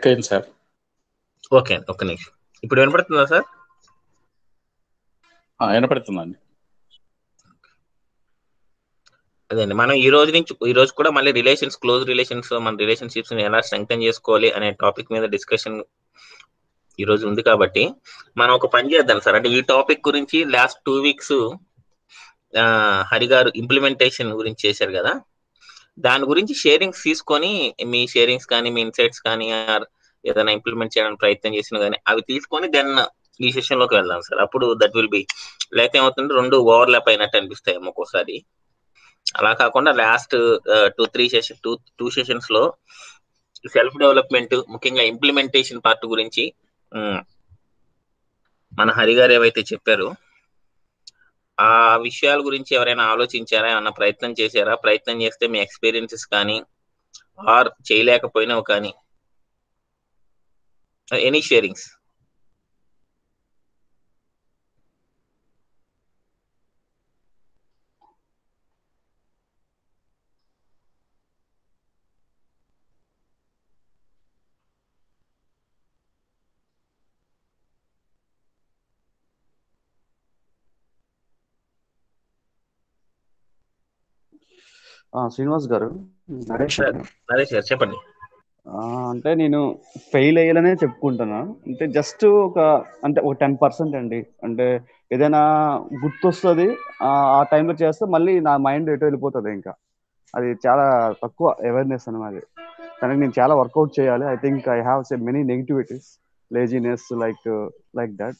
Struck అయింది sir okay ఒక్క నిమిషం ఇప్పుడు వినపడుతుందా సార్ ఆ, వినపడుతుందండి అదండి మనం ఈ రోజు నుంచి ఈ రోజు కూడా మళ్ళీ రిలేషన్స్ క్లోజ్ రిలేషన్స్ మన రిలేషన్షిప్స్ ఎలా స్ట్రెంగ్తన్ చేసుకోవాలి అనే టాపిక్ మీద డిస్కషన్ ఈ రోజు ఉంది కాబట్టి మనం ఒక పని చేద్దాం సార్ అంటే ఈ టాపిక్ గురించి లాస్ట్ టూ వీక్స్ హరి గారు ఇంప్లిమెంటేషన్ గురించి చేశారు కదా దాని గురించి షేరింగ్స్ తీసుకొని మీ షేరింగ్స్ కానీ మీ ఇన్సైట్స్ కానీ or ఏదైనా ఇంప్లిమెంట్ చేయడానికి ప్రయత్నం చేసిన కానీ అవి తీసుకొని దెన్ ఈ సెషన్ లోకి వెళ్దాం సార్ అప్పుడు దట్ విల్ బి లేకపోతే ఏమవుతుంది రెండు ఓవర్లాప్ అయినట్టు అనిపిస్తాయి ఒక్కోసారి అలా కాకుండా last two three session two two sessions లో సెల్ఫ్ డెవలప్మెంట్ ముఖ్యంగా ఇంప్లిమెంటేషన్ పార్ట్ గురించి ఉమ్, మన హరి గారు ఏవైతే చెప్పారో ఆ విషయాల గురించి ఎవరైనా ఆలోచించారా ఏమన్నా ప్రయత్నం చేశారా ప్రయత్నం చేస్తే మీ ఎక్స్పీరియన్సెస్ కానీ ఆర్ చేయలేకపోయినావు కానీ ఎనీ షేరింగ్స్ ఆ, శ్రీనివాస్ గారు నరేష్ సార్ అదే సార్ చెప్పండి ఆ, అంటే నేను ఫెయిల్ అయ్యాలనే చెప్పుకుంటున్నా అంటే జస్ట్ ఒక అంటే ఒక టెన్ పర్సెంట్ అండి అంటే ఏదైనా గుర్తొస్తుంది ఆ ఆ టైంలో చేస్తే మళ్ళీ నా మైండ్ ఎటు వెళ్ళిపోతుంది ఇంకా అది చాలా తక్కువ అవేర్నెస్ అన్నమాట కానీ నేను చాలా వర్కౌట్ చేయాలి I think I have so many negativities laziness like like that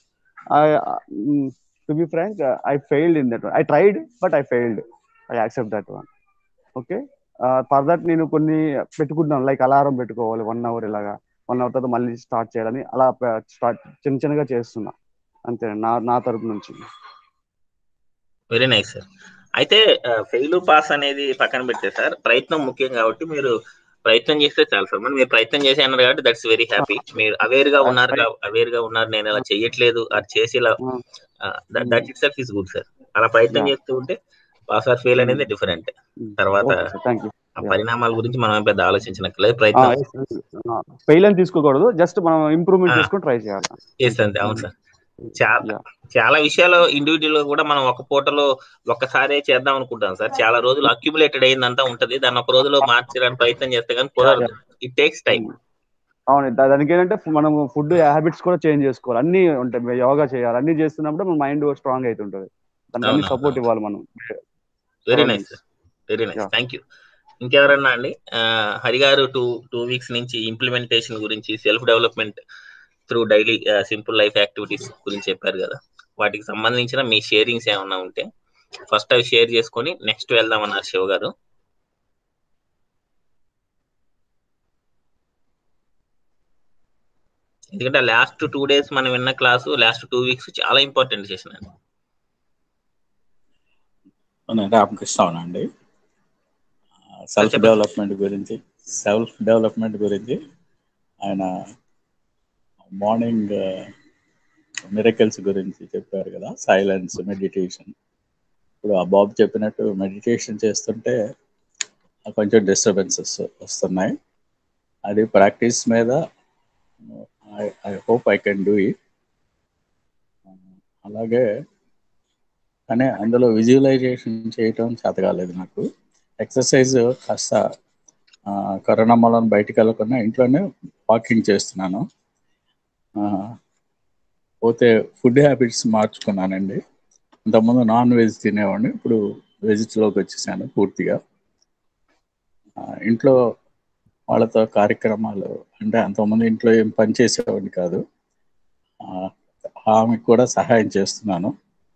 to be frank I failed in that I tried but I failed I accept that one okay for that నేను కొన్ని పెట్టుకుంటున్నాను like alarm పెట్టుకోవాలి one hour ఇలాగా one hour తర్వాత మళ్ళీ start చేయాలని అలా start చిన్న చిన్నగా చేస్తున్నా అంతే నా నా తరపు నుంచి వెరీ నైస్ సార్ అయితే ఫెయిల్ పాస్ అనేది పక్కన పెట్టే సార్ ప్రయత్నం ముఖ్యం కాబట్టి మీరు ప్రయత్నం చేస్తే చాలు సార్ మరి మీరు ప్రయత్నం చేసి అన్నారు కాబట్టి దట్స్ వెరీ హ్యాపీ మీరు అవేర్ గా ఉన్నారు అవేర్ గా ఉన్నారు నేను ఇలా చెయ్యట్లేదు అది చేసి ఇలా that it self is good sir అలా ప్రయత్నం Yeah. చేస్తూ ఉంటే పాస్ ఆర్ ఫెయిల్ అనేది డిఫరెంట్ తర్వాత థ్యాంక్ యూ ఆ పరిణామాల గురించి మనం పెద్ద ఆలోచించనక్కర్లేదు ప్రయత్నం ఫెయిల్ అని తీసుకోకూడదు జస్ట్ మనం ఇంప్రూవ్మెంట్ Ah. చేసుకొని ట్రై చేయాలి చేస్తుంది అవును సార్ చాలా Yeah. చాలా విషయాలు ఇండివిజువల్ గా కూడా మనం ఒక పూటలో ఒక్కసారే చేద్దాం అనుకుంటాం సార్ చాలా రోజులు అక్యుములేటెడ్ అయిందంతా ఉంటది దాన్ని ఒక రోజులో మార్చడానికి ప్రయత్నం చేస్తే కానీ కుదరదు ఇట్ టేక్స్ టైం అవును దా- దానికి ఏంటంటే మనం ఫుడ్ హ్యాబిట్స్ కూడా చేంజ్ చేసుకోవాలి అన్ని ఉంటాయి యోగా చేయాలి అన్ని చేస్తున్నప్పుడు మన మైండ్ స్ట్రాంగ్ అవుతుంటది దానికి అన్ని అవును, సపోర్ట్ అవును. ఇవ్వాలి మనం వెరీ అవును. Nice sir very nice Yeah. Thank you ఇంకెవరన్నా అండి ఆ, Hari garu two two weeks నుంచి ఇంప్లిమెంటేషన్ గురించి self development through daily simple life activities గురించి చెప్పారు కదా వాటికి సంబంధించిన మీ షేరింగ్స్ ఏమన్నా ఉంటే ఫస్ట్ అవి షేర్ చేసుకొని నెక్స్ట్ వెళ్దామన్నారు శివ గారు ఎందుకంటే లాస్ట్ టూ డేస్ మనం విన్న క్లాసు లాస్ట్ టూ వీక్స్ చాలా ఇంపార్టెంట్ సెషన్ అండి నేను రామకృష్ణ అండి సెల్ఫ్ చెప్పండి. డెవలప్మెంట్ గురించి సెల్ఫ్ డెవలప్మెంట్ గురించి ఆయన మార్నింగ్ మిరకల్స్ గురించి చెప్పారు కదా సైలెన్స్ మెడిటేషన్ ఇప్పుడు ఆ బాబు చెప్పినట్టు మెడిటేషన్ చేస్తుంటే కొంచెం డిస్టర్బెన్సెస్ వస్తున్నాయి అది ప్రాక్టీస్ మీద I hope I can do it అలాగే కానీ అందులో విజువలైజేషన్ చేయటం చేత కాలేదు నాకు ఎక్సర్సైజ్ కాస్త ఆ, కరోనా మూలం బయటికి వెళ్ళకుండా ఇంట్లోనే వాకింగ్ చేస్తున్నాను ఆ, పోతే ఫుడ్ హ్యాబిట్స్ మార్చుకున్నానండి ఇంతకుముందు నాన్ వెజ్ తినేవాడిని ఇప్పుడు వెజ్లోకి వచ్చేసాను పూర్తిగా ఆ, ఇంట్లో వాళ్ళతో కార్యక్రమాలు అంటే అంతకుముందు ఇంట్లో ఏం పని చేసేవాడిని కాదు ఆ, ఆమెకు కూడా సహాయం చేస్తున్నాను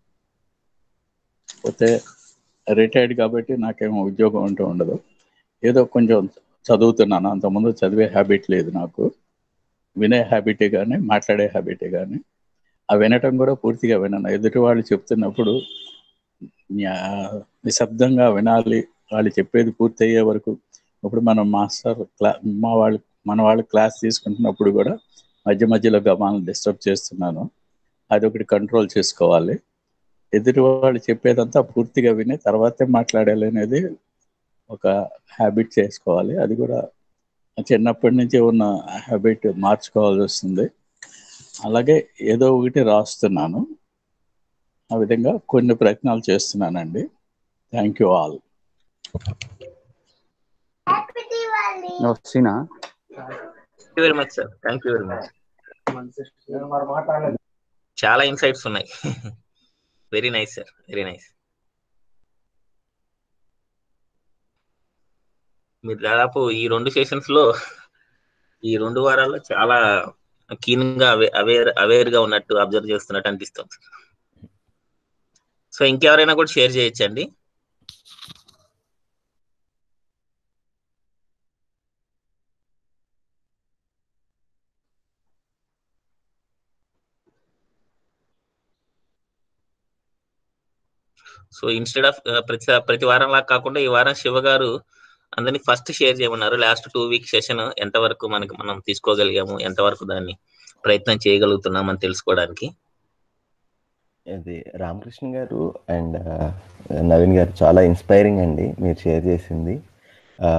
పోతే రిటైర్డ్ కాబట్టి నాకేమో ఉద్యోగం అంటూ ఉండదు ఏదో కొంచెం చదువుతున్నాను అంతకుముందు చదివే హ్యాబిట్ లేదు నాకు వినే హ్యాబిటే కానీ మాట్లాడే హ్యాబిటే కానీ ఆ వినటం కూడా పూర్తిగా వినను ఎదుటి వాళ్ళు చెప్తున్నప్పుడు న్యా- నిశ్శబ్దంగా వినాలి వాళ్ళు చెప్పేది పూర్తి అయ్యే వరకు ఇప్పుడు మనం మాస్టర్ క్లా మా వాళ్ళు మన వాళ్ళు క్లాస్ తీసుకుంటున్నప్పుడు కూడా మధ్య మధ్యలో గమాలను డిస్టర్బ్ చేస్తున్నాను అది ఒకటి కంట్రోల్ చేసుకోవాలి ఎదుటి వాళ్ళు చెప్పేదంతా పూర్తిగా విని తర్వాతే మాట్లాడాలి అనేది ఒక హ్యాబిట్ చేసుకోవాలి అది కూడా చిన్నప్పటి నుంచి ఉన్న హ్యాబిట్ మార్చుకోవాల్సి వస్తుంది అలాగే ఏదో ఒకటి రాస్తున్నాను ఆ విధంగా కొన్ని ప్రయత్నాలు చేస్తున్నానండి థ్యాంక్ యూ ఆల్ వచ్చినా thank you very much sir thank you very much చాలా ఇన్సైట్స్ ఉన్నాయి very nice sir very nice మీరు దాదాపు ఈ రెండు సెషన్స్ లో ఈ రెండు వారాల్లో చాలా కీన్ గా అవేర్ అవేర్ గా ఉన్నట్టు అబ్జర్వ్ చేస్తున్నట్టు అనిపిస్తుంది సో ఇంకెవరైనా కూడా షేర్ చేయొచ్చండి సో ఇన్స్టెడ్ ఆఫ్ ప్రతి ప్రతి వారం లాగా కాకుండా ఈ వారం శివ గారు అందరినీ ఫస్ట్ షేర్ చేయమన్నారు లాస్ట్ టూ వీక్ సెషన్ ఎంతవరకు మనకి మనం తీసుకోగలిగాము ఎంతవరకు దాన్ని ప్రయత్నం చేయగలుగుతున్నాం అని తెలుసుకోవడానికి ఇది రామకృష్ణ గారు అండ్ నవీన్ గారు చాలా ఇన్స్పైరింగ్ అండి మీరు షేర్ చేసింది ఆ,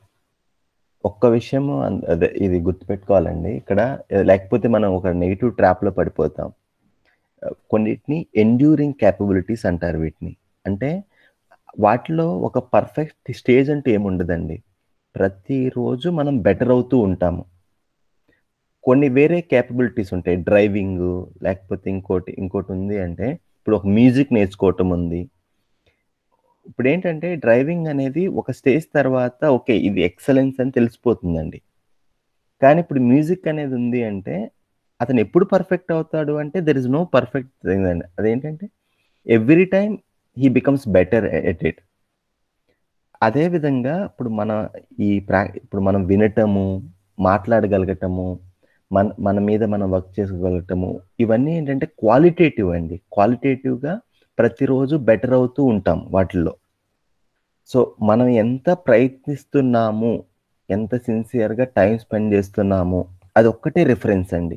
ఒక్క విషయము అన్- అదే ఇది గుర్తుపెట్టుకోవాలండి ఇక్కడ లేకపోతే మనం ఒక నెగిటివ్ ట్రాప్లో పడిపోతాం ఆ, కొన్నిటిని ఎండ్యూరింగ్ క్యాపబిలిటీస్ అంటారు వీటిని అంటే వాటిలో ఒక పర్ఫెక్ట్ స్టేజ్ అంటూ ఏముండదండి ప్రతిరోజు మనం బెటర్ అవుతూ ఉంటాము కొన్ని వేరే క్యాపబిలిటీస్ ఉంటాయి డ్రైవింగ్ లేకపోతే ఇంకోటి ఇంకోటి ఉంది అంటే ఇప్పుడు ఒక మ్యూజిక్ నేర్చుకోవటం ఉంది ఇప్పుడు ఏంటంటే డ్రైవింగ్ అనేది ఒక స్టేజ్ తర్వాత ఓకే ఇది ఎక్సలెన్స్ అని తెలిసిపోతుందండి కానీ ఇప్పుడు మ్యూజిక్ అనేది ఉంది అంటే అతను ఎప్పుడు పర్ఫెక్ట్ అవుతాడు అంటే there is no perfect thing అండి అదేంటంటే every time he becomes better at it అదే విధంగా ఇప్పుడు మన ఈ ప్రా ఇప్పుడు మనం వినటము మాట్లాడగలగటము మన మన మీద మనం వర్క్ చేసుకోగలగటము ఇవన్నీ ఏంటంటే క్వాలిటేటివ్ అండి క్వాలిటేటివ్గా ప్రతిరోజు బెటర్ అవుతూ ఉంటాం వాటిల్లో సో మనం ఎంత ప్రయత్నిస్తున్నాము ఎంత సిన్సియర్గా టైం స్పెండ్ చేస్తున్నాము అది ఒక్కటే రిఫరెన్స్ అండి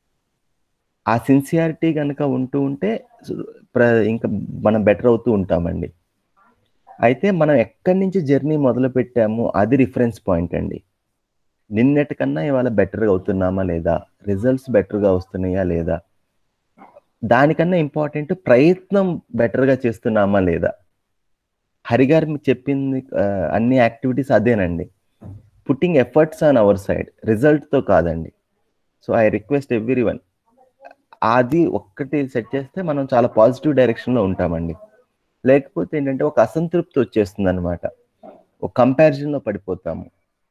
ఆ సిన్సియారిటీ కనుక ఉంటూ ఉంటే ప్ర ఇంకా మనం బెటర్ అవుతూ ఉంటామండి అయితే మనం ఎక్కడి నుంచి జర్నీ మొదలు పెట్టాము అది రిఫరెన్స్ పాయింట్ అండి నిన్నటి కన్నా ఇవాళ బెటర్గా అవుతున్నామా లేదా రిజల్ట్స్ బెటర్గా వస్తున్నాయా లేదా దానికన్నా ఇంపార్టెంట్ ప్రయత్నం బెటర్గా చేస్తున్నామా లేదా హరిగారు మీకు చెప్పింది ఆ, అన్ని యాక్టివిటీస్ అదేనండి putting efforts on our side రిజల్ట్తో కాదండి so I request every one అది ఒక్కటి సెట్ చేస్తే మనం చాలా పాజిటివ్ డైరెక్షన్లో ఉంటామండి లేకపోతే ఏంటంటే ఒక అసంతృప్తి వచ్చేస్తుంది అనమాట ఒక కంపారిజన్లో పడిపోతాము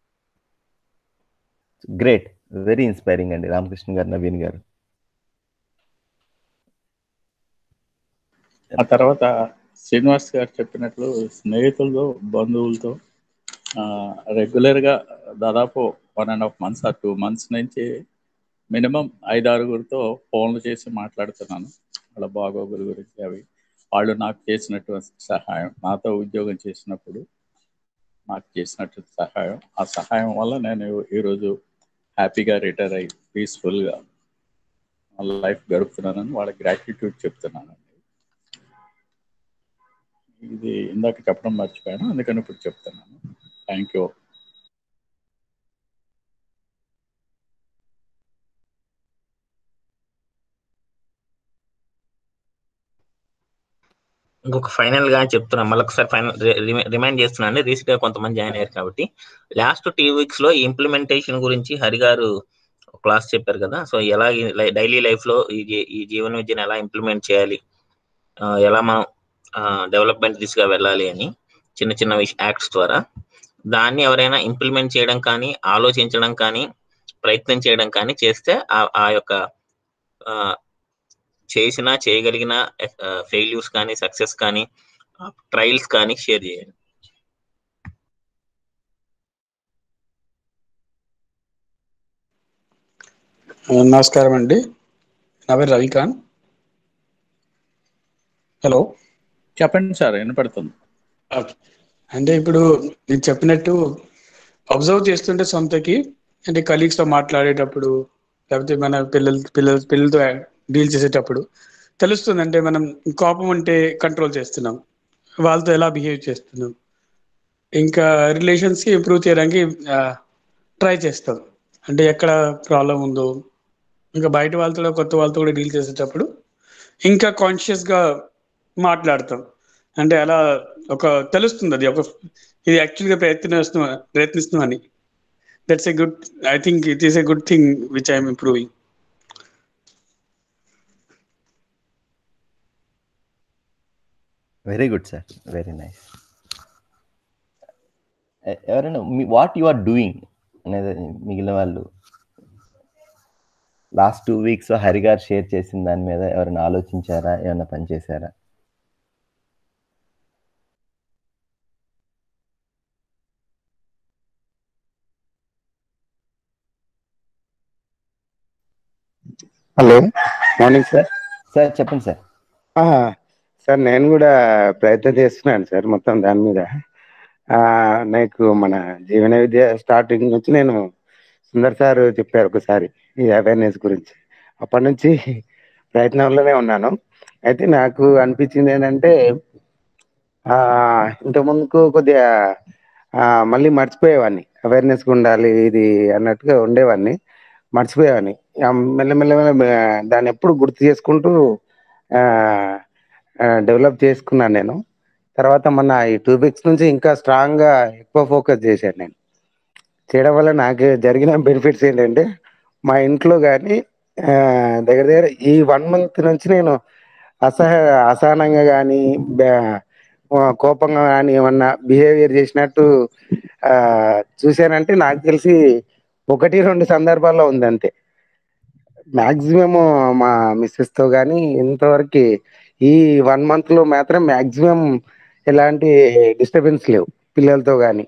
గ్రేట్ వెరీ ఇన్స్పైరింగ్ అండి రామకృష్ణ గారు నవీన్ గారు ఆ తర్వాత శ్రీనివాస్ గారు చెప్పినట్లు స్నేహితులతో బంధువులతో రెగ్యులర్గా దాదాపు one and half months or two months నుంచి మినిమం ఐదు ఆరుగురితో ఫోన్లు చేసి మాట్లాడుతున్నాను వాళ్ళ బాగోగుల గురించి అవి వాళ్ళు నాకు చేసినటువంటి సహాయం నాతో ఉద్యోగం చేసినప్పుడు నాకు చేసినట్టు సహాయం ఆ సహాయం వల్ల నేను ఈరోజు హ్యాపీగా రిటైర్ అయ్యి పీస్ఫుల్గా లైఫ్ గడుపుతున్నానని వాళ్ళకి గ్రాటిట్యూడ్ చెప్తున్నానండి ఇది ఇందాక చెప్పడం మర్చిపోయాను అందుకని ఇప్పుడు చెప్తున్నాను థ్యాంక్ యూ ఇంకొక ఫైనల్ గా చెప్తున్నా మళ్ళీ ఒకసారి ఫైనల్ రిమైండ్ చేస్తున్నాను రీసెంట్ గా కొంతమంది జాయిన్ అయ్యారు కాబట్టి లాస్ట్ టూ వీక్స్ లో ఇంప్లిమెంటేషన్ గురించి హరి గారు క్లాస్ చెప్పారు కదా సో ఎలా డైలీ లైఫ్ లో ఈ జీ- ఈ జీవన విద్యను ఎలా ఇంప్లిమెంట్ చేయాలి ఆ, ఎలా మనం డెవలప్మెంట్ దిశగా వెళ్ళాలి అని చిన్న చిన్న యాక్ట్స్ ద్వారా దాన్ని ఎవరైనా ఇంప్లిమెంట్ చేయడం కానీ ఆలోచించడం కానీ ప్రయత్నం చేయడం కానీ చేస్తే ఆ- ఆ యొక్క ఆ, చేసిన చేయగలిగిన ఫెయిల్యూర్స్ కానీ సక్సెస్ కానీ ట్రయల్స్ కానీ షేర్ చేయండి నమస్కారం అండి నా పేరు రవికాంత్ హలో చెప్పండి సార్ వినపడుతుంది అంటే ఇప్పుడు నేను చెప్పినట్టు అబ్జర్వ్ చేస్తుంటే సొంతకి అంటే colleagues తో మాట్లాడేటప్పుడు లేకపోతే మన పిల్లల పిల్లల పిల్లలతో డీల్ చేసేటప్పుడు తెలుస్తుంది అంటే మనం కోపం అంటే కంట్రోల్ చేస్తున్నాం వాళ్ళతో ఎలా బిహేవ్ చేస్తున్నాం ఇంకా రిలేషన్స్కి ఇంప్రూవ్ చేయడానికి ట్రై చేస్తాం అంటే ఎక్కడ ప్రాబ్లం ఉందో ఇంకా బయట వాళ్ళతో కొత్త వాళ్ళతో కూడా డీల్ చేసేటప్పుడు ఇంకా కాన్షియస్గా మాట్లాడతాం అంటే అలా ఒక తెలుస్తుంది అది ఒక ఇది యాక్చువల్గా ప్రయత్నిస్తున్నా ప్రయత్నిస్తున్నామని that's a good I think it is a good thing which I'm improving very good sir very nice ఎవరైనా వాట్ యు ఆర్ డూయింగ్ అనేది మిగిలిన వాళ్ళు లాస్ట్ టూ వీక్స్ హరి గారు షేర్ చేసిన దాని మీద ఎవరైనా ఆలోచించారా ఏమైనా పని చేశారా హలో మార్నింగ్ సార్ సార్ చెప్పండి సార్ సార్ నేను కూడా ప్రయత్నం చేస్తున్నాను సార్ మొత్తం దాని మీద ఆ, నాకు మన జీవన విద్య స్టార్టింగ్ నుంచి నేను సుందర్ సార్ చెప్పారు ఒకసారి ఈ అవేర్నెస్ గురించి అప్పటి నుంచి ప్రయత్నంలోనే ఉన్నాను అయితే నాకు అనిపించింది ఏంటంటే ఆ, ఇంతకుముందుకు కొద్దిగా ఆ, మళ్ళీ మర్చిపోయేవాడిని అవేర్నెస్ ఉండాలి ఇది అన్నట్టుగా ఉండేవాడిని మర్చిపోయేవాడిని ఆ, మెల్లమెల్లమెల్ల ఆ, దాన్ని ఎప్పుడు గుర్తు చేసుకుంటూ డెవలప్ చేసుకున్నాను నేను తర్వాత మన ఈ టూ వీక్స్ నుంచి ఇంకా స్ట్రాంగ్ గా ఎక్కువ ఫోకస్ చేశాను నేను చేయడం వల్ల నాకు జరిగిన బెనిఫిట్స్ ఏంటంటే మా ఇంట్లో కానీ దగ్గర దగ్గర ఈ వన్ మంత్ నుంచి నేను అసహ అసహనంగా కానీ కోపంగా కానీ ఏమన్నా బిహేవియర్ చేసినట్టు ఆ, చూశానంటే నాకు తెలిసి ఒకటి రెండు సందర్భాల్లో ఉంది అంతే మాక్సిమం మా మిస్సెస్ తో కానీ ఇంతవరకు ఈ వన్ మంత్ లో మాత్రం మాక్సిమం ఎలాంటి డిస్టర్బెన్స్ లేవు పిల్లలతో కానీ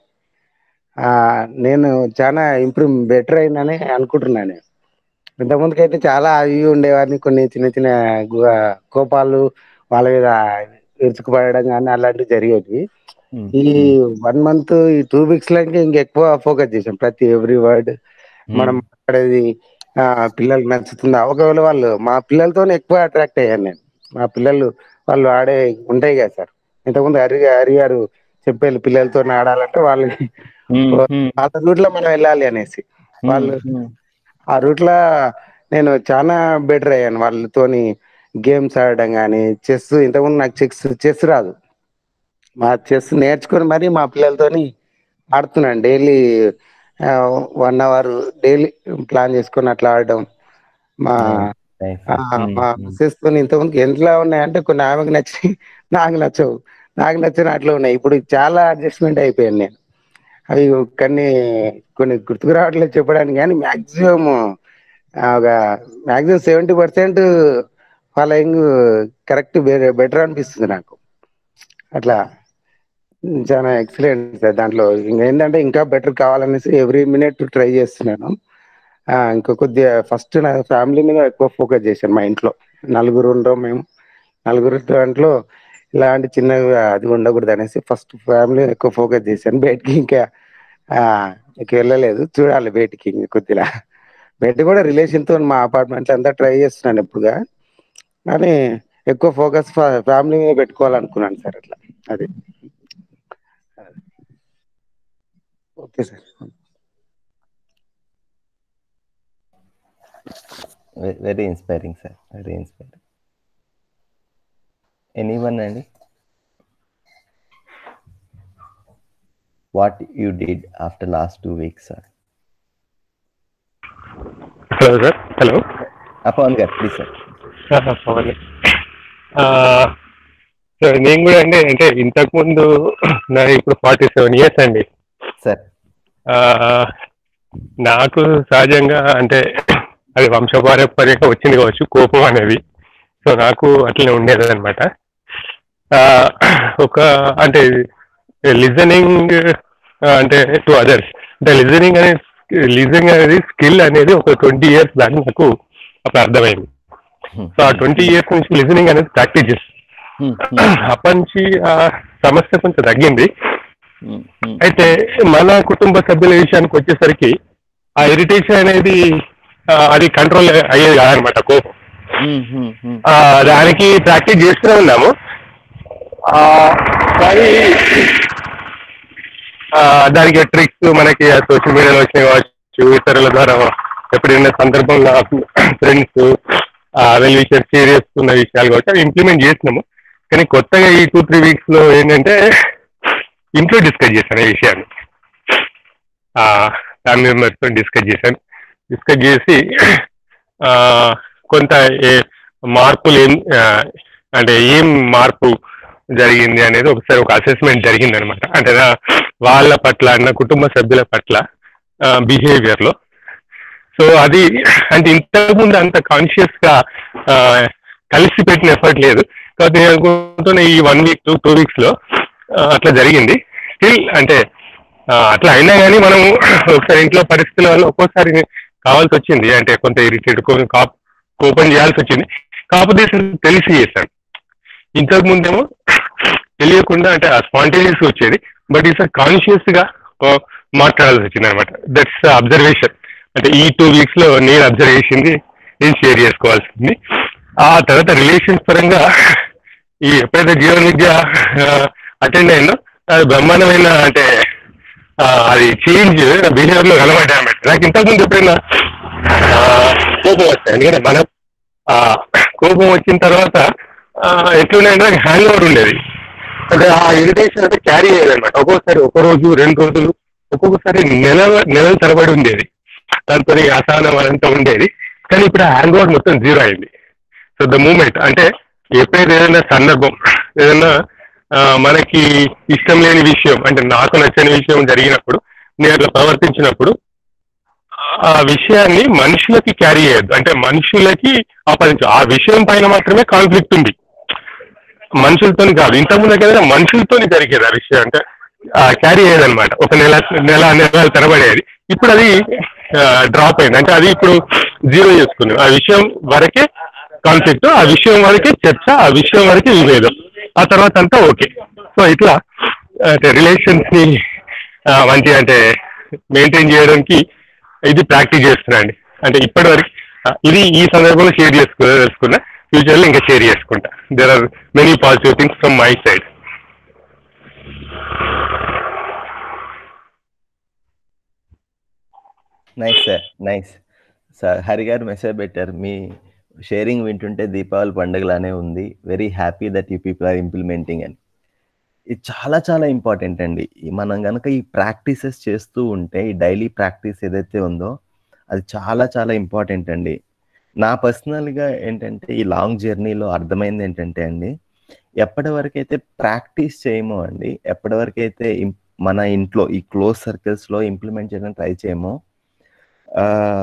నేను చాలా ఇంప్రూవ్ బెటర్ అయిందని అనుకుంటున్నాను నేను. ఇంతకుముందుకైతే చాలా అవి ఉండేవాడిని కొన్ని చిన్న చిన్న గు- కోపాలు వాళ్ళ మీద విరుచుకుపడడం కానీ అలాంటివి జరిగేవి Hmm. ఈ వన్ మంత్ ఈ టూ వీక్స్ లో ఇంకా ఇంకెక్కువ ఫోకస్ చేసాం ప్రతి ఎవ్రీ వర్డ్ మనం మాట్లాడేది ఆ, పిల్లలకి నచ్చుతుందా ఒకవేళ వాళ్ళు మా పిల్లలతోనే ఎక్కువ అట్రాక్ట్ అయ్యాను నేను మా పిల్లలు వాళ్ళు ఆడే ఉంటాయి కదా సార్ ఇంతకుముందు హరి హరి గారు చెప్పారు పిల్లలతో ఆడాలంటే వాళ్ళకి Hmm, hmm, వాళ్ళ రూట్ లో మనం వెళ్ళాలి అనేసి hmm, వాళ్ళు hmm. ఆ రూట్ లో నేను చాలా బెటర్ అయ్యాను వాళ్ళతోని గేమ్స్ ఆడడం కానీ చెస్ ఇంతకుముందు నాకు చెస్ చెస్ రాదు మా చెస్ నేర్చుకొని మరి మా పిల్లలతోని ఆడుతున్నాను daily one hour daily plan చేసుకొని అట్లా ఆడడం మా Nice, ఆ, hmm, మా hmm. మిస్సెస్ తో ఇంతకుముందు ఎంతలా ఉన్నాయంటే కొన్ని ఆమెకు నచ్చి నాకు నచ్చవు నాకు నచ్చిన అట్లా ఉన్నాయి ఇప్పుడు చాలా అడ్జస్ట్మెంట్ అయిపోయాను నేను అవి కొన్ని కొన్ని గుర్తుకు రావట్లేదు చెప్పడానికి కానీ మాక్సిమం ఒక maximum seventy percent following correct better అనిపిస్తుంది నాకు అట్లా ఉమ్, చాలా ఎక్సలెంట్ సార్ దాంట్లో ఇంకా ఏంటంటే ఇంకా బెటర్ కావాలనేసి ఎవ్రీ మినిట్ ట్రై చేస్తున్నాను ఆ, ఇంకా కొద్దిగా ఫస్ట్ నా ఫ్యామిలీ మీద ఎక్కువ ఫోకస్ చేశాను మా ఇంట్లో నలుగురు ఉండడం మేము నలుగురు దాంట్లో ఇలాంటి చిన్నగా అది ఉండకూడదు అనేసి ఫస్ట్ ఫ్యామిలీ ఎక్కువ ఫోకస్ చేశాను బయటికి ఇంకా ఆ, ఇంక వెళ్ళలేదు చూడాలి బయటికి ఇంక కొద్దిగా బయట కూడా రిలేషన్ తో మా అపార్ట్మెంట్ అంతా ట్రై చేస్తున్నాను ఎప్పుడుగా కానీ ఎక్కువ ఫోకస్ ఫ్యామిలీ మీద పెట్టుకోవాలనుకున్నాను సార్ అట్లా అది okay sir very inspiring sir very inspiring anyone అండి what you did after last two weeks sir hello sir hello Pavan garu please sir Pawan sir నేను కూడా అండి అంటే ఇంతకుముందు నా ఇప్పుడు ఫార్టీ సెవెన్ ఇయర్స్ అండి సార్ ఆ, నాకు సహజంగా అంటే అది వంశపారంపర్యంగా వచ్చింది కావచ్చు కోపం అనేది సో నాకు అట్లనే ఉండేది అనమాట ఒక అంటే లిజనింగ్ అంటే టు అదర్స్ అంటే లిజనింగ్ అనేది లిజనింగ్ అనేది స్కిల్ అనేది ఒక ట్వంటీ ఇయర్స్ దాకా నాకు అప్పుడు అర్థమైంది సో ఆ ట్వంటీ ఇయర్స్ నుంచి లిజనింగ్ అనేది ప్రాక్టీస్ చేస్తాను అప్పటి నుంచి ఆ సమస్య కొంచెం తగ్గింది అయితే మన కుటుంబ సభ్యుల విషయానికి వచ్చేసరికి ఆ ఇరిటేషన్ అనేది ఆ, అది కంట్రోల్ అయ్యేది కాదనమాట కోపం ఆ, దానికి ప్రాక్టీస్ చేస్తూనే ఉన్నాము ఆ, కానీ ఆ, దానికి ట్రిక్స్ మనకి సోషల్ మీడియాలో వచ్చినాయి కావచ్చు కావచ్చు ఇతరుల ద్వారా ఎప్పుడైనా సందర్భంలో ఫ్రెండ్స్ వెల్ విషయాలు షేర్ చేసుకున్న విషయాలు కావచ్చు అవి ఇంప్లిమెంట్ చేసినాము కానీ కొత్తగా ఈ టూ త్రీ వీక్స్ లో ఏంటంటే ఇంట్లో డిస్కస్ చేశాను ఈ విషయాన్ని ఫ్యామిలీ మెంబర్స్తో డిస్కస్ చేశాను డిస్కస్ చేసి ఆ, కొంత ఏ- మార్పులు ఏం ఆ, అంటే ఏం మార్పు జరిగింది అనేది ఒకసారి ఒక అసెస్మెంట్ జరిగింది అనమాట అంటే నా- వాళ్ళ పట్ల నా కుటుంబ సభ్యుల పట్ల బిహేవియర్ లో సో అది అంటే ఇంతకుముందు అంత కాన్షియస్ గా ఆ, కలిసి పెట్టిన ఎఫర్ట్ లేదు కాబట్టి నేను అనుకుంటున్న ఈ one week two two weeks లో ఆ, అట్లా జరిగింది స్టిల్ అంటే ఆ, అట్లా అయినా కానీ మనం ఒకసారి ఇంట్లో పరిస్థితుల వల్ల ఒక్కోసారి కావాల్సి వచ్చింది అంటే కొంత ఇరిటేట్ ఓపెన్ చేయాల్సి వచ్చింది కాకపోతే అసలు తెలిసి చేశాను ఇంతకు ముందేమో తెలియకుండా అంటే ఆ స్పాంటేనియస్ వచ్చేది బట్ ఈసారి కాన్షియస్ గా ఆ, మాట్లాడాల్సి వచ్చింది అనమాట దట్స్ అబ్జర్వేషన్ అంటే ఈ టూ వీక్స్ లో నేను అబ్జర్వ్ చేసింది నేను షేర్ చేసుకోవాల్సింది ఆ తర్వాత రిలేషన్స్ పరంగా ఈ ఎప్పుడైతే జీవన విద్య అటెండ్ అయిందో అది బ్రహ్మాండమైన అంటే ఆ, అది చేంజ్ బిహేవియర్ లో కనబడ్డా అనమాట నాకు ఇంతకుముందు ఎప్పుడైనా ఆ, కోపం వస్తాయి ఎందుకంటే మనం ఆ, కోపం వచ్చిన తర్వాత ఆ, ఎట్లున్నాయంటే నాకు హ్యాంగ్ ఓవర్ ఉండేది అంటే ఆ ఇరిటేషన్ అంటే క్యారీ అయ్యేది అనమాట ఒక్కొక్కసారి ఒక రోజు రెండు రోజులు ఒక్కొక్కసారి నెల నెలల తరబడి ఉండేది దాంతో అసహనం అదంతా ఉండేది కానీ ఇప్పుడు ఆ హ్యాంగ్ ఓవర్ మొత్తం జీరో అయింది సో ద మూమెంట్ అంటే ఎప్పుడైతే ఏదైనా సందర్భం ఏదైనా ఆ, మనకి ఇష్టం లేని విషయం అంటే నాకు నచ్చని విషయం జరిగినప్పుడు నేను అట్లా ప్రవర్తించినప్పుడు ఆ విషయాన్ని మనుషులకి క్యారీ చేయొద్దు అంటే మనుషులకి ఆపాదించు ఆ విషయం పైన మాత్రమే కాన్ఫ్లిక్ట్ ఉంది మనుషులతో కాదు ఇంతకుముందు ఏదైనా మనుషులతో జరిగేది ఆ విషయం అంటే క్యారీ అయ్యేది అనమాట ఒక నెల నెల నెలలు తరబడేది ఇప్పుడు అది డ్రాప్ అయింది అంటే అది ఇప్పుడు జీరో చేసుకుంది ఆ విషయం వరకే కాన్ఫ్లిక్ట్ ఆ విషయం వరకే చర్చ ఆ విషయం వరకే విభేదం ఆ తర్వాత అంతా ఓకే సో ఇట్లా అంటే రిలేషన్స్ ని ఆ, మంచి అంటే మెయింటైన్ చేయడానికి ఇది ప్రాక్టీస్ చేస్తున్నా అండి అంటే ఇప్పటి వరకు ఇది ఈ సందర్భంలో షేర్ చేసుకో చేసుకున్నా ఫ్యూచర్ లో ఇంకా షేర్ చేసుకుంటా there are many positive things from my side nice sir nice sir Hari garu message పెట్టారు మీ షేరింగ్ వింటుంటే దీపావళి పండుగలానే ఉంది very happy that you people are implementing అని ఇది చాలా చాలా ఇంపార్టెంట్ అండి ఈ మనం కనుక ఈ ప్రాక్టీసెస్ చేస్తూ ఉంటే ఈ డైలీ ప్రాక్టీస్ ఏదైతే ఉందో అది చాలా చాలా ఇంపార్టెంట్ అండి నా పర్సనల్గా ఏంటంటే ఈ లాంగ్ జర్నీలో అర్థమైంది ఏంటంటే అండి ఎప్పటి వరకు అయితే ప్రాక్టీస్ చేయమో అండి ఎప్పటి వరకు అయితే ఇం- మన ఇంట్లో ఈ క్లోజ్ సర్కిల్స్లో ఇంప్లిమెంట్ చేయడానికి ట్రై చేయమో ఆ,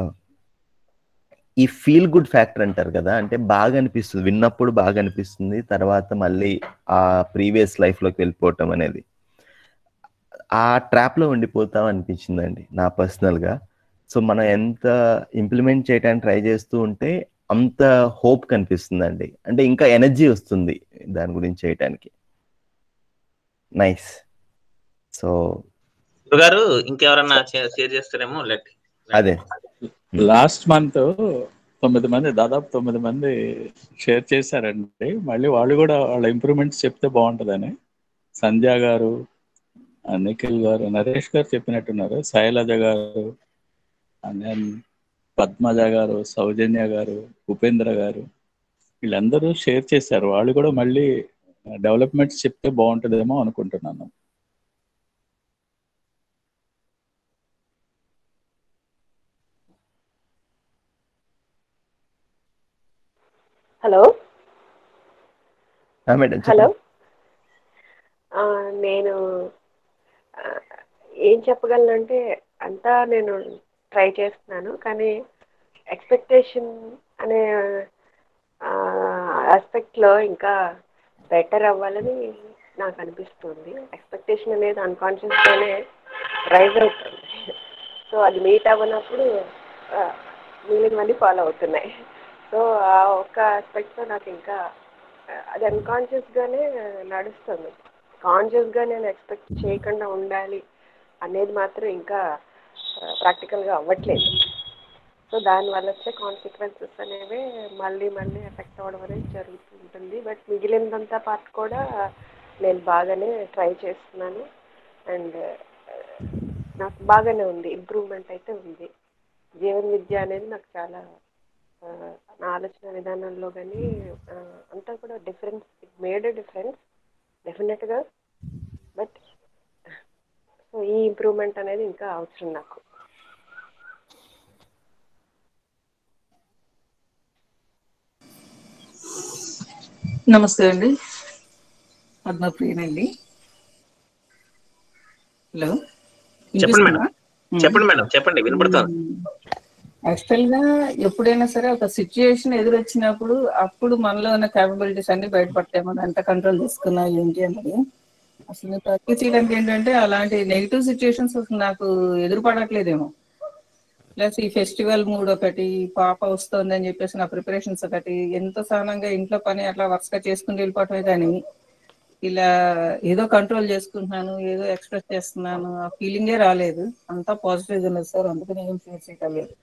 ఈ ఫీల్ గుడ్ ఫ్యాక్టర్ అంటారు కదా అంటే బాగా అనిపిస్తుంది విన్నప్పుడు బాగా అనిపిస్తుంది తర్వాత మళ్ళీ ఆ ప్రీవియస్ లైఫ్లోకి వెళ్ళిపోవటం అనేది ఆ ట్రాప్లో ఉండిపోతాం అనిపించిందండి నా పర్సనల్గా సో మనం ఎంత ఇంప్లిమెంట్ చేయడానికి ట్రై చేస్తూ ఉంటే అంత హోప్ కనిపిస్తుందండి అంటే ఇంకా ఎనర్జీ వస్తుంది దాని గురించి చేయటానికి నైస్ సో గారు ఇంకెవరన్నా షేర్ చేస్తారేమో లెట్ అదే లాస్ట్ మంత్ తొమ్మిది మంది దాదాపు తొమ్మిది మంది షేర్ చేశారండి మళ్ళీ వాళ్ళు కూడా వాళ్ళ ఇంప్రూవ్మెంట్స్ చెప్తే బాగుంటుందని సంధ్య గారు ఆ, నిఖిల్ గారు నరేష్ గారు చెప్పినట్టున్నారు శైలజ గారు దెన్ పద్మజ గారు సౌజన్య గారు ఉపేంద్ర గారు వీళ్ళందరూ షేర్ చేశారు వాళ్ళు కూడా మళ్ళీ డెవలప్మెంట్స్ చెప్తే బాగుంటుందేమో అనుకుంటున్నాను హలో మేడం హలో ఆ, నేను ఆ, ఏం చెప్పగలనంటే అంతా నేను ట్రై చేస్తున్నాను కానీ ఎక్స్పెక్టేషన్ అనే ఆస్పెక్ట్లో ఇంకా బెటర్ అవ్వాలని నాకు అనిపిస్తుంది ఎక్స్పెక్టేషన్ అనేది అన్కాన్షియస్గానే రైజ్ అవుతుంది సో అది మీట్ అవ్వనప్పుడు ఆ, మిగిలినవన్నీ ఫాలో అవుతున్నాయి సో ఆ ఒక్క ఆస్పెక్ట్తో నాకు ఇంకా ఆ, అది అన్కాన్షియస్గానే నడుస్తుంది కాన్షియస్గా నేను ఎక్స్పెక్ట్ చేయకుండా ఉండాలి అనేది మాత్రం ఇంకా ప్రాక్టికల్గా అవ్వట్లేదు సో దానివల్ల వచ్చే కాన్సిక్వెన్సెస్ అనేవి మళ్ళీ మళ్ళీ ఎఫెక్ట్ అవ్వడం అనేది జరుగుతుంటుంది బట్ మిగిలినదంతా పార్ట్ కూడా నేను బాగానే ట్రై చేస్తున్నాను అండ్ నాకు బాగానే ఉంది ఇంప్రూవ్మెంట్ అయితే ఉంది జీవన విద్య అనేది నాకు చాలా ఆ, నా ఆలోచన విధానంలో కానీ అంతా కూడా డిఫరెన్స్ ఇట్ మేడ్ డిఫరెన్స్ డెఫినెట్గా బట్ సో ఈ ఇంప్రూవ్మెంట్ అనేది ఇంకా అవసరం నాకు నమస్తే అండి పద్మప్రియనండి హలో చెప్పండి మేడం చెప్పండి మేడం చెప్పండి వినపడుతుంది యాక్చువల్ గా ఎప్పుడైనా సరే ఒక సిచ్యుయేషన్ ఎదురొచ్చినప్పుడు అప్పుడు మనలో ఉన్న క్యాపబిలిటీస్ అన్ని బయటపడతాయి మనం ఎంత కంట్రోల్ తీసుకున్నా ఏంటి అన్నది అసలు తగ్గి చేయడానికి ఏంటంటే అలాంటి నెగిటివ్ సిచ్యుయేషన్స్ అసలు నాకు ఎదురుపడట్లేదేమో ప్లస్ ఈ ఫెస్టివల్ మూడ్ ఒకటి పాప వస్తుంది అని చెప్పేసి నా ప్రిపరేషన్స్ ఒకటి ఎంత సహనంగా ఇంట్లో పని అట్లా వర్క్స్ గా చేసుకుని వెళ్ళిపోవటమే కానీ ఇలా ఏదో కంట్రోల్ చేసుకుంటున్నాను ఏదో ఎక్స్ప్రెస్ చేస్తున్నాను ఆ ఫీలింగే రాలేదు అంతా పాజిటివ్ ఉన్నది సార్ అందుకని ఏం ఫేస్ చేయలేదు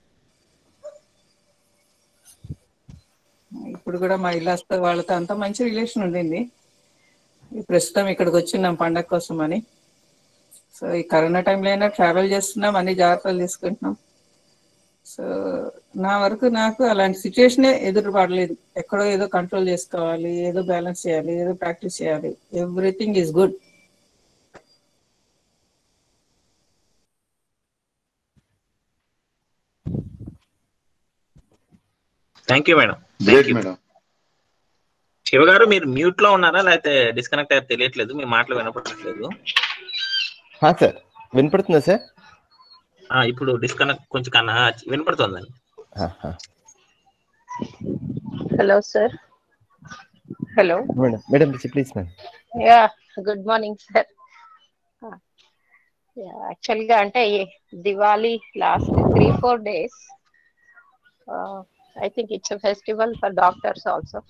ఇప్పుడు కూడా మా ఇల్లాస్తో వాళ్ళతో అంత మంచి రిలేషన్ ఉండింది ఈ ప్రస్తుతం ఇక్కడికి వచ్చిన్నాం పండగ కోసం అని సో ఈ కరోనా టైంలో అయినా ట్రావెల్ చేస్తున్నాం అన్ని జాగ్రత్తలు తీసుకుంటున్నాం సో నా వరకు నాకు అలాంటి సిచ్యుయేషనే ఎదురు పడలేదు ఎక్కడో ఏదో కంట్రోల్ చేసుకోవాలి ఏదో బ్యాలెన్స్ చేయాలి ఏదో ప్రాక్టీస్ చేయాలి everything is good thank you madam great madam Shiva garu మీరు మ్యూట్ లో ఉన్నారా లేకపోతే డిస్కనెక్ట్ అయ్యారు తెలియట్లేదు మీ మాటలు వినపడట్లేదు సార్ వినపడుతుందా సార్ ఆ, ఇప్పుడు డిస్కనెక్ట్ కొంచెం కన్నా వినపడుతుందండి hello sir hello madam madam please madam yeah good morning sir actual గా అంటే ఈ Diwali last three four days I think it's festival for doctors also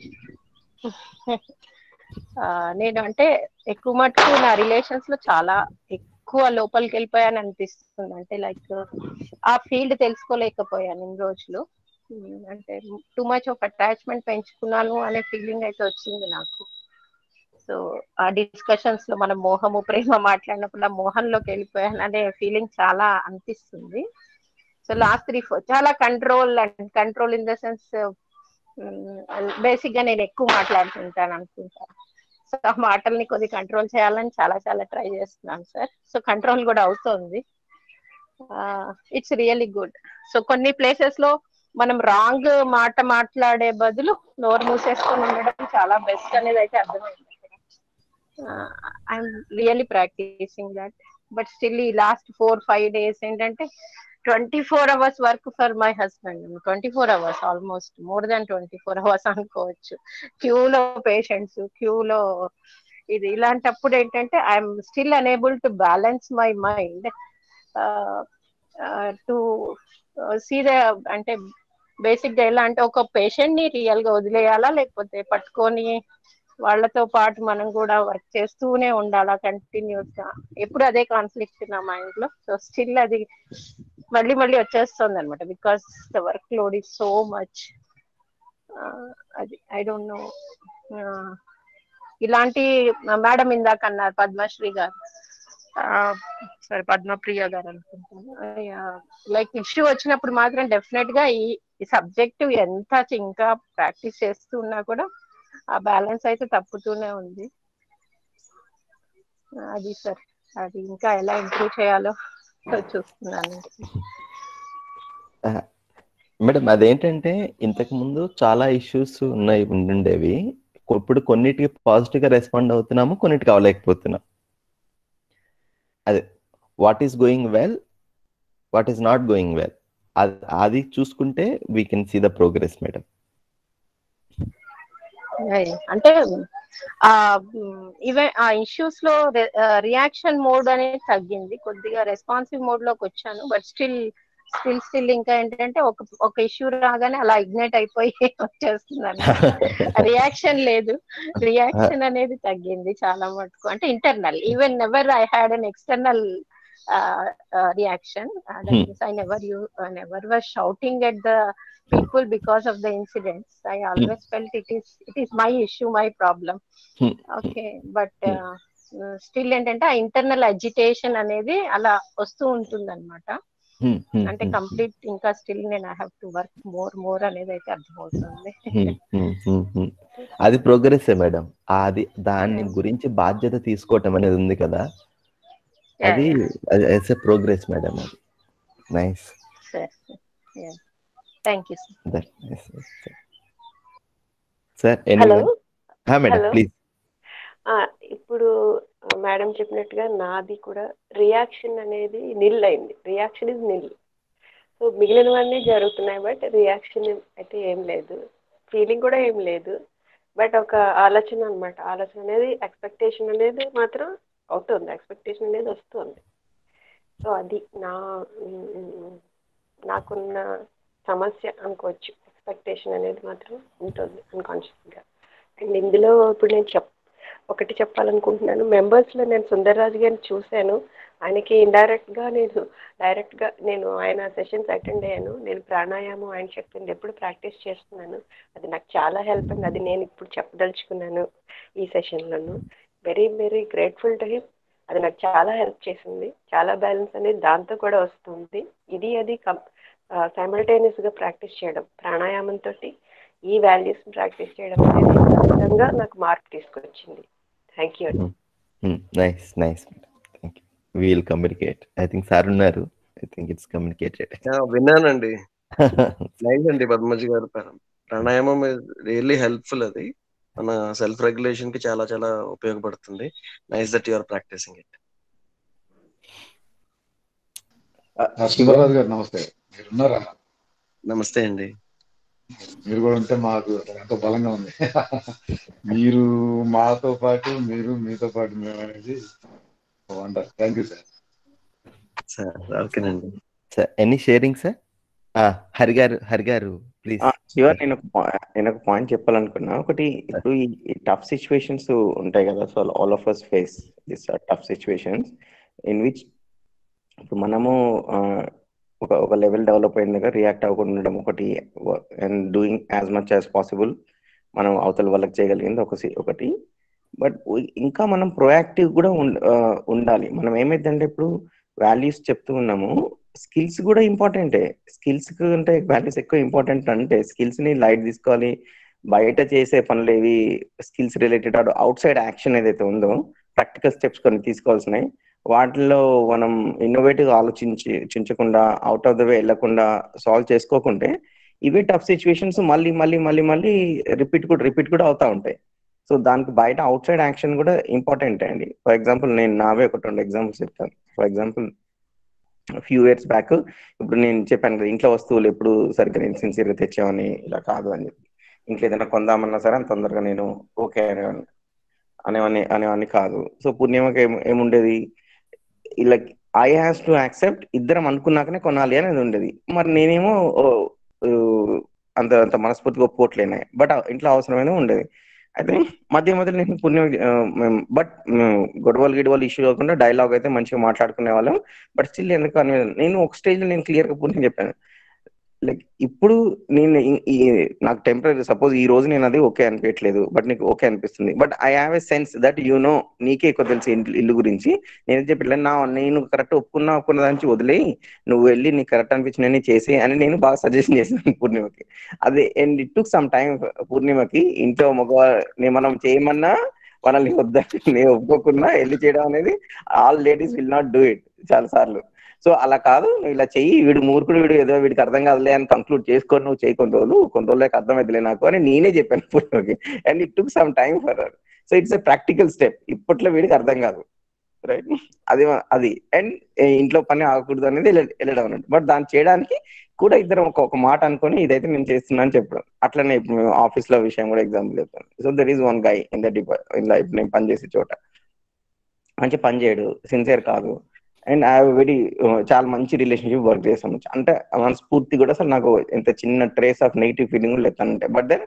నేను అంటే ఎక్కువ మటుకు నా రిలేషన్స్ లో చాలా ఎక్కువ లోపలికి వెళ్ళిపోయాను అనిపిస్తుంది అంటే లైక్ ఆ ఫీల్డ్ తెలుసుకోలేకపోయాను ఇన్ని రోజులు ఉమ్, అంటే టూ మచ్ ఆఫ్ అటాచ్మెంట్ పెంచుకున్నాను అనే ఫీలింగ్ అయితే వచ్చింది నాకు సో ఆ డిస్కషన్స్ లో మనం మోహము ప్రేమ మాట్లాడినప్పుడు ఆ మోహంలోకి వెళ్ళిపోయాను అనే ఫీలింగ్ చాలా అనిపిస్తుంది సో లాస్ట్ త్రీ ఫోర్ చాలా control and control in the sense basic గా నేను ఎక్కువ మాట్లాడుతుంటాను అనుకుంటా సో ఆ మాటల్ని కొద్ది కంట్రోల్ చేయాలని చాలా చాలా ట్రై చేస్తున్నాను సార్ సో కంట్రోల్ కూడా అవుతోంది ఇట్స్ రియల్లీ గుడ్ సో కొన్ని ప్లేసెస్ లో మనం రాంగ్ మాట మాట్లాడే బదులు నోరు మూసేసుకొని ఉండడం చాలా బెస్ట్ అనేది అయితే అర్థమైంది I'm really practising that but still ఈ లాస్ట్ ఫోర్ ఫైవ్ డేస్ ఏంటంటే twenty four hours work for my husband twenty four hours almost more than twenty four hours అనుకోవచ్చు క్యూలో పేషెంట్స్ క్యూలో ఇది ఇలాంటప్పుడు ఏంటంటే I'm still unable to balance my mind to see the అంటే basic గా ఎలా అంటే ఒక పేషెంట్ ని రియల్ గా వదిలేయాలా లేకపోతే పట్టుకొని వాళ్ళతో పాటు మనం కూడా వర్క్ చేస్తూనే ఉండాలా కంటిన్యూస్ గా ఎప్పుడు అదే కాన్ఫ్లిక్ట్ నా మైండ్ లో సో స్టిల్ అది మళ్ళీ మళ్ళీ వచ్చేస్తుంది అనమాట because the workload is so much అది ఐ డోంట్ నో ఇలాంటి మేడం ఇందాక అన్నారు పద్మశ్రీ గారు సరే పద్మప్రియ గారు అనుకుంటాను లైక్ ఇష్యూ వచ్చినప్పుడు మాత్రం డెఫినెట్ గా ఈ సబ్జెక్ట్ ఎంత ఇంకా ప్రాక్టీస్ చేస్తూ ఉన్నా కూడా ఆ బ్యాలెన్స్ అయితే తప్పుతూనే ఉంది అది సార్ అది ఇంకా ఎలా ఇంప్రూవ్ చేయాలో చూస్తున్నాను మేడం అదేంటంటే ఇంతకు ముందు చాలా ఇష్యూస్ ఉన్నాయి ఉండుండేవి ఇప్పుడు కొన్నిటికి పాజిటివ్ గా రెస్పాండ్ అవుతున్నాము కొన్నిటికి అవ్వలేకపోతున్నాం అదే what is going well what is not going well అది చూసుకుంటే we can see the progress madam అంటే ఆ ఈవెన్ ఆ ఇష్యూస్ లో రియాక్షన్ మోడ్ అనేది తగ్గింది కొద్దిగా రెస్పాన్సివ్ మోడ్ లోకి వచ్చాను బట్ స్టిల్ స్టిల్ స్టిల్ ఇంకా ఏంటంటే ఒక ఒక ఇష్యూ రాగానే అలా ఇగ్నైట్ అయిపోయి వచ్చేస్తున్నాను రియాక్షన్ లేదు రియాక్షన్ అనేది తగ్గింది చాలా మటుకు అంటే internal even never I had an external reaction I never you never were shouting at the people because of the incidents i always felt it is it is my issue my problem okay but still ఏంటంటే ఆ internal agitation అనేది అలా వస్తూ ఉంటుంది అనమాట హ్మ్, హ్మ్, అంటే హ్మ్, కంప్లీట్ ఇంకా స్టిల్ నేను I have to work more more అనేది అయితే అర్థమవుతుంది హ్మ్, హ్మ్, హ్మ్, హ్మ్. అది ప్రోగ్రెస్ మేడం అది దాని గురించి బాధ్యత తీసుకోవటం అనేది ఉంది కదా Yeah, అది yeah. It's a progress madam అది nice sir thank you sir sir hello any madam hello please ఆ, ఇప్పుడు మేడం చెప్పినట్టుగా నాది కూడా రియాక్షన్ అనేది నిల్ అయింది రియాక్షన్ ఇస్ నిల్ సో మిగిలినవన్నీ జరుగుతున్నాయి బట్ రియాక్షన్ అయితే ఏం లేదు ఫీలింగ్ కూడా ఏం లేదు బట్ ఒక ఆలోచన అన్నమాట ఆలోచన అనేది ఎక్స్పెక్టేషన్ అనేది మాత్రం అవుతుంది ఎక్స్పెక్టేషన్ అనేది వస్తుంది సో అది నా మ్, నాకున్న సమస్య అనుకోవచ్చు ఎక్స్పెక్టేషన్ అనేది మాత్రం ఉంటుంది అన్కాన్షియస్గా అండ్ ఇందులో ఇప్పుడు నేను చెప్ ఒకటి చెప్పాలనుకుంటున్నాను మెంబర్స్లో నేను సుందర్రాజు గారిని చూశాను ఆయనకి ఇండైరెక్ట్గా నేను డైరెక్ట్గా నేను ఆయన సెషన్స్ అటెండ్ అయ్యాను నేను ప్రాణాయామం ఆయన చెప్పింది ఎప్పుడు ప్రాక్టీస్ చేస్తున్నాను అది నాకు చాలా హెల్ప్ అయింది అది నేను ఇప్పుడు చెప్పదలుచుకున్నాను ఈ సెషన్లోను very very grateful to him అది నాకు చాలా హెల్ప్ చేసింది చాలా బ్యాలెన్స్ అనేది దాంతో కూడా వస్తుంది ఇది అది కం సైమల్టేనియస్గా ప్రాక్టీస్ చేయడం ప్రాణాయామంతో ఈ వాల్యూస్ ప్రాక్టీస్ చేయడం అనేది ఖచ్చితంగా నాకు మార్క్ తీసుకొచ్చింది థ్యాంక్ యూ అండి nice nice thank you we'll communicate I think sir ఉన్నారు ఐ థింక్ ఇట్స్ కమ్యూనికేటెడ్ ఆ, విన్నానండి నైస్ అండి పద్మజి గారు ప్రా- ప్రాణాయామం రియల్లీ హెల్ప్ఫుల్ అది మన సెల్ఫ్ రెగ్యులేషన్ కి చాలా చాలా ఉపయోగపడుతుంది nice that your practising it Sundararaju గారు నమస్తే మీరు ఉన్నారా నమస్తే అండి మీరు కూడా ఉంటే మాకు ఎంతో బలంగా ఉంది మీరు మాతో పాటు మీరు మీతో పాటు మేము అనేది wonder thank you sir sir ఓకేనండి sir any sharing sir Hari గారు హరి గారు ప్లీజ్ శివ నేను ఒక పా- నేను ఒక పాయింట్ చెప్పాలనుకున్నా ఒకటి ఇప్పుడు ఈ టఫ్ సిచ్యువేషన్స్ ఉంటాయి కదా so all of us face this tough situations in which ఇప్పుడు మనము ఆ, ఒక ఒక లెవెల్ డెవలప్ అయిన దగ్గర రియాక్ట్ అవ్వకుండా ఉండడం ఒకటి and doing as much as possible మనం అవతల వాళ్ళకి చేయగలిగింది ఒక సి- ఒకటి బట్ ఇంకా మనం ప్రొయాక్టివ్ కూడా ఉండ- ఆ, ఉండాలి మనం ఏమైందంటే ఇప్పుడు వాల్యూస్ చెప్తూ ఉన్నాము స్కిల్స్ కూడా ఇంపార్టెంటే స్కిల్స్ అంటే వాల్యూస్ ఎక్కువ ఇంపార్టెంట్ అంటే స్కిల్స్ ని లైట్ తీసుకోవాలి బయట చేసే పనులు ఏవి skills related outside action ఏదైతే ఉందో ప్రాక్టికల్ స్టెప్స్ కొన్ని తీసుకోవాల్సినాయి వాటిలో మనం ఇన్నోవేటివ్ ఆలోచించి చించకుండా అవుట్ ఆఫ్ ద వే వెళ్లకుండా సాల్వ్ చేసుకోకుంటే ఇవే టఫ్ సిచ్యువేషన్స్ మళ్ళీ మళ్ళీ మళ్ళీ మళ్ళీ రిపీట్ కూడా రిపీట్ కూడా అవుతా ఉంటాయి సో దానికి బయట అవుట్ సైడ్ యాక్షన్ కూడా ఇంపార్టెంట్ అండి ఫర్ ఎగ్జాంపుల్ నేను నావే ఒకటి రెండు ఎగ్జాంపుల్స్ చెప్తాను for example few years back ఇప్పుడు నేను చెప్పాను కదా ఇంట్లో వస్తువులు ఎప్పుడు సరిగ్గా నేను సిన్సియర్గా తెచ్చామని ఇలా కాదు అని చెప్పి ఇంట్లో ఏదైనా కొందామన్నా సరే అంత తొందరగా నేను ఓకే అనేవాడిని అనేవాడిని అనేవాడిని కాదు సో పూర్ణిమకి ఏం ఏముండేది ఇలా ఐ హ్యాస్ టు యాక్సెప్ట్ ఇద్దరం అనుకున్నాకనే కొనాలి అనేది ఉండేది మరి నేనేమో ఓ, ఓ, అంత అంత మనస్ఫూర్తిగా ఒప్పుకోవట్లేనే బట్ ఇంట్లో అవసరమైన ఉండేది అయితే మధ్య మధ్యలో నేను పుణ్యం బట్ గొడవలు గిడవలు ఇష్యూ కాకుండా డైలాగ్ అయితే మంచిగా మాట్లాడుకునే వాళ్ళం బట్ స్టిల్ ఎందుకు అని నేను ఒక స్టేజ్ లో నేను క్లియర్ గా పుణ్యం చెప్పాను లైక్ ఇప్పుడు నేను ఈ- ఈ- నాకు టెంపరీ సపోజ్ ఈ రోజు నేను అది ఓకే అనిపించట్లేదు బట్ నీకు ఓకే అనిపిస్తుంది but I have a sense that you know నీకే ఎక్కువ తెలుసు ఇల్లు ఇల్లు గురించి నేను చెప్పట్లే నా నేను కరెక్ట్ ఒప్పుకున్నా ఒప్పుకున్న దానికి వదిలేయి నువ్వు వెళ్ళి నీకు కరెక్ట్ అనిపించిన చేసి అని నేను బాగా సజెషన్ చేశాను పూర్ణిమకి అదే and it took some time పూర్ణిమకి ఇంట్లో మగ మనం చేయమన్నా మనల్ని వద్దని నేను ఒప్పుకోకున్నా వెళ్ళి చేయడం అనేది all ladies will not do it చాలా సార్లు సో అలా కాదు నువ్వు ఇలా చెయ్యి వీడు మూర్ఖుడు వీడు ఏదో వీడికి అర్థం కాదులే అని కంక్లూడ్ చేసుకొని నువ్వు చేయి కొన్ని రోజులు కొన్ని రోజులకి అర్థమైతలే నాకు అని నేనే చెప్పాను పూర్ణిమకి and it took some time for so it's a practical step ఇప్పట్లో వీడికి అర్థం కాదు రైట్ అది అది అండ్ ఇంట్లో పని ఆగకూడదు అనేది వెళ్ళ- వెళ్ళడం అన్నట్టు బట్ దాన్ని చేయడానికి కూడా ఇద్దరం ఒక ఒక మాట అనుకొని ఇదైతే నేను చేస్తున్నా అని చెప్పడం అట్లనే ఇప్పుడు మేము ఆఫీస్ లో విషయం కూడా ఎగ్జాంపుల్ చెప్తాను so there is one guy in the డిపా ఇన్ లైఫ్ నేను పనిచేసే చోట మంచి పని చేయడు సిన్సియర్ కాదు అండ్ ఐ వెరీ చాలా మంచి రిలేషన్షిప్ వర్క్ చేస్తాం అంటే మనస్ఫూర్తి కూడా అసలు నాకు ఎంత చిన్న ట్రేస్ ఆఫ్ నెగిటివ్ ఫీలింగ్ లేదంటే బట్ దెన్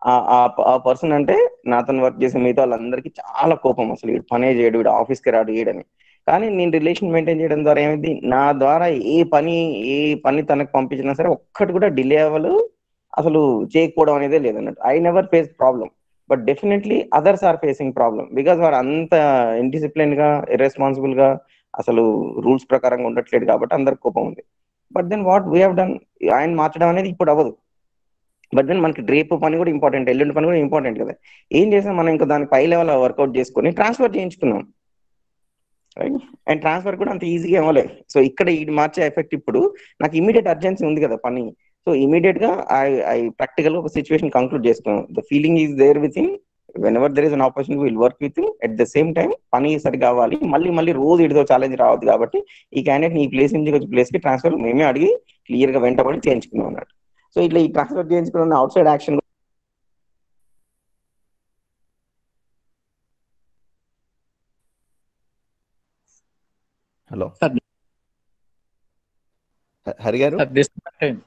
ఆ పర్సన్ అంటే నాతో వర్క్ చేసే మిగతా వాళ్ళందరికీ చాలా కోపం అసలు వీడు పనే చేయడు వీడు ఆఫీస్కి రాడు వీడని కానీ నేను రిలేషన్ మెయింటైన్ చేయడం ద్వారా ఏమైంది నా ద్వారా ఏ పని ఏ పని తనకు పంపించినా సరే ఒక్కటి కూడా డిలే అవ్వలు అసలు చేయకపోవడం అనేదే లేదన్నట్టు I never face problem but definitely others are facing problem because వాడు అంత ఇండిసిప్లిన్ గా ఇర్రెస్పాన్సిబుల్ గా అసలు రూల్స్ ప్రకారంగా ఉండట్లేదు కాబట్టి అందరికి కోపం ఉంది but then what we have done ఆయన మార్చడం అనేది ఇప్పుడు అవ్వదు బట్ దెన్ మనకి డ్రేప్ పని కూడా ఇంపార్టెంట్ ఎల్లుండి పని కూడా ఇంపార్టెంట్ కదా ఏం చేసాం మనం ఇంకా దాని పై లెవెల్ వర్కౌట్ చేసుకొని ట్రాన్స్ఫర్ చేయించుకున్నాం రైట్ అండ్ ట్రాన్స్ఫర్ కూడా అంత ఈజీగా ఇవ్వలేదు సో ఇక్కడ ఇది మార్చే ఎఫెక్ట్ ఇప్పుడు నాకు ఇమీడియట్ అర్జెన్సీ ఉంది కదా పని సో ఇమీడియట్ గా ఐ ఐ ప్రాక్టికల్ ఒక సిచ్యువేషన్ కంక్లూడ్ చేసుకున్నాను the feeling is there within whenever there is an opportunity will work with at the same time పని సరిగా కావాలి మళ్ళీ మళ్ళీ రోజు ఇడితో ఛాలెంజ్ రావద్దు కాబట్టి ఈ క్యాండిడేట్ ఈ ప్లేస్ నుంచి వచ్చి ప్లేస్ కి ట్రాన్స్ఫర్ మేమే అడిగి క్లియర్ గా వెంటబడి చేయించుకున్నాం అన్నట్టు సో ఇట్లా ఈ ట్రాన్స్ఫర్ చేయించుకున్న outside action hello sir హ- హరి గారు సార్ డిస్కనెక్ట్ అయింది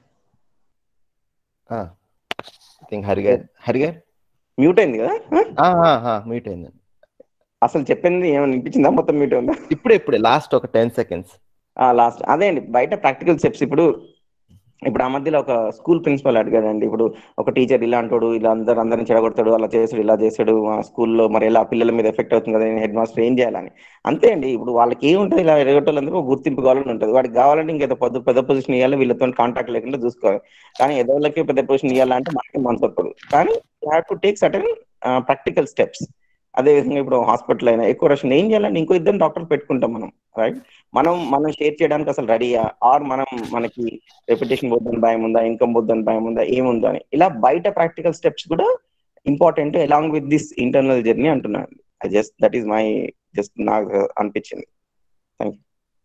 థింక్ హరి గారు హరి గారు మ్యూట్ అయింది కదా మీట్ అయిందండి అసలు చెప్పింది ఏమైనా వినిపించిందా మొత్తం మ్యూట్ ఉందా ఇప్పుడే ఇప్పుడే లాస్ట్ ఒక టెన్ సెకండ్స్ లాస్ట్ అదే అండి బయట ప్రాక్టికల్ స్టెప్స్ ఇప్పుడు ఇప్పుడు ఆ మధ్యలో ఒక స్కూల్ ప్రిన్సిపల్ అడిగాడండి ఇప్పుడు ఒక టీచర్ ఇలా అంటాడు ఇలా అందరు అందరిని చెడగొడతాడు అలా చేసాడు ఇలా చేసాడు ఆ స్కూల్లో మరి ఎలా పిల్లల మీద ఎఫెక్ట్ అవుతుంది కదా హెడ్ మాస్టర్ ఏం చేయాలని అంతే అండి ఇప్పుడు వాళ్ళకి ఏముంటుంది ఇలా ఎరగొట్టాలందరూ ఒక గుర్తింపు కావాలని ఉంటుంది వాడికి కావాలంటే ఇంకేదో పెద్ద పెద్ద పొజిషన్ ఇవ్వాలి వీళ్ళతో కాంటాక్ట్ లేకుండా చూసుకోవాలి కానీ ఎదోళ్ళకి పెద్ద పొజిషన్ ఇవ్వాలంటే మనకి మనసు ఒప్పదు కానీ have to take certain practical steps అదే విధంగా ఇప్పుడు హాస్పిటల్ అయినా ఎక్కువ రష్ ఏం చేయాలంటే ఇంకో ఇద్దరు డాక్టర్ పెట్టుకుంటాం మనం రైట్ మనం మనం షేర్ చేయడానికి అసలు రెడీయా ఆర్ మనం మనకి రెప్యుటేషన్ పోద్దని భయం ఉందా ఇన్కమ్ పోద్దని భయం ఉందా ఏముందా అని ఇలా బయట ప్రాక్టికల్ స్టెప్స్ కూడా important along with this internal journey అంటున్నాను I just that is my just నాకు అనిపించింది థ్యాంక్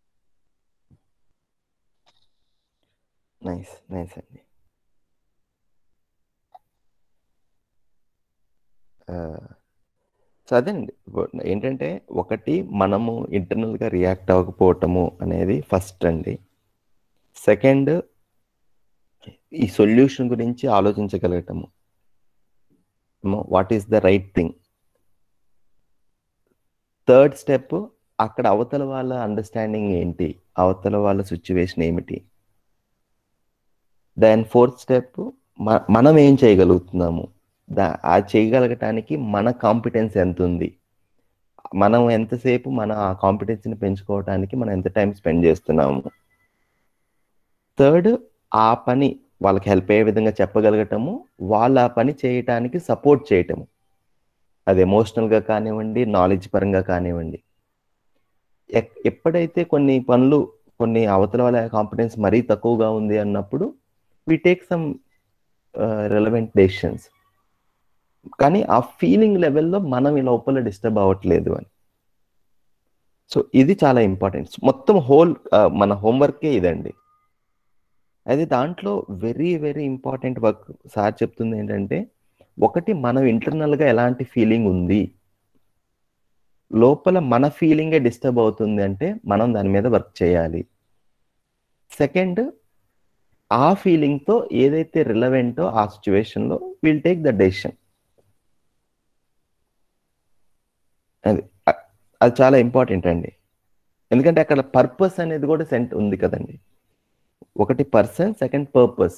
యూ నైస్ నైస్ అండి సో అదేండి ఇప్పుడు ఏంటంటే ఒకటి మనము ఇంటర్నల్గా రియాక్ట్ అవ్వకపోవటము అనేది ఫస్ట్ అండి సెకండ్ ఈ సొల్యూషన్ గురించి ఆలోచించగలగటము what is the right thing third step అక్కడ అవతల వాళ్ళ అండర్స్టాండింగ్ ఏంటి అవతల వాళ్ళ సిచ్యువేషన్ ఏమిటి దెన్ ఫోర్త్ స్టెప్ మనం ఏం చేయగలుగుతున్నాము దా ఆ చేయగలగటానికి మన కాంపిటెన్స్ ఎంత ఉంది మనం ఎంతసేపు మన ఆ కాంపిటెన్స్ని పెంచుకోవడానికి మనం ఎంత టైం స్పెండ్ చేస్తున్నాము థర్డ్ ఆ పని వాళ్ళకి హెల్ప్ అయ్యే విధంగా చెప్పగలగటము వాళ్ళ ఆ పని చేయటానికి సపోర్ట్ చేయటము అది ఎమోషనల్గా కానివ్వండి నాలెడ్జ్ పరంగా కానివ్వండి ఎక్- ఎప్పుడైతే కొన్ని పనులు కొన్ని అవతల వాళ్ళ కాంపిటెన్స్ మరీ తక్కువగా ఉంది అన్నప్పుడు we take some relevant decisions కానీ ఆ ఫీలింగ్ లెవెల్లో మనం ఈ లోపల డిస్టర్బ్ అవ్వట్లేదు అని సో ఇది చాలా ఇంపార్టెంట్ మొత్తం హోల్ మన హోంవర్కే ఇదండి అయితే దాంట్లో very very important work sir చెప్తుంది ఏంటంటే ఒకటి మనం ఇంటర్నల్గా ఎలాంటి ఫీలింగ్ ఉంది లోపల మన ఫీలింగే డిస్టర్బ్ అవుతుంది అంటే మనం దాని మీద వర్క్ చేయాలి సెకండ్ ఆ ఫీలింగ్తో ఏదైతే రిలవెంటో ఆ సిచ్యువేషన్లో విల్ టేక్ ద డెసిషన్ అది అ- అది చాలా ఇంపార్టెంట్ అండి ఎందుకంటే అక్కడ పర్పస్ అనేది కూడా సెంట్ ఉంది కదండి ఒకటి person second purpose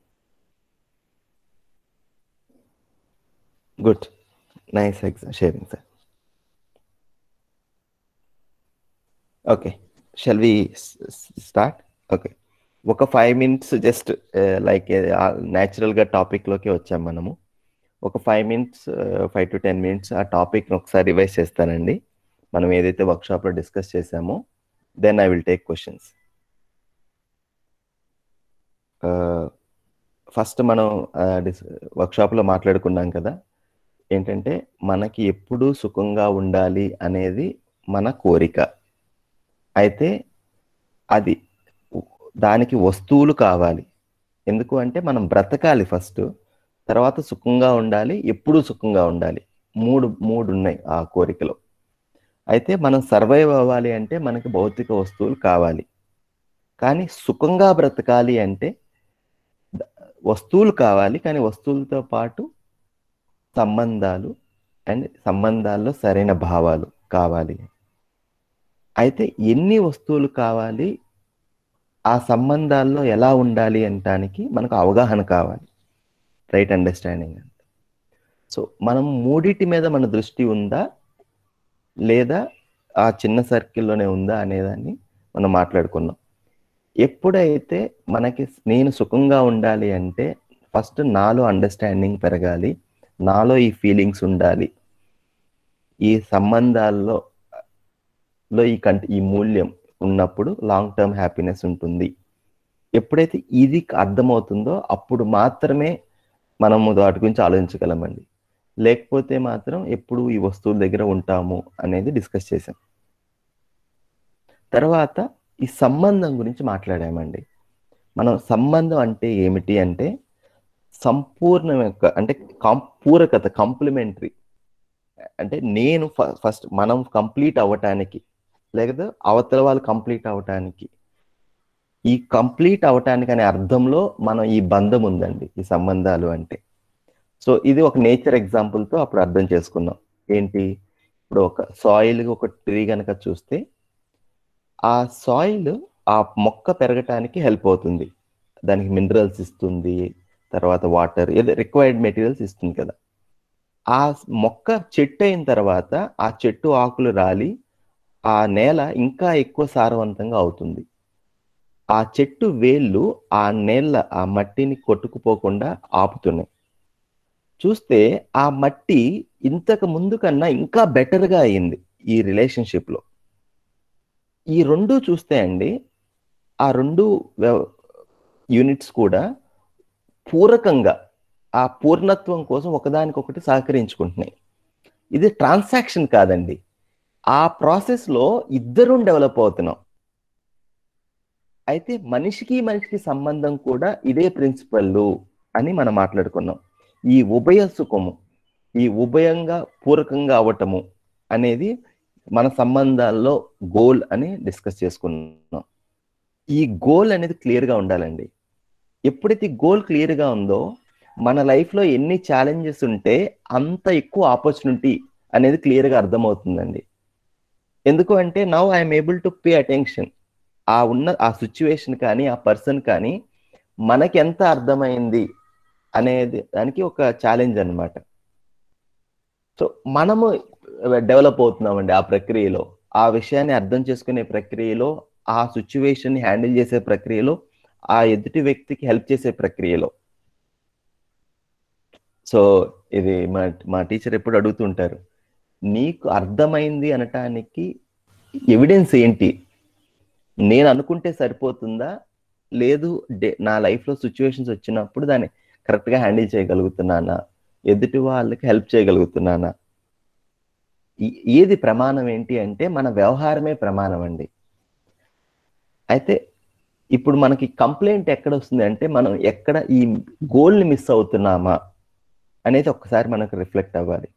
good nice exam sharing sir okay shall we start okay ఒక ఫైవ్ మినిట్స్ జస్ట్ లైక్ న్యాచురల్గా టాపిక్లోకి వచ్చాం మనము ఒక five minutes five to ten minutes ఆ టాపిక్ని ఒకసారి రివైజ్ చేస్తానండి మనం ఏదైతే వర్క్షాప్లో డిస్కస్ చేసామో then I will take questions first మనం వర్క్షాప్లో మాట్లాడుకున్నాం కదా ఏంటంటే మనకి ఎప్పుడూ సుఖంగా ఉండాలి అనేది మన కోరిక అయితే అది దానికి వస్తువులు కావాలి ఎందుకు అంటే మనం బ్రతకాలి ఫస్ట్ తర్వాత సుఖంగా ఉండాలి ఎప్పుడూ సుఖంగా ఉండాలి మూడు మూడు ఉన్నాయి ఆ కోరికలో అయితే మనం సర్వైవ్ అవ్వాలి అంటే మనకి భౌతిక వస్తువులు కావాలి కానీ సుఖంగా బ్రతకాలి అంటే ద- వస్తువులు కావాలి కానీ వస్తువులతో పాటు సంబంధాలు అండ్ సంబంధాల్లో సరైన భావాలు కావాలి అయితే ఎన్ని వస్తువులు కావాలి ఆ సంబంధాల్లో ఎలా ఉండాలి అనటానికి మనకు అవగాహన కావాలి రైట్ అండర్స్టాండింగ్ అంటే సో మనం మూడిటి మీద మన దృష్టి ఉందా లేదా ఆ చిన్న సర్కిల్లోనే ఉందా అనేదాన్ని మనం మాట్లాడుకున్నాం ఎప్పుడైతే మనకి నేను సుఖంగా ఉండాలి అంటే ఫస్ట్ నాలో అండర్స్టాండింగ్ పెరగాలి నాలో ఈ ఫీలింగ్స్ ఉండాలి ఈ సంబంధాల్లో లో ఈ కంటి ఈ మూల్యం ఉన్నప్పుడు లాంగ్ టర్మ్ హ్యాపీనెస్ ఉంటుంది ఎప్పుడైతే ఇది అర్థమవుతుందో అప్పుడు మాత్రమే మనము వాటి గురించి ఆలోచించగలమండి లేకపోతే మాత్రం ఎప్పుడు ఈ వస్తువుల దగ్గర ఉంటాము అనేది డిస్కస్ చేసాం తర్వాత ఈ సంబంధం గురించి మాట్లాడామండి మనం సంబంధం అంటే ఏమిటి అంటే సంపూర్ణ యొక్క అంటే కం పూరకత కాంప్లిమెంటరీ అంటే నేను ఫస్ట్ మనం కంప్లీట్ అవ్వటానికి లేకపోతే అవతల వాళ్ళు కంప్లీట్ అవ్వటానికి ఈ కంప్లీట్ అవటానికి అనే అర్థంలో మనం ఈ బంధం ఉందండి ఈ సంబంధాలు అంటే సో ఇది ఒక నేచర్ ఎగ్జాంపుల్తో అప్పుడు అర్థం చేసుకున్నాం ఏంటి ఇప్పుడు ఒక సాయిల్ ఒక ట్రీ కనుక చూస్తే ఆ సాయిల్ ఆ మొక్క పెరగటానికి హెల్ప్ అవుతుంది దానికి మినరల్స్ ఇస్తుంది తర్వాత వాటర్ ఏదో రిక్వైర్డ్ మెటీరియల్స్ ఇస్తుంది కదా ఆ మొక్క చెట్టు అయిన తర్వాత ఆ చెట్టు ఆకులు రాలి ఆ నేల ఇంకా ఎక్కువ సారవంతంగా అవుతుంది ఆ చెట్టు వేళ్ళు ఆ నేల ఆ మట్టిని కొట్టుకుపోకుండా ఆపుతున్నాయి చూస్తే ఆ మట్టి ఇంతకు ముందు కన్నా ఇంకా బెటర్గా అయింది ఈ రిలేషన్షిప్లో ఈ రెండు చూస్తే అండి ఆ రెండు యూనిట్స్ కూడా పూరకంగా ఆ పూర్ణత్వం కోసం ఒకదానికొకటి సహకరించుకుంటున్నాయి ఇది ట్రాన్సాక్షన్ కాదండి ఆ ప్రాసెస్లో ఇద్దరం డెవలప్ అవుతున్నాం అయితే మనిషికి మనిషికి సంబంధం కూడా ఇదే ప్రిన్సిపల్ అని మనం మాట్లాడుకున్నాం ఈ ఉభయ సుఖము ఈ ఉభయంగా పూరకంగా అవ్వటము అనేది మన సంబంధాల్లో గోల్ అని డిస్కస్ చేసుకున్నాం ఈ గోల్ అనేది క్లియర్గా ఉండాలండి ఎప్పుడైతే గోల్ క్లియర్గా ఉందో మన లైఫ్లో ఎన్ని ఛాలెంజెస్ ఉంటే అంత ఎక్కువ ఆపర్చునిటీ అనేది క్లియర్గా అర్థమవుతుందండి ఎందుకు అంటే now I'm able to pay attention ఆ ఉన్న ఆ సిచ్యువేషన్ కానీ ఆ పర్సన్ కానీ మనకి ఎంత అర్థమైంది అనేది దానికి ఒక ఛాలెంజ్ అనమాట సో మనము డెవలప్ అవుతున్నామండి ఆ ప్రక్రియలో ఆ విషయాన్ని అర్థం చేసుకునే ప్రక్రియలో ఆ సిచ్యువేషన్ని హ్యాండిల్ చేసే ప్రక్రియలో ఆ ఎదుటి వ్యక్తికి హెల్ప్ చేసే ప్రక్రియలో సో ఇది మా మా టీచర్ ఎప్పుడు అడుగుతుంటారు నీకు అర్థమైంది అనటానికి ఎవిడెన్స్ ఏంటి నేను అనుకుంటే సరిపోతుందా లేదు నా లైఫ్లో సిచ్యువేషన్స్ వచ్చినప్పుడు దాన్ని కరెక్ట్గా హ్యాండిల్ చేయగలుగుతున్నానా ఎదుటి వాళ్ళకి హెల్ప్ చేయగలుగుతున్నానా ఏది ప్రమాణం ఏంటి అంటే మన వ్యవహారమే ప్రమాణం అండి అయితే ఇప్పుడు మనకి కంప్లైంట్ ఎక్కడ వస్తుంది అంటే మనం ఎక్కడ ఈ గోల్ని మిస్ అవుతున్నామా అనేది ఒక్కసారి మనకు రిఫ్లెక్ట్ అవ్వాలి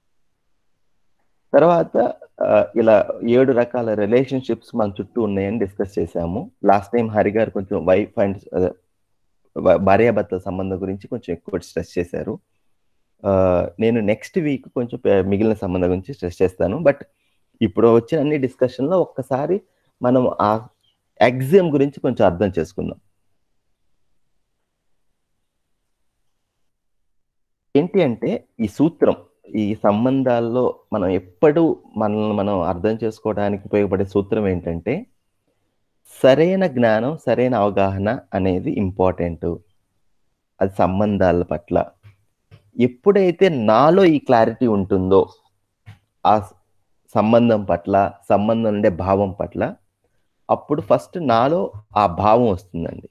తర్వాత ఇలా ఏడు రకాల రిలేషన్షిప్స్ మన చుట్టూ ఉన్నాయని డిస్కస్ చేశాము లాస్ట్ టైం హరి గారు కొంచెం వైఫ్ అండ్ భార్యాభర్త సంబంధం గురించి కొంచెం ఎక్కువ స్ట్రెస్ చేశారు నేను నెక్స్ట్ వీక్ కొంచెం మిగిలిన సంబంధం గురించి స్ట్రెస్ చేస్తాను బట్ ఇప్పుడు వచ్చిన అన్ని డిస్కషన్లో ఒక్కసారి మనం ఆ ఎగ్జామ్ గురించి కొంచెం అర్థం చేసుకుందాం ఏంటి అంటే ఈ సూత్రం ఈ సంబంధాల్లో మనం ఎప్పుడు మనల్ని మనం అర్థం చేసుకోవడానికి ఉపయోగపడే సూత్రం ఏంటంటే సరైన జ్ఞానం సరైన అవగాహన అనేది ఇంపార్టెంట్ అది సంబంధాల పట్ల ఎప్పుడైతే నాలో ఈ క్లారిటీ ఉంటుందో ఆ సంబంధం పట్ల సంబంధం ఉండే భావం పట్ల అప్పుడు ఫస్ట్ నాలో ఆ భావం వస్తుందండి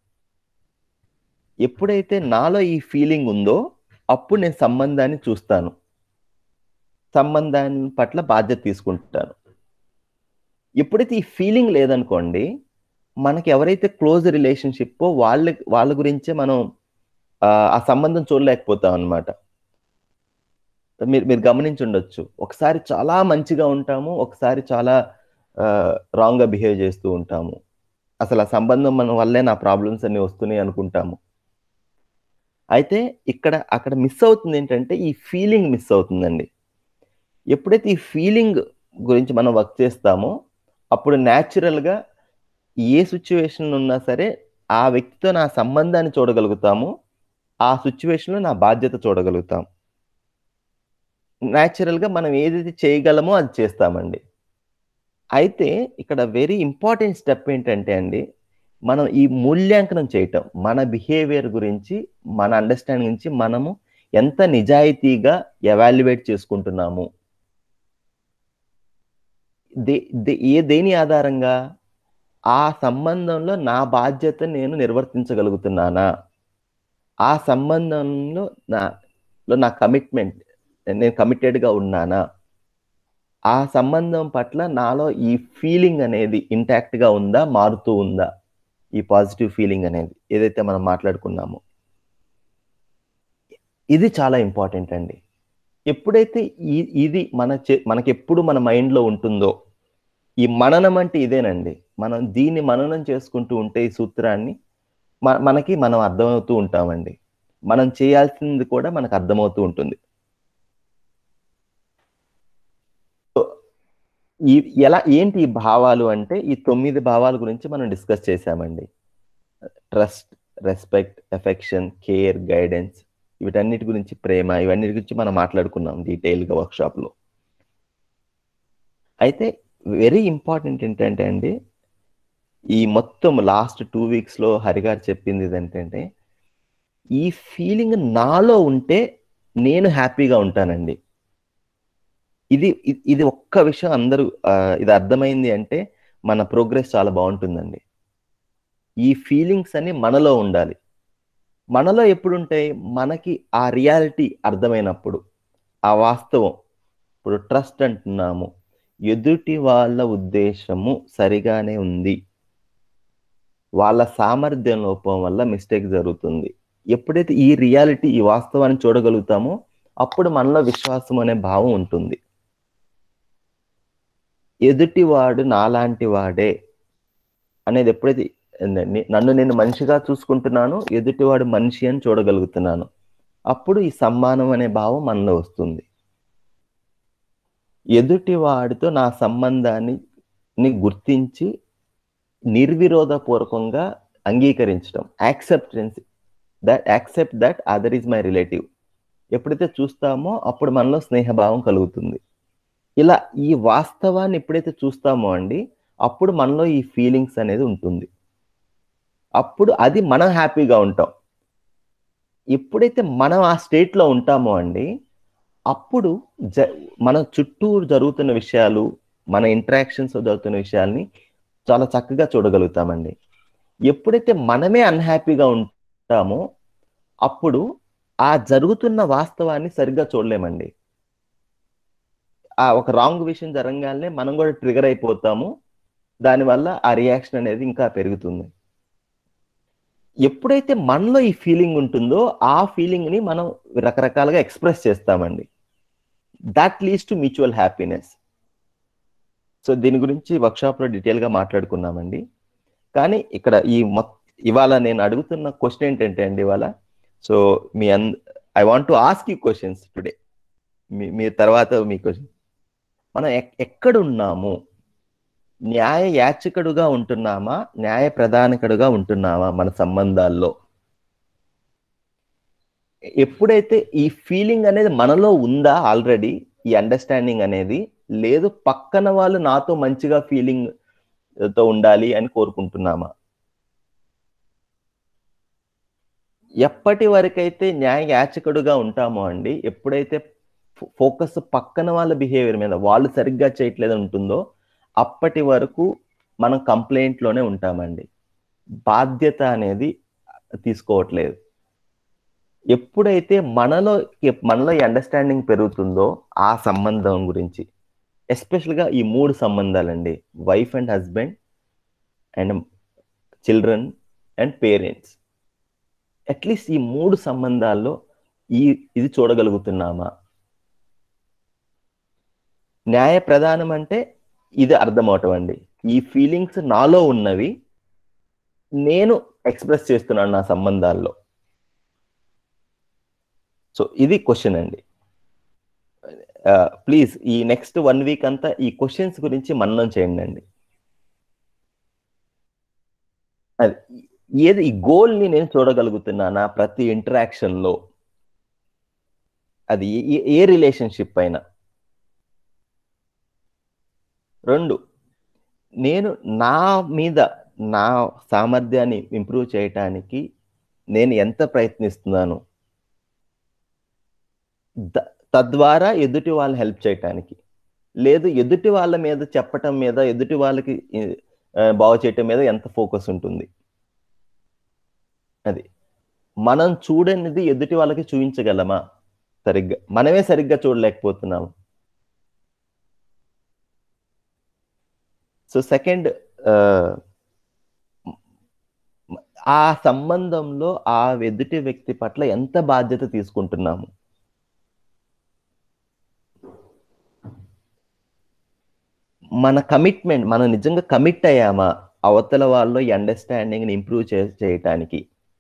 ఎప్పుడైతే నాలో ఈ ఫీలింగ్ ఉందో అప్పుడు నేను సంబంధాన్ని చూస్తాను సంబంధాన్ని పట్ల బాధ్యత తీసుకుంటాను ఎప్పుడైతే ఈ ఫీలింగ్ లేదనుకోండి మనకి ఎవరైతే క్లోజ్ రిలేషన్షిప్ వాళ్ళ వాళ్ళ గురించే మనం ఆ సంబంధం చూడలేకపోతాం అనమాట మీరు మీరు గమనించి ఉండొచ్చు ఒకసారి చాలా మంచిగా ఉంటాము ఒకసారి చాలా రాంగ్గా బిహేవ్ చేస్తూ ఉంటాము అసలు ఆ సంబంధం మన వల్లే నా ప్రాబ్లమ్స్ అన్ని వస్తున్నాయి అనుకుంటాము అయితే ఇక్కడ అక్కడ మిస్ అవుతుంది ఏంటంటే ఈ ఫీలింగ్ మిస్ అవుతుందండి ఎప్పుడైతే ఈ ఫీలింగ్ గురించి మనం వర్క్ చేస్తామో అప్పుడు న్యాచురల్గా ఏ సిచ్యువేషన్ ఉన్నా సరే ఆ వ్యక్తితో నా సంబంధాన్ని చూడగలుగుతాము ఆ సిచ్యువేషన్లో నా బాధ్యత చూడగలుగుతాం న్యాచురల్గా మనం ఏదైతే చేయగలమో అది చేస్తామండి అయితే ఇక్కడ వెరీ ఇంపార్టెంట్ స్టెప్ ఏంటంటే అండి మనం ఈ మూల్యాంకనం చేయటం మన బిహేవియర్ గురించి మన అండర్స్టాండింగ్ గురించి మనము ఎంత నిజాయితీగా ఎవాల్యుయేట్ చేసుకుంటున్నాము దే దే- ఏ దేని ఆధారంగా ఆ సంబంధంలో నా బాధ్యత నేను నిర్వర్తించగలుగుతున్నానా ఆ సంబంధంలో నా లో నా కమిట్మెంట్ నేను కమిటెడ్గా ఉన్నానా ఆ సంబంధం పట్ల నాలో ఈ ఫీలింగ్ అనేది intact గా ఉందా మారుతూ ఉందా ఈ పాజిటివ్ ఫీలింగ్ అనేది ఏదైతే మనం మాట్లాడుకున్నామో ఇది చాలా ఇంపార్టెంట్ అండి ఎప్పుడైతే ఈ ఇది మన చే మనకి ఎప్పుడు మన మైండ్లో ఉంటుందో ఈ మననం అంటే ఇదేనండి మనం దీన్ని మననం చేసుకుంటూ ఉంటే ఈ సూత్రాన్ని మ- మనకి మనం అర్థమవుతూ ఉంటామండి మనం చేయాల్సింది కూడా మనకు అర్థమవుతూ ఉంటుంది సో ఈ ఎలా ఏంటి ఈ భావాలు అంటే ఈ తొమ్మిది భావాల గురించి మనం డిస్కస్ చేశామండి trust respect affection care guidance వీటన్నిటి గురించి ప్రేమ ఇవన్నీ గురించి మనం మాట్లాడుకున్నాం డీటెయిల్గా వర్క్షాప్లో అయితే వెరీ ఇంపార్టెంట్ ఏంటంటే అండి ఈ మొత్తం లాస్ట్ టూ వీక్స్లో హరిగారు చెప్పింది ఏంటంటే ఈ ఫీలింగ్ నాలో ఉంటే నేను హ్యాపీగా ఉంటానండి ఇది ఇ- ఇది ఒక్క విషయం అందరూ ఆ, ఇది అర్థమైంది అంటే మన ప్రోగ్రెస్ చాలా బాగుంటుందండి ఈ ఫీలింగ్స్ అన్ని మనలో ఉండాలి మనలో ఎప్పుడు ఉంటాయి మనకి ఆ రియాలిటీ అర్థమైనప్పుడు ఆ వాస్తవం ఇప్పుడు ట్రస్ట్ అంటున్నాము ఎదుటి వాళ్ళ ఉద్దేశము సరిగానే ఉంది వాళ్ళ సామర్థ్యం లోపం వల్ల మిస్టేక్ జరుగుతుంది ఎప్పుడైతే ఈ రియాలిటీ ఈ వాస్తవాన్ని చూడగలుగుతామో అప్పుడు మనలో విశ్వాసం అనే భావం ఉంటుంది ఎదుటివాడు నాలాంటి వాడే అనేది ఎప్పుడైతే నే- నన్ను నేను మనిషిగా చూసుకుంటున్నాను ఎదుటివాడు మనిషి అని చూడగలుగుతున్నాను అప్పుడు ఈ సమ్మానం అనే భావం మనలో వస్తుంది ఎదుటివాడితో నా సంబంధాన్ని ని గుర్తించి నిర్విరోధపూర్వకంగా అంగీకరించడం acceptance that accept that other is my relative ఎప్పుడైతే చూస్తామో అప్పుడు మనలో స్నేహభావం కలుగుతుంది ఇలా ఈ వాస్తవాన్ని ఎప్పుడైతే చూస్తామో అండి అప్పుడు మనలో ఈ ఫీలింగ్స్ అనేది ఉంటుంది అప్పుడు అది మనం హ్యాపీగా ఉంటాం ఎప్పుడైతే మనం ఆ స్టేట్లో ఉంటామో అండి అప్పుడు జ మన చుట్టూ జరుగుతున్న విషయాలు మన ఇంటరాక్షన్స్ జరుగుతున్న విషయాల్ని చాలా చక్కగా చూడగలుగుతామండి ఎప్పుడైతే మనమే అన్హ్యాపీగా ఉంటామో అప్పుడు ఆ జరుగుతున్న వాస్తవాన్ని సరిగ్గా చూడలేమండి ఆ ఒక రాంగ్ విషయం జరగానే మనం కూడా ట్రిగర్ అయిపోతాము దానివల్ల ఆ రియాక్షన్ అనేది ఇంకా పెరుగుతుంది ఎప్పుడైతే మనలో ఈ ఫీలింగ్ ఉంటుందో ఆ ఫీలింగ్ ని మనం రకరకాలుగా ఎక్స్ప్రెస్ చేస్తామండి that leads to mutual happiness so దీని గురించి వర్క్షాప్ లో డీటెయిల్ గా మాట్లాడుకున్నామండి కానీ ఇక్కడ ఈ మొత్ ఇవాళ నేను అడుగుతున్న క్వశ్చన్ ఏంటంటే అండి ఇవాళ సో మీ అన్ I want to ask you questions today మీ మీ తర్వాత మీ క్వశ్చన్ మనం ఎక్- ఎక్కడున్నాము న్యాయ యాచకుడుగా ఉంటున్నామా న్యాయ ప్రధానకుడుగా ఉంటున్నామా మన సంబంధాల్లో ఎప్పుడైతే ఈ ఫీలింగ్ అనేది మనలో ఉందా ఆల్రెడీ ఈ అండర్స్టాండింగ్ అనేది లేదు పక్కన వాళ్ళు నాతో మంచిగా ఫీలింగ్ తో ఉండాలి అని కోరుకుంటున్నామా ఎప్పటి వరకైతే న్యాయ యాచకుడుగా ఉంటామో అండి ఎప్పుడైతే ఫోకస్ పక్కన వాళ్ళ బిహేవియర్ మీద వాళ్ళు సరిగ్గా చేయట్లేదు ఉంటుందో అప్పటి వరకు మనం కంప్లైంట్ లోనే ఉంటామండి బాధ్యత అనేది తీసుకోవట్లేదు ఎప్పుడైతే మనలో మనలో ఈ అండర్స్టాండింగ్ పెరుగుతుందో ఆ సంబంధం గురించి ఎస్పెషల్గా ఈ మూడు సంబంధాలండి wife and husband and children and parents at least ఈ మూడు సంబంధాల్లో ఈ ఇది చూడగలుగుతున్నామా న్యాయ ప్రధానం అంటే ఇది అర్థమవటం అండి ఈ ఫీలింగ్స్ నాలో ఉన్నవి నేను ఎక్స్ప్రెస్ చేస్తున్నాను నా సంబంధాల్లో సో ఇది క్వశ్చన్ అండి ప్లీజ్ ఈ నెక్స్ట్ వన్ వీక్ అంతా ఈ క్వశ్చన్స్ గురించి మననం చేయండి అండి అది ఏది ఈ గోల్ ని నేను చూడగలుగుతున్నానా ప్రతి ఇంటరాక్షన్ లో అది ఏ- ఏ రిలేషన్షిప్ అయినా రెండు నేను నా మీద నా సామర్థ్యాన్ని ఇంప్రూవ్ చేయటానికి నేను ఎంత ప్రయత్నిస్తున్నాను ద- తద్వారా ఎదుటి వాళ్ళని హెల్ప్ చేయటానికి లేదు ఎదుటి వాళ్ళ మీద చెప్పటం మీద ఎదుటి వాళ్ళకి ఆ, బాగు చేయటం మీద ఎంత ఫోకస్ ఉంటుంది అది మనం చూడనిది ఎదుటి వాళ్ళకి చూపించగలమా సరిగ్గా మనమే సరిగ్గా చూడలేకపోతున్నాము సో సెకండ్ ఆ సంబంధంలో ఆ ఎదుటి వ్యక్తి పట్ల ఎంత బాధ్యత తీసుకుంటున్నాము మన కమిట్మెంట్ మనం నిజంగా కమిట్ అయ్యామా అవతల వాళ్ళు ఈ అండర్స్టాండింగ్ ఇంప్రూవ్ చే చేయటానికి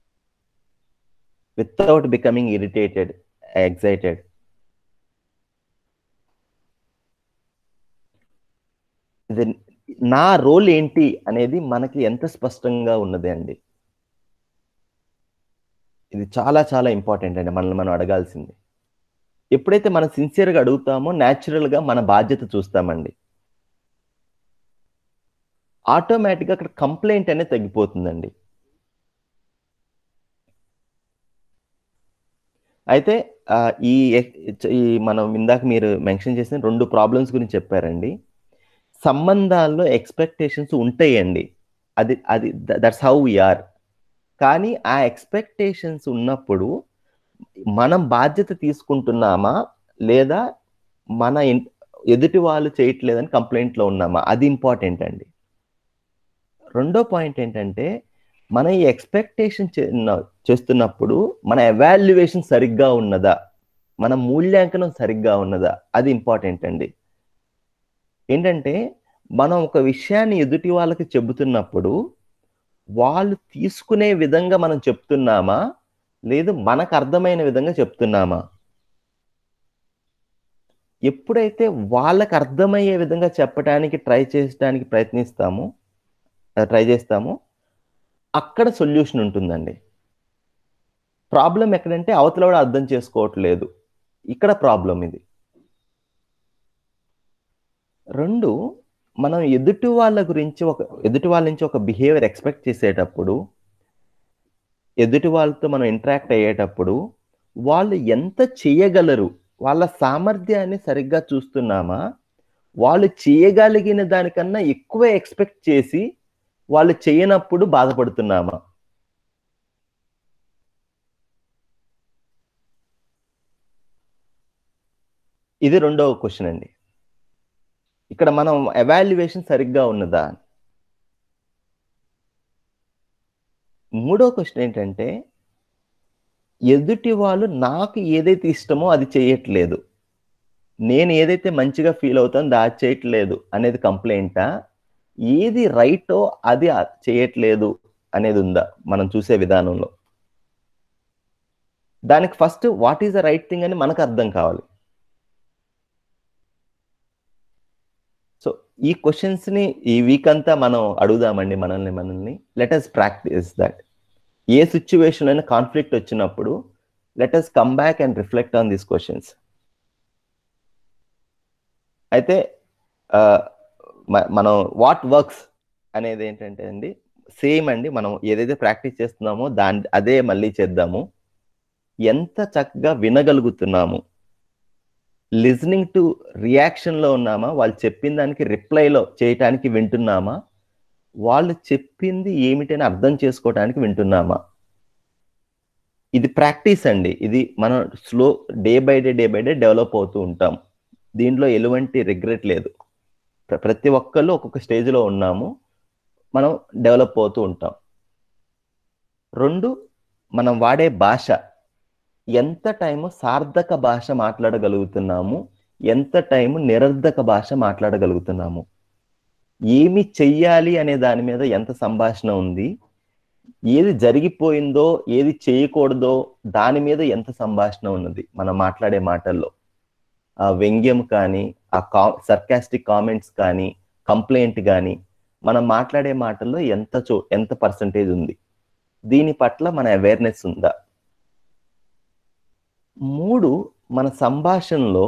వితౌట్ బికమింగ్ ఇరిటేటెడ్ ఎగ్జైటెడ్ ఇది నా రోల్ ఏంటి అనేది మనకి ఎంత స్పష్టంగా ఉన్నది అండి ఇది చాలా చాలా ఇంపార్టెంట్ అండి మనల్ని మనం అడగాల్సింది ఎప్పుడైతే మనం సిన్సియర్గా అడుగుతామో న్యాచురల్గా మన బాధ్యత చూస్తామండి ఆటోమేటిక్గా అక్కడ కంప్లైంట్ అనేది తగ్గిపోతుందండి అయితే ఆ, ఈ ఈ మనం ఇందాక మీరు మెన్షన్ చేసిన రెండు ప్రాబ్లమ్స్ గురించి చెప్పారండి సంబంధాల్లో ఎక్స్పెక్టేషన్స్ ఉంటాయండి అది అది దట్స్ హౌ ఆర్ కానీ ఆ ఎక్స్పెక్టేషన్స్ ఉన్నప్పుడు మనం బాధ్యత తీసుకుంటున్నామా లేదా మన ఇన్- ఎదుటి వాళ్ళు చేయట్లేదని కంప్లైంట్లో ఉన్నామా అది ఇంపార్టెంట్ అండి రెండో పాయింట్ ఏంటంటే మన ఈ ఎక్స్పెక్టేషన్ చేస్తున్నప్పుడు మన ఎవాల్యుయేషన్ సరిగ్గా ఉన్నదా మన మూల్యాంకనం సరిగ్గా ఉన్నదా అది ఇంపార్టెంట్ అండి ఏంటంటే మనం ఒక విషయాన్ని ఎదుటి వాళ్ళకి చెబుతున్నప్పుడు వాళ్ళు తీసుకునే విధంగా మనం చెప్తున్నామా లేదు మనకు అర్థమైన విధంగా చెప్తున్నామా ఎప్పుడైతే వాళ్ళకి అర్థమయ్యే విధంగా చెప్పడానికి ట్రై చేయడానికి ప్రయత్నిస్తామో ట్రై చేస్తామో అక్కడ సొల్యూషన్ ఉంటుందండి ప్రాబ్లం ఎక్కడంటే అవతల కూడా అర్థం చేసుకోవట్లేదు ఇక్కడ ప్రాబ్లం ఇది రెండు మనం ఎదుటి వాళ్ళ గురించి ఒక ఎదుటి వాళ్ళ నుంచి ఒక బిహేవియర్ ఎక్స్పెక్ట్ చేసేటప్పుడు ఎదుటి వాళ్ళతో మనం ఇంటరాక్ట్ అయ్యేటప్పుడు వాళ్ళు ఎంత చేయగలరు వాళ్ళ సామర్థ్యాన్ని సరిగ్గా చూస్తున్నామా వాళ్ళు చేయగలిగిన దానికన్నా ఎక్కువ ఎక్స్పెక్ట్ చేసి వాళ్ళు చేయనప్పుడు బాధపడుతున్నామా ఇది రెండవ క్వశ్చన్ అండి ఇక్కడ మనం ఎవాల్యుయేషన్ సరిగ్గా ఉన్నదా మూడో క్వశ్చన్ ఏంటంటే ఎదుటి వాళ్ళు నాకు ఏదైతే ఇష్టమో అది చేయట్లేదు నేను ఏదైతే మంచిగా ఫీల్ అవుతానో దాచి చేయట్లేదు అనేది కంప్లైంటా ఏది రైటో అది ఆ- చేయట్లేదు అనేది ఉందా మనం చూసే విధానంలో దానికి first what is the right thing అని మనకు అర్థం కావాలి సో ఈ క్వశ్చన్స్ ని ఈ వీక్ అంతా మనం అడుగుదామండి మనల్ని మనల్ని లెట్ అస్ ప్రాక్టీస్ దట్ ఏ సిచ్యువేషన్ అయినా కాన్ఫ్లిక్ట్ వచ్చినప్పుడు let us come back and reflect on these questions అయితే ఆ, మ- మనం వాట్ వర్క్స్ అనేది ఏంటంటే అండి సేమ్ అండి మనం ఏదైతే ప్రాక్టీస్ చేస్తున్నామో దాని అదే మళ్ళీ చేద్దాము ఎంత చక్కగా వినగలుగుతున్నాము లిజనింగ్ టు రియాక్షన్లో ఉన్నామా వాళ్ళు చెప్పిన దానికి రిప్లైలో చేయటానికి వింటున్నామా వాళ్ళు చెప్పింది ఏమిటని అర్థం చేసుకోవటానికి వింటున్నామా ఇది ప్రాక్టీస్ అండి ఇది మనం slow day by day day by day develop అవుతూ ఉంటాం దీంట్లో ఎటువంటి రిగ్రెట్ లేదు ప్ర- ప్రతి ఒక్కళ్ళు ఒక్కొక్క స్టేజ్లో ఉన్నాము మనం డెవలప్ అవుతూ ఉంటాం రెండు మనం వాడే భాష ఎంత టైము సార్థక భాష మాట్లాడగలుగుతున్నాము ఎంత టైము నిరర్ధక భాష మాట్లాడగలుగుతున్నాము ఏమి చెయ్యాలి అనే దాని మీద ఎంత సంభాషణ ఉంది ఏది జరిగిపోయిందో ఏది చేయకూడదో దాని మీద ఎంత సంభాషణ ఉన్నది మనం మాట్లాడే మాటల్లో ఆ వ్యంగ్యం కానీ ఆ కా సర్కాస్టిక్ కామెంట్స్ కానీ కంప్లైంట్ కానీ మనం మాట్లాడే మాటల్లో ఎంత చో ఎంత పర్సంటేజ్ ఉంది దీని పట్ల మన అవేర్నెస్ ఉందా మూడు మన సంభాషణలో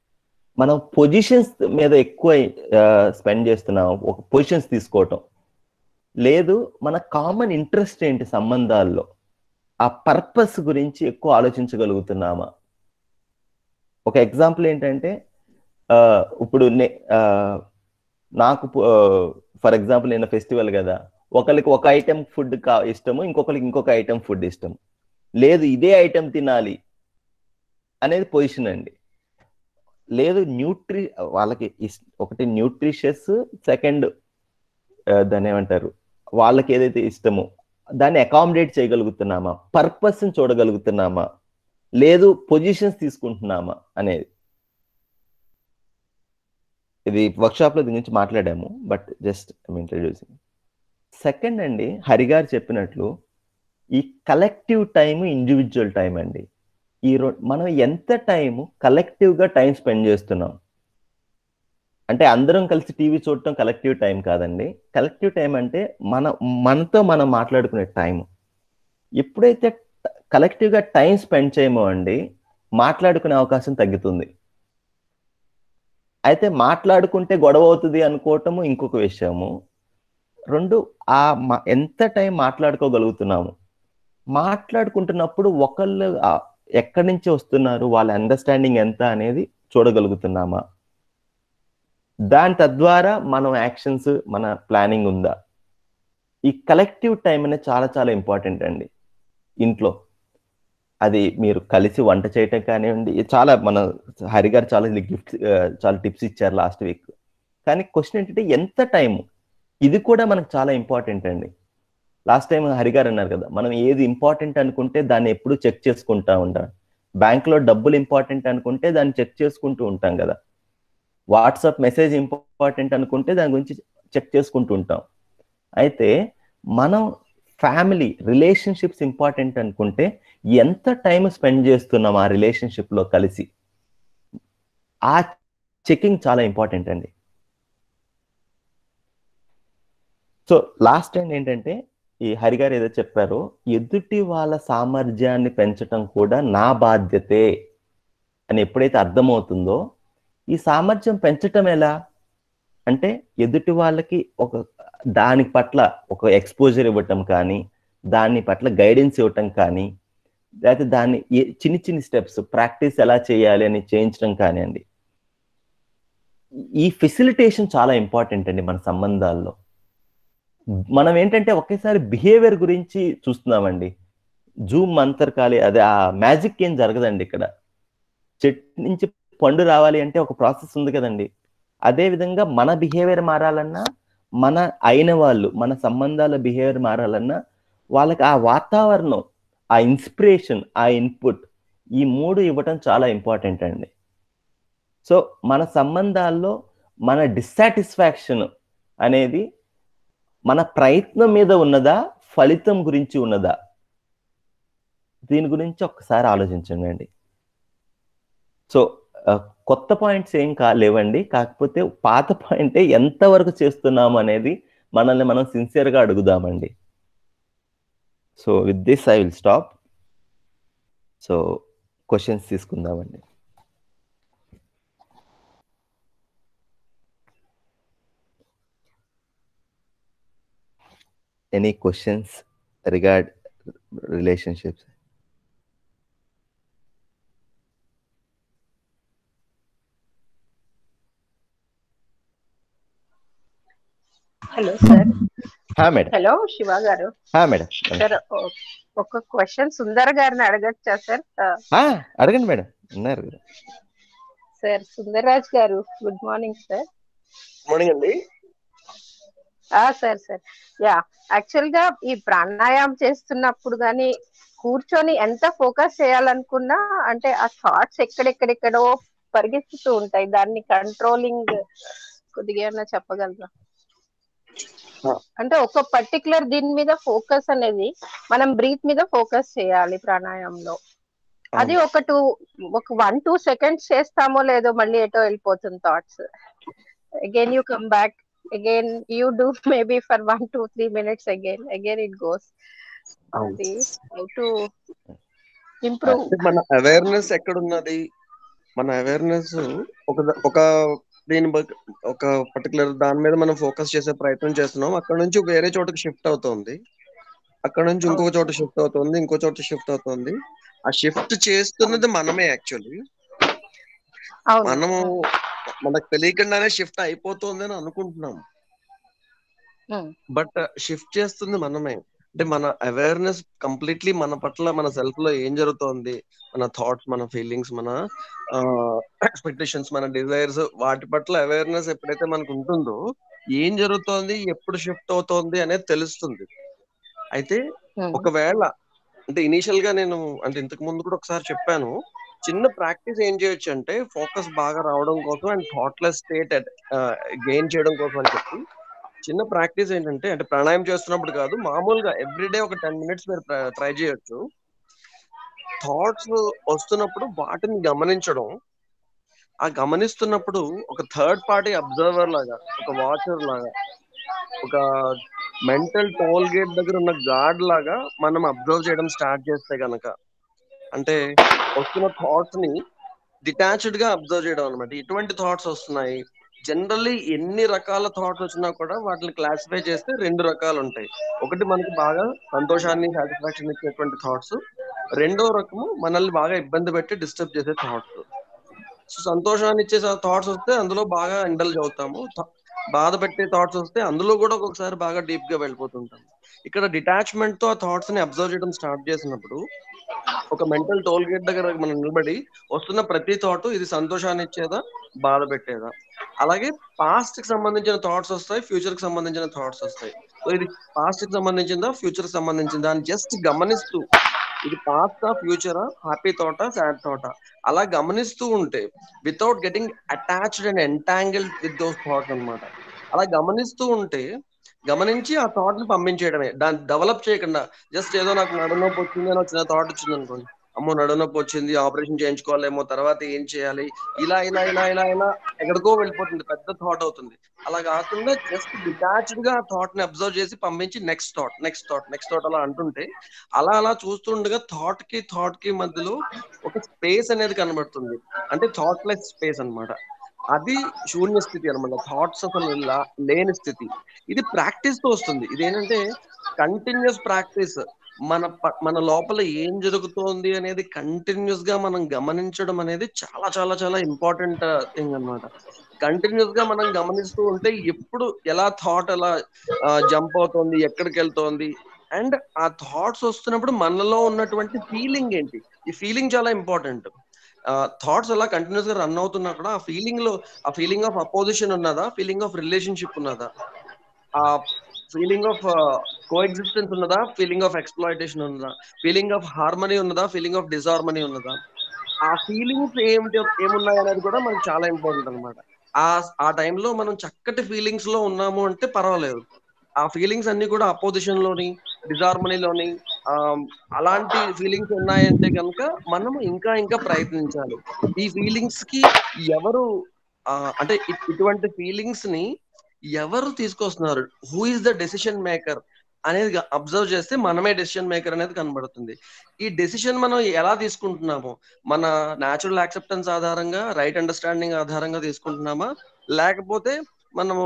మనం పొజిషన్స్ మీద ఎక్కువ స్పెండ్ చేస్తున్నాం ఒక పొజిషన్స్ తీసుకోవటం లేదు మన కామన్ ఇంట్రెస్ట్ ఏంటి సంబంధాల్లో ఆ పర్పస్ గురించి ఎక్కువ ఆలోచించగలుగుతున్నామా ఒక ఎగ్జాంపుల్ ఏంటంటే ఆ, ఇప్పుడు నే- ఆ, నాకు ఫర్ ఎగ్జాంపుల్ నేను ఫెస్టివల్ కదా ఒకరికి ఒక ఐటెం ఫుడ్ కా ఇష్టము ఇంకొకరికి ఇంకొక ఐటెం ఫుడ్ ఇష్టం లేదు ఇదే ఐటెం తినాలి అనేది పొజిషన్ అండి లేదు న్యూట్రి వాళ్ళకి ఇస్- ఒకటి న్యూట్రిషియస్ సెకండ్ దాన్ని ఏమంటారు వాళ్ళకి ఏదైతే ఇష్టమో దాన్ని అకామిడేట్ చేయగలుగుతున్నామా పర్పస్ చూడగలుగుతున్నామా లేదు పొజిషన్స్ తీసుకుంటున్నామా అనేది ఇది వర్క్షాప్ లో దీని గురించి మాట్లాడాము బట్ జస్ట్ ఇంట్రడ్యూసింగ్ సెకండ్ అండి హరి గారు చెప్పినట్లు ఈ కలెక్టివ్ టైం ఇండివిజువల్ టైం అండి ఈ రో మనం ఎంత టైం కలెక్టివ్ గా టైం స్పెండ్ చేస్తున్నాం అంటే అందరం కలిసి టీవీ చూడటం కలెక్టివ్ టైం కాదండి కలెక్టివ్ టైం అంటే మన మనతో మనం మాట్లాడుకునే టైం ఎప్పుడైతే కలెక్టివ్ గా టైం స్పెండ్ చేయమో అండి మాట్లాడుకునే అవకాశం తగ్గుతుంది అయితే మాట్లాడుకుంటే గొడవ అవుతుంది అనుకోవటము ఇంకొక విషయము రెండు ఆ మా- ఎంత టైం మాట్లాడుకోగలుగుతున్నాము మాట్లాడుకుంటున్నప్పుడు ఒకళ్ళు ఆ ఎక్కడి నుంచి వస్తున్నారు వాళ్ళ అండర్స్టాండింగ్ ఎంత అనేది చూడగలుగుతున్నామా దాని తద్వారా మనం యాక్షన్స్ మన ప్లానింగ్ ఉందా ఈ కలెక్టివ్ టైం అనేది చాలా చాలా ఇంపార్టెంట్ అండి ఇంట్లో అది మీరు కలిసి వంట చేయటం కానివ్వండి చాలా మన హరి గారు చాలా గిఫ్ట్ చాలా టిప్స్ ఇచ్చారు లాస్ట్ వీక్ కానీ క్వశ్చన్ ఏంటంటే ఎంత టైం ఇది కూడా మనకు చాలా ఇంపార్టెంట్ అండి లాస్ట్ టైం హరి గారు అన్నారు కదా మనం ఏది ఇంపార్టెంట్ అనుకుంటే దాన్ని ఎప్పుడు చెక్ చేసుకుంటా ఉంటాం బ్యాంక్ లో డబ్బులు ఇంపార్టెంట్ అనుకుంటే దాన్ని చెక్ చేసుకుంటూ ఉంటాం కదా వాట్సాప్ మెసేజ్ ఇంపార్టెంట్ అనుకుంటే దాని గురించి చెక్ చేసుకుంటూ ఉంటాం అయితే మనం ఫ్యామిలీ రిలేషన్షిప్స్ ఇంపార్టెంట్ అనుకుంటే ఎంత టైం స్పెండ్ చేస్తున్నాం ఆ రిలేషన్షిప్ లో కలిసి ఆ చెకింగ్ చాలా ఇంపార్టెంట్ అండి సో లాస్ట్ టైం ఏంటంటే ఈ హరి గారు ఏదో చెప్పారో ఎదుటి వాళ్ళ సామర్థ్యాన్ని పెంచటం కూడా నా బాధ్యతే అని ఎప్పుడైతే అర్థమవుతుందో ఈ సామర్థ్యం పెంచటం ఎలా అంటే ఎదుటి వాళ్ళకి ఒక దాని పట్ల ఒక ఎక్స్పోజర్ ఇవ్వటం కానీ దాని పట్ల గైడెన్స్ ఇవ్వటం కానీ లేకపోతే దాన్ని ఏ- చిన్ని చిన్ని స్టెప్స్ ప్రాక్టీస్ ఎలా చేయాలి అని చేయించడం కానివ్వండి ఈ ఫెసిలిటేషన్ చాలా ఇంపార్టెంట్ అండి మన సంబంధాల్లో మనం ఏంటంటే ఒకేసారి బిహేవియర్ గురించి చూస్తున్నామండి జూమ్ అంతర్కాలి అదే ఆ మ్యాజిక్ ఏం జరగదండి ఇక్కడ చెట్టు నుంచి పండు రావాలి అంటే ఒక ప్రాసెస్ ఉంది కదండి అదే విధంగా మన బిహేవియర్ మారాలన్నా మన అయిన వాళ్ళు మన సంబంధాల బిహేవియర్ మారాలన్నా వాళ్ళకి ఆ వాతావరణం ఆ ఇన్స్పిరేషన్ ఆ ఇన్పుట్ ఈ మూడు ఇవ్వటం చాలా ఇంపార్టెంట్ అండి సో మన సంబంధాల్లో మన డిస్సాటిస్ఫాక్షన్ అనేది మన ప్రయత్నం మీద ఉన్నదా ఫలితం గురించి ఉన్నదా దీని గురించి ఒక్కసారి ఆలోచించండి అండి సో ఆ, కొత్త పాయింట్స్ ఏం కా లేవండి కాకపోతే పాత పాయింటే ఎంతవరకు చేస్తున్నాము అనేది మనల్ని మనం సిన్సియర్గా అడుగుదామండి so with this I will stop so questions తీసుకుందామండి any questions regard relationships hello sir హా మేడం హలో శివ గారు హా మేడం సార్ ఓ- ఒక క్వశ్చన్ సుందర్ గారిని అడగచ్చా సార్ హా, అడగండి మేడం ఉన్నారు కదా సార్ సుందర్రాజ్ గారు గుడ్ మార్నింగ్ సార్ మార్నింగ్ అండి ఆ సార్ సార్ యా యాక్చువల్ గా ఈ ప్రాణాయామం చేస్తున్నప్పుడు గానీ కూర్చొని ఎంత ఫోకస్ చేయాలనుకున్నా అంటే ఆ థాట్స్ ఎక్కడెక్కడెక్కడో పరిగెత్తుతూ ఉంటాయి దాన్ని కంట్రోలింగ్ కొద్దిగా ఏమన్నా చెప్పగలరా అంటే ఒక పర్టికులర్ దీని మీద ఫోకస్ అనేది మనం బ్రీత్ మీద ఫోకస్ చేయాలి ప్రాణాయామంలో అది ఒక టూ ఒక వన్ టూ సెకండ్స్ చేస్తామో లేదో మళ్ళీ ఎటో వెళ్ళిపోతుంది thoughts again you come back again you do maybe for one two three minutes again again it goes అది హౌ టు ఇంప్రూవ్ అంటే మన అవేర్నెస్ ఎక్కడున్నది మన అవేర్నెస్ ఒక ద- ఒక దీని బ- ఒక పర్టికులర్ దాని మీద మనం ఫోకస్ చేసే ప్రయత్నం చేస్తున్నాం అక్కడ నుంచి వేరే చోటకి షిఫ్ట్ అవుతుంది అక్కడ నుంచి ఇంకొక చోట షిఫ్ట్ అవుతుంది ఇంకో చోట షిఫ్ట్ అవుతుంది ఆ షిఫ్ట్ చేస్తున్నది మనమే యాక్చువల్లీ అవును మనము మనకు తెలియకుండానే షిఫ్ట్ అయిపోతుంది అని అనుకుంటున్నాం ఉమ్, బట్ షిఫ్ట్ చేస్తుంది మనమే అంటే మన అవేర్నెస్ కంప్లీట్లీ మన పట్ల మన సెల్ఫ్ లో ఏం జరుగుతోంది మన థాట్స్ మన ఫీలింగ్స్ మన ఎక్స్పెక్టేషన్స్ మన డిజైర్స్ వాటి పట్ల అవేర్నెస్ ఎప్పుడైతే మనకు ఉంటుందో ఏం జరుగుతోంది ఎప్పుడు షిఫ్ట్ అవుతోంది అనేది తెలుస్తుంది అయితే ఉమ్, ఒకవేళ అంటే ఇనీషియల్ గా నేను అంటే ఇంతకు ముందు కూడా ఒకసారి చెప్పాను చిన్న ప్రాక్టీస్ ఏం చేయొచ్చు అంటే ఫోకస్ బాగా రావడం కోసం అండ్ థాట్లెస్ స్టేట్ గెయిన్ చేయడం కోసం అని చెప్పి చిన్న ప్రాక్టీస్ ఏంటంటే అంటే ప్రాణాయామం చేస్తున్నప్పుడు కాదు మామూలుగా ఎవ్రీడే ఒక టెన్ మినిట్స్ మీరు ట్రై చేయొచ్చు థాట్స్ వస్తున్నప్పుడు వాటిని గమనించడం ఆ గమనిస్తున్నప్పుడు ఒక థర్డ్ పార్టీ అబ్జర్వర్ లాగా ఒక వాచర్ లాగా ఒక మెంటల్ టోల్ గేట్ దగ్గర ఉన్న గార్డ్ లాగా మనం అబ్జర్వ్ చేయడం స్టార్ట్ చేస్తే గనక అంటే వస్తున్న థాట్స్ ని డిటాచ్డ్ గా అబ్జర్వ్ చేయడం అనమాట ఎటువంటి థాట్స్ వస్తున్నాయి జనరల్లీ ఎన్ని రకాల థాట్స్ వచ్చినా కూడా వాటిని క్లాసిఫై చేస్తే రెండు రకాలు ఉంటాయి ఒకటి మనకి బాగా సంతోషాన్ని సాటిస్ఫాక్షన్ ఇచ్చేటువంటి థాట్స్ రెండో రకము మనల్ని బాగా ఇబ్బంది పెట్టి డిస్టర్బ్ చేసే థాట్స్ సో సంతోషాన్ని ఇచ్చే థాట్స్ వస్తే అందులో బాగా ఇండల్జ్ అవుతాము థ- బాధ పెట్టే థాట్స్ వస్తే అందులో కూడా ఒక్కొక్కసారి బాగా డీప్ గా వెళ్ళిపోతుంటాం ఇక్కడ డిటాచ్మెంట్ తో ఆ థాట్స్ ని అబ్జర్వ్ చేయడం స్టార్ట్ చేసినప్పుడు ఒక మెంటల్ టోల్ గేట్ దగ్గర మనం నిలబడి వస్తున్న ప్రతి థాట్ ఇది సంతోషాన్ని ఇచ్చేదా బాధ పెట్టేదా అలాగే పాస్ట్ కి సంబంధించిన థాట్స్ వస్తాయి ఫ్యూచర్ కి సంబంధించిన థాట్స్ వస్తాయి సో ఇది పాస్ట్ కి సంబంధించిందా ఫ్యూచర్ కి సంబంధించిందా అని జస్ట్ గమనిస్తూ ఇది పాస్టా ఫ్యూచరా హ్యాపీ థాటా సాడ్ థాటా అలా గమనిస్తూ ఉంటే without getting attached and entangled with those thoughts అన్నమాట అలా గమనిస్తూ ఉంటే గమనించి ఆ థాట్ ని పంపించేయడమే దాన్ని డెవలప్ చేయకుండా జస్ట్ ఏదో నాకు నడునొప్పి వచ్చింది అని వచ్చిన థాట్ వచ్చింది అనుకోండి అమ్మో నడునొప్పి వచ్చింది ఆపరేషన్ చేయించుకోవాలేమో తర్వాత ఏం చేయాలి ఇలా ఇలా ఇలా ఇలా ఇలా ఎక్కడికో వెళ్ళిపోతుంది పెద్ద థాట్ అవుతుంది అలా కాకుండా జస్ట్ డిటాచ్డ్ గా ఆ థాట్ ని అబ్జర్వ్ చేసి పంపించి next thought next thought next thought అలా అంటుంటే అలా అలా చూస్తుండగా థాట్ కి థాట్ కి మధ్యలో ఒక స్పేస్ అనేది కనబడుతుంది అంటే థాట్ లెస్ స్పేస్ అన్నమాట అది శూన్య స్థితి అనమాట థాట్స్ అసలు లా- లేని స్థితి ఇది ప్రాక్టీస్ తో వస్తుంది ఇది ఏంటంటే కంటిన్యూస్ ప్రాక్టీస్ మన ప- మన లోపల ఏం జరుగుతోంది అనేది కంటిన్యూస్ గా మనం గమనించడం అనేది చాలా చాలా చాలా ఇంపార్టెంట్ థింగ్ అన్నమాట కంటిన్యూస్ గా మనం గమనిస్తూ ఉంటే ఎప్పుడు ఎలా థాట్ ఎలా జంప్ అవుతోంది ఎక్కడికి వెళ్తోంది అండ్ ఆ థాట్స్ వస్తున్నప్పుడు మనలో ఉన్నటువంటి ఫీలింగ్ ఏంటి ఈ ఫీలింగ్ చాలా ఇంపార్టెంట్ థాట్స్ అలా కంటిన్యూస్ గా రన్ అవుతున్నా కూడా ఆ ఫీలింగ్ లో ఆ ఫీలింగ్ ఆఫ్ అపోజిషన్ ఉన్నదా ఫీలింగ్ ఆఫ్ రిలేషన్షిప్ ఉన్నదా ఆ ఫీలింగ్ ఆఫ్ కో ఎగ్జిస్టెన్స్ ఉన్నదా ఫీలింగ్ ఆఫ్ ఎక్స్ప్లాయిటేషన్ ఉన్నదా ఫీలింగ్ ఆఫ్ హార్మనీ ఉన్నదా ఫీలింగ్ ఆఫ్ డిజార్మనీ ఉన్నదా ఆ ఫీలింగ్స్ ఏమిటి ఏమున్నాయి అనేది కూడా మనకు చాలా ఇంపార్టెంట్ అనమాట ఆ ఆ టైంలో మనం చక్కటి ఫీలింగ్స్ లో ఉన్నాము అంటే పర్వాలేదు ఆ ఫీలింగ్స్ అన్ని కూడా అపోజిషన్ లోని డిజార్మనీలోని ఆ, అలాంటి ఫీలింగ్స్ ఉన్నాయంటే కనుక మనం ఇంకా ఇంకా ప్రయత్నించాలి ఈ ఫీలింగ్స్ కి ఎవరు ఆ, అంటే ఇ- ఇటువంటి ఫీలింగ్స్ ని ఎవరు తీసుకొస్తున్నారు who is the decision maker అనేది అబ్జర్వ్ చేస్తే మనమే డెసిషన్ మేకర్ అనేది కనబడుతుంది ఈ డెసిషన్ మనం ఎలా తీసుకుంటున్నాము మన న్యాచురల్ యాక్సెప్టెన్స్ ఆధారంగా రైట్ అండర్స్టాండింగ్ ఆధారంగా తీసుకుంటున్నామా లేకపోతే మనము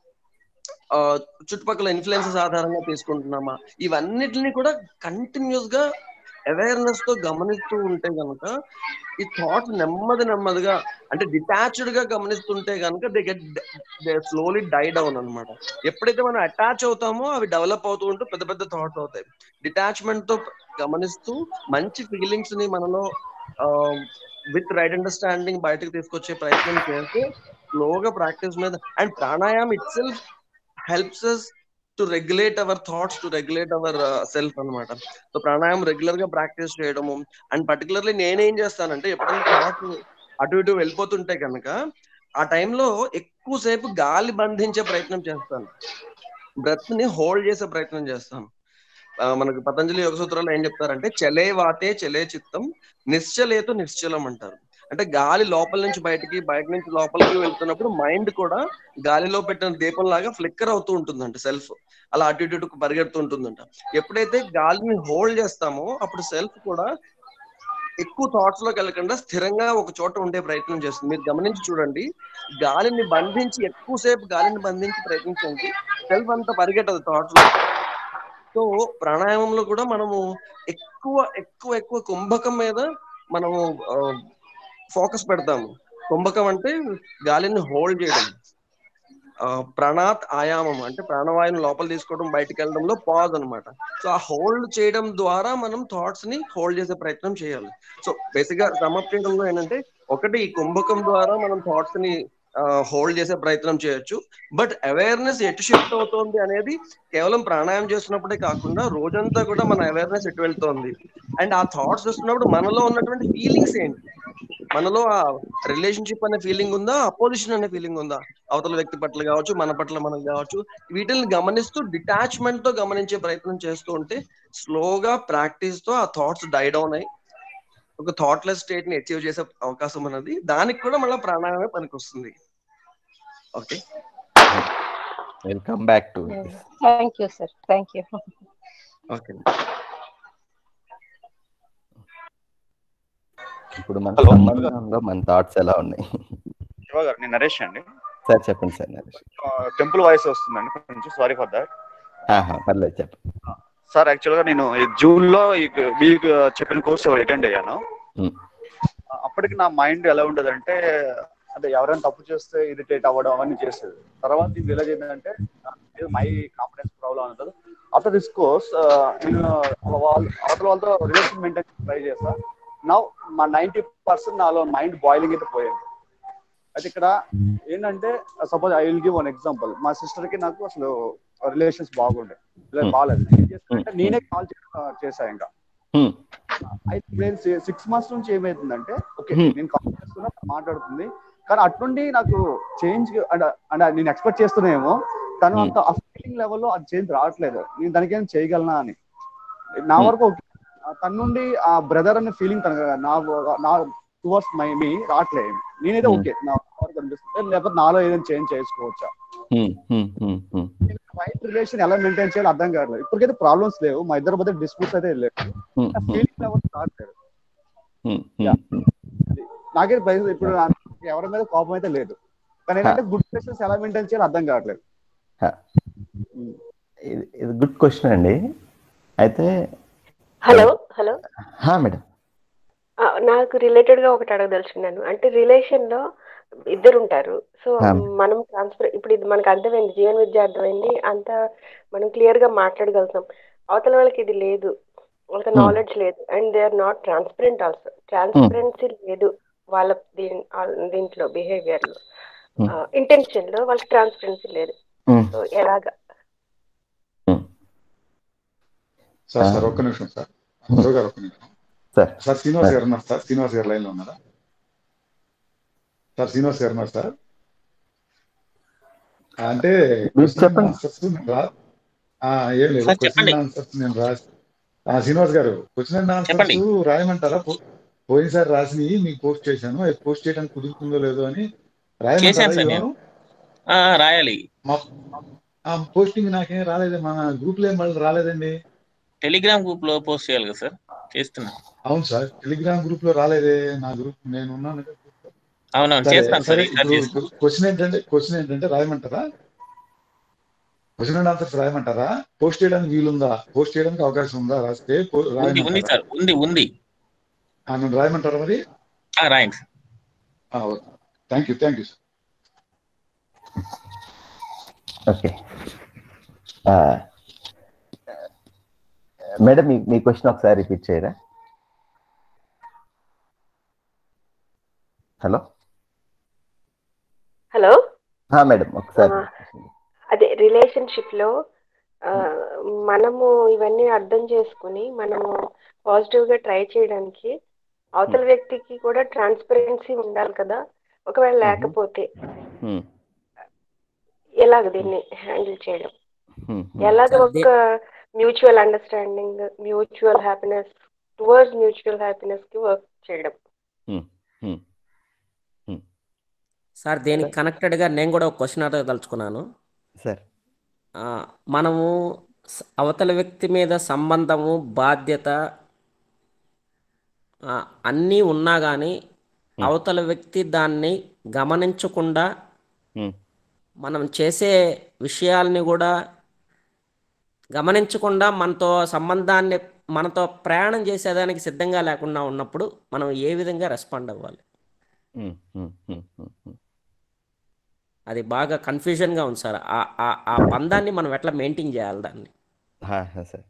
ఆ, చుట్టుపక్కల ఇన్ఫ్లుయెన్సెస్ ఆధారంగా తీసుకుంటున్నామా ఇవన్నిటిని కూడా కంటిన్యూస్ గా అవేర్నెస్ తో గమనిస్తూ ఉంటే గనుక ఈ థాట్స్ నెమ్మది నెమ్మదిగా అంటే డిటాచ్డ్ గా గమనిస్తుంటే గనుక they get they slowly die down అన్నమాట ఎప్పుడైతే మనం అటాచ్ అవుతామో అవి డెవలప్ అవుతూ ఉంటూ పెద్ద పెద్ద థాట్స్ అవుతాయి డిటాచ్మెంట్ తో గమనిస్తూ మంచి ఫీలింగ్స్ ని మనలో విత్ రైట్ అండర్స్టాండింగ్ బయటకు తీసుకొచ్చే ప్రయత్నం చేస్తే స్లోగా ప్రాక్టీస్ మీద and pranayama itself helps us to regulate our thoughts to regulate our self అన్నమాట సో ప్రాణాయామం రెగ్యులర్ గా ప్రాక్టీస్ చేయడము అండ్ పర్టికులర్లీ నేనేం చేస్తానంటే ఎప్పుడైనా థాట్స్ అటు ఇటు వెళ్ళిపోతుంటే కనుక ఆ టైంలో ఎక్కువసేపు గాలి బంధించే ప్రయత్నం చేస్తాను బ్రెత్ ని హోల్డ్ చేసే ప్రయత్నం చేస్తాను ఆ, మనకు పతంజలి యోగ సూత్రాలు ఏం చెప్తారంటే చలే వాతే చలే చిత్తం నిశ్చలేతో నిశ్చలం అంటారు అంటే గాలి లోపల నుంచి బయటికి బయట నుంచి లోపలికి వెళ్తున్నప్పుడు మైండ్ కూడా గాలిలో పెట్టిన దీపం లాగా ఫ్లిక్కర్ అవుతూ ఉంటుందంట సెల్ఫ్ అలా అటు ఇటు ఇటు పరిగెడుతూ ఉంటుందంట ఎప్పుడైతే గాలిని హోల్డ్ చేస్తామో అప్పుడు సెల్ఫ్ కూడా ఎక్కువ థాట్స్ లోకి వెళ్ళకుండా స్థిరంగా ఒక చోట ఉండే ప్రయత్నం చేస్తుంది మీరు గమనించి చూడండి గాలిని బంధించి ఎక్కువసేపు గాలిని బంధించి ప్రయత్నించండి సెల్ఫ్ అంతా పరిగెట్టదు థాట్స్ లో సో ప్రాణాయామంలో కూడా మనము ఎక్కువ ఎక్కువ ఎక్కువ కుంభకం మీద మనము ఫోకస్ పెడతాము కుంభకం అంటే గాలిని హోల్డ్ చేయడం ఆ, ప్రాణాత్ ఆయామం అంటే ప్రాణవాయువుని లోపల తీసుకోవడం బయటకు వెళ్ళడంలో పాజ్ అన్నమాట సో ఆ హోల్డ్ చేయడం ద్వారా మనం థాట్స్ ని హోల్డ్ చేసే ప్రయత్నం చేయాలి సో బేసిక్ గా సమ్అప్ చేయడంలో ఏంటంటే ఒకటి ఈ కుంభకం ద్వారా మనం థాట్స్ ని హోల్డ్ చేసే ప్రయత్నం చేయొచ్చు బట్ అవేర్నెస్ ఎటు షిఫ్ట్ అవుతోంది అనేది కేవలం ప్రాణాయామం చేస్తున్నప్పుడే కాకుండా రోజంతా కూడా మన అవేర్నెస్ ఎటు వెళ్తోంది అండ్ ఆ థాట్స్ వస్తున్నప్పుడు మనలో ఉన్నటువంటి ఫీలింగ్స్ ఏంటి మనలో ఆ రిలేషన్షిప్ అనే ఫీలింగ్ ఉందా అపోజిషన్ అనే ఫీలింగ్ ఉందా అవతల వ్యక్తి పట్ల కావచ్చు మన పట్ల మనం కావచ్చు వీటిని గమనిస్తూ డిటాచ్మెంట్ తో గమనించే ప్రయత్నం చేస్తూ ఉంటే స్లోగా ప్రాక్టీస్ తో ఆ థాట్స్ డై డౌన్ అయ్యి ఒక థాట్లెస్ స్టేట్ ని అచీవ్ చేసే అవకాశం ఉన్నది దానికి కూడా మళ్ళీ ప్రాణాయామే పనికొస్తుంది okay welcome back to thank you sir thank you okay ఇప్పుడు మన Hello. సంబంధంలో మన థాట్స్ ఎలా ఉన్నాయి శివ గారు నేను నరేష్ అండి సార్ చెప్పండి సార్ నరేష్ టెంపుల్ వాయిస్ వస్తుందండి కొంచెం సారీ ఫర్ దాట్ ఆహా, పర్లేదు చెప్పండి సార్ యాక్చువల్ గా నేను ఈ జూన్ లో ఈ మీకు చెప్పిన కోర్స్ అటెండ్ అయ్యాను Hmm. అప్పటికి నా మైండ్ ఎలా ఉండదంటే అంటే ఎవరైనా తప్పు చేస్తే ఇరిటేట్ అవ్వడం అవన్నీ చేసేది తర్వాత ఇది ఎలా చేసిందంటే మై కాన్ఫిడెన్స్ ప్రాబ్లం అంటారు ఆఫ్టర్ దిస్ కోర్స్ నేను వాళ్ళ అవతల వాళ్ళతో రిలేషన్ మెయింటైన్ ట్రై చేస్తా నా మా నైంటీ పర్సెంట్ నాలో మైండ్ బాయిలింగ్ అయితే పోయింది అయితే ఇక్కడ ఏంటంటే suppose I will give one example మా సిస్టర్ కి నాకు అసలు రిలేషన్స్ బాగుండే ఇలా Hmm. బాగాలేదు ఏం చేస్తానంటే నేనే కాల్ చేసా ఇంకా Hmm. అయితే నేను సిక్స్ మంత్స్ నుంచి ఏమైతుందంటే ఓకే Hmm. నేను కాల్ చేస్తున్నా తను మాట్లాడుతుంది కానీ అట్నుండి నాకు చేంజ్ అంటే నేను ఎక్స్పెక్ట్ చేస్తున్నాయేమో తను Hmm. అంత ఆ ఫీలింగ్ లెవెల్లో అది చేంజ్ రావట్లేదు నేను దానికి ఏం చేయగలనా అని నా Hmm. వరకు okay. ఆ తన నుండి ఆ బ్రదర్ అనే ఫీలింగ్ తన నా నా టువర్డ్స్ మై మీ రావట్లేదు నేనైతే Hmm. ఓకే నా వరకు అనిపిస్తుంది లేకపోతే నాలో ఏదైనా చేంజ్ చేసుకోవచ్చా హ్మ్, హ్మ్, హ్మ్, హ్మ్. వైఫ్ రిలేషన్ ఎలా మెయింటైన్ చేయాలో అర్థం కావట్లేదు ఇప్పటికైతే ప్రాబ్లమ్స్ లేవు మా ఇద్దరి మధ్య డిస్ప్యూట్స్ అయితే లేవు హ్మ్, హ్మ్, ఫీలింగ్ లెవెల్ రావట్లేదు హ్మ్, హ్మ్, హ్మ్. నాకైతే భయం ఇప్పుడు నాకు ఎవరి మీద కోపం అయితే లేదు కానీ ఏంటంటే గుడ్ రిలేషన్స్ ఎలా మెయింటైన్ చేయాలో అర్థం కావట్లేదు హా. ఇది ఇది గుడ్ క్వశ్చన్ అండి అయితే హలో హలో హా మేడం ఆ, నాకు రిలేటెడ్ గా ఒకటి అడగదలుచుకున్నాను అంటే రిలేషన్ లో ఇద్దరు ఉంటారు సో ఆ. మనం ట్రాన్స్ఫర్ ఇప్పుడు ఇది మనకు అర్థమైంది జీవన విద్య అర్థమైంది అంతా మనం క్లియర్ గా మాట్లాడగలుగుతాం అవతల వాళ్ళకి ఇది లేదు వాళ్ళకి Hmm. నాలెడ్జ్ లేదు and they are not transparent also transparency లేదు వాళ్ళ దీని ఆ- దీంట్లో బిహేవియర్ లో Hmm. ఇంటెన్షన్ లో వాళ్ళకి ట్రాన్స్పరెన్సీ లేదు Hmm. సో ఎలాగా సార్ ఆ. సార్ ఒక్క నిమిషం సార్ గురువు గారు ఒక్క నిమిషం సార్ సార్ శ్రీనివాస్ గారు ఉన్నారు సార్ శ్రీనివాస్ గారు లైన్ లో ఉన్నారా సార్ శ్రీనివాస్ గారు ఉన్నారు సార్ అంటే మీరు క్వశ్చన్ చెప్పండి. ఆన్సర్స్ రా ఆ, ఏం లేదు సార్ క్వశ్చన్ చెప్పండి. ఆన్సర్స్ నేను రాసి ఆ, శ్రీనివాస్ గారు క్వశ్చన్ అండ్ ఆన్సర్స్ చెప్పండి. రాయమంటారా పో- పోయినసారి రాసి మీకు పోస్ట్ చేశాను అది పోస్ట్ చేయడానికి కుదురుతుందో లేదో అని రాయమంటారా చేశాను సార్ ఇవాళ నేను ఆ, రాయాలి మా ఆ పోస్టింగ్ నాకేం రాలేదు మన గ్రూప్ లో ఏం మళ్ళీ రాలేదండి టెలిగ్రామ్ గ్రూప్ లో పోస్ట్ చేయాలి కదా సార్ చేస్తున్నా అవును సార్ టెలిగ్రామ్ గ్రూప్ లో రాలేదే నా గ్రూప్ నేను ఉన్నాను కదా. అవునవును సరే చేస్తాను సార్ సరే ఈసారి ఇప్పుడు చేస్తాను క్వశ్చన్ ఏంటంటే క్వశ్చన్ ఏంటంటే రాయమంటారా క్వశ్చన్ అండ్ ఆన్సర్స్ రాయమంటారా పోస్ట్ చేయడానికి వీలుందా పోస్ట్ చేయడానికి అవకాశం ఉందా రాస్తే పో- ఉంది ఉంది రాయమంటారా సార్ ఉంది ఉంది ఆ, నన్ను రాయమంటారా మరి ఆ, రాయండి sir thank you thank you sir okay ఆ, మేడం మీ మీ క్వశ్చన్ ఒకసారి రిపీట్ చేయరా హలో హలో హా, మేడం ఒకసారి ఆ, అదే రిలేషన్షిప్ లో ఆ, మనము ఇవన్నీ అర్థం చేసుకుని మనము పాజిటివ్ గా ట్రై చేయడానికి అవతల వ్యక్తికి కూడా ట్రాన్స్పరెన్సీ ఉండాలి కదా ఒకవేళ లేకపోతే హ్మ్, ఎలాగ దీన్ని హ్యాండిల్ చేయడం హ్మ్, హ్మ్. ఎలాగ సార్, ఒక mutual understanding mutual happiness towards mutual happiness కి వర్క్ చేయడం హ్మ్, హ్మ్, సార్ దీనికి కనెక్టెడ్ గా నేను కూడా ఒక క్వశ్చన్ అడగదలుచుకున్నాను సార్ ఆ, మనము స- అవతల వ్యక్తి మీద సంబంధము బాధ్యత ఆ, అన్నీ ఉన్నా కానీ అవతల వ్యక్తి దాన్ని గమనించకుండా ఉమ్, మనం చేసే విషయాల్ని కూడా గమనించకుండా మనతో సంబంధాన్ని మనతో ప్రయాణం చేసేదానికి సిద్ధంగా లేకుండా ఉన్నప్పుడు మనం ఏ విధంగా రెస్పాండ్ అవ్వాలి ఉమ్, ఉమ్, ఉమ్, ఉమ్, ఉమ్. అది బాగా కన్ఫ్యూజన్గా ఉంది సార్ ఆ ఆ- ఆ బంధాన్ని మనం ఎట్లా మెయింటైన్ చేయాలి దాన్ని హా, హా, sir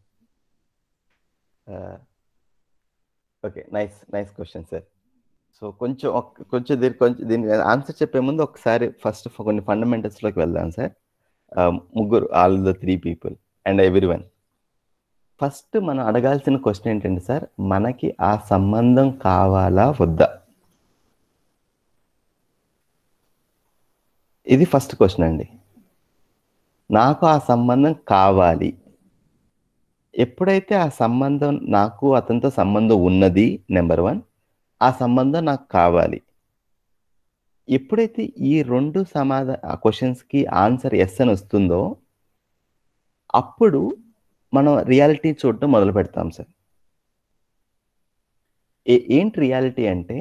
okay nice nice question sir so కొంచెం ఒక్- కొంచెం దీని కొంచెం దీని ఆన్సర్ చెప్పే ముందు ఒకసారి ఫస్ట్ కొన్ని ఫండమెంటల్స్లోకి వెళ్దాం సార్ ముగ్గురు all the three people and everyone first మనం అడగాల్సిన క్వశ్చన్ ఏంటంటే సార్ మనకి ఆ సంబంధం కావాలా వద్దా ఇది ఫస్ట్ క్వశ్చన్ అండి నాకు ఆ సంబంధం కావాలి ఎప్పుడైతే ఆ సంబంధం నాకు అతనితో సంబంధం ఉన్నది నెంబర్ వన్ ఆ సంబంధం నాకు కావాలి ఎప్పుడైతే ఈ రెండు సమాధా ఆ క్వశ్చన్స్కి ఆన్సర్ ఎస్ అని వస్తుందో అప్పుడు మనం రియాలిటీ చూడటం మొదలు పెడతాం సార్ ఏ- ఏంటి రియాలిటీ అంటే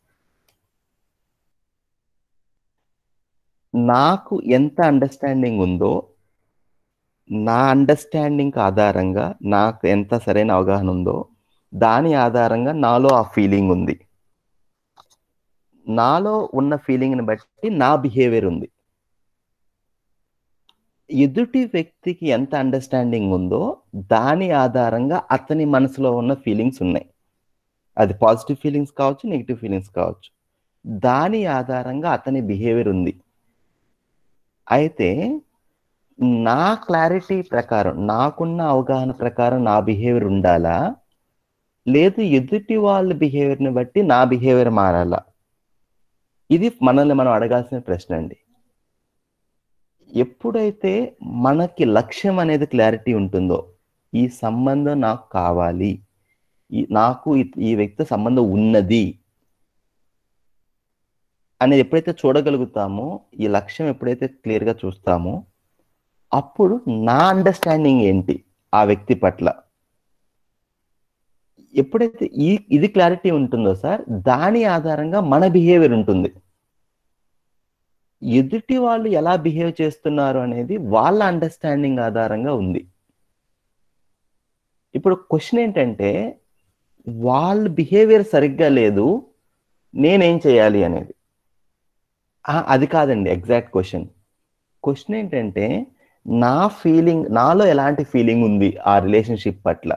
నాకు ఎంత అండర్స్టాండింగ్ ఉందో నా అండర్స్టాండింగ్ ఆధారంగా నాకు ఎంత సరైన అవగాహన ఉందో దాని ఆధారంగా నాలో ఆ ఫీలింగ్ ఉంది నాలో ఉన్న ఫీలింగ్ని బట్టి నా బిహేవియర్ ఉంది ఎదుటి వ్యక్తికి ఎంత అండర్స్టాండింగ్ ఉందో దాని ఆధారంగా అతని మనసులో ఉన్న ఫీలింగ్స్ ఉన్నాయి అది పాజిటివ్ ఫీలింగ్స్ కావచ్చు నెగిటివ్ ఫీలింగ్స్ కావచ్చు దాని ఆధారంగా అతని బిహేవియర్ ఉంది అయితే నా క్లారిటీ ప్రకారం నాకున్న అవగాహన ప్రకారం నా బిహేవియర్ ఉండాలా లేదు ఎదుటి వాళ్ళ బిహేవియర్ని బట్టి నా బిహేవియర్ మారాలా ఇది మనల్ని మనం అడగాల్సిన ప్రశ్న అండి ఎప్పుడైతే మనకి లక్ష్యం అనేది క్లారిటీ ఉంటుందో ఈ సంబంధం నాకు కావాలి ఈ నాకు ఈ- ఈ వ్యక్తి సంబంధం ఉన్నది అనేది ఎప్పుడైతే చూడగలుగుతామో ఈ లక్ష్యం ఎప్పుడైతే క్లియర్గా చూస్తామో అప్పుడు నా అండర్స్టాండింగ్ ఏంటి ఆ వ్యక్తి పట్ల ఎప్పుడైతే ఈ ఇది క్లారిటీ ఉంటుందో సార్ దాని ఆధారంగా మన బిహేవియర్ ఉంటుంది ఎదుటి వాళ్ళు ఎలా బిహేవ్ చేస్తున్నారు అనేది వాళ్ళ అండర్స్టాండింగ్ ఆధారంగా ఉంది ఇప్పుడు క్వశ్చన్ ఏంటంటే వాళ్ళ బిహేవియర్ సరిగ్గా లేదు నేనేం చేయాలి అనేది ఆ, అది కాదండి ఎగ్జాక్ట్ క్వశ్చన్ క్వశ్చన్ ఏంటంటే నా ఫీలింగ్ నాలో ఎలాంటి ఫీలింగ్ ఉంది ఆ రిలేషన్షిప్ పట్ల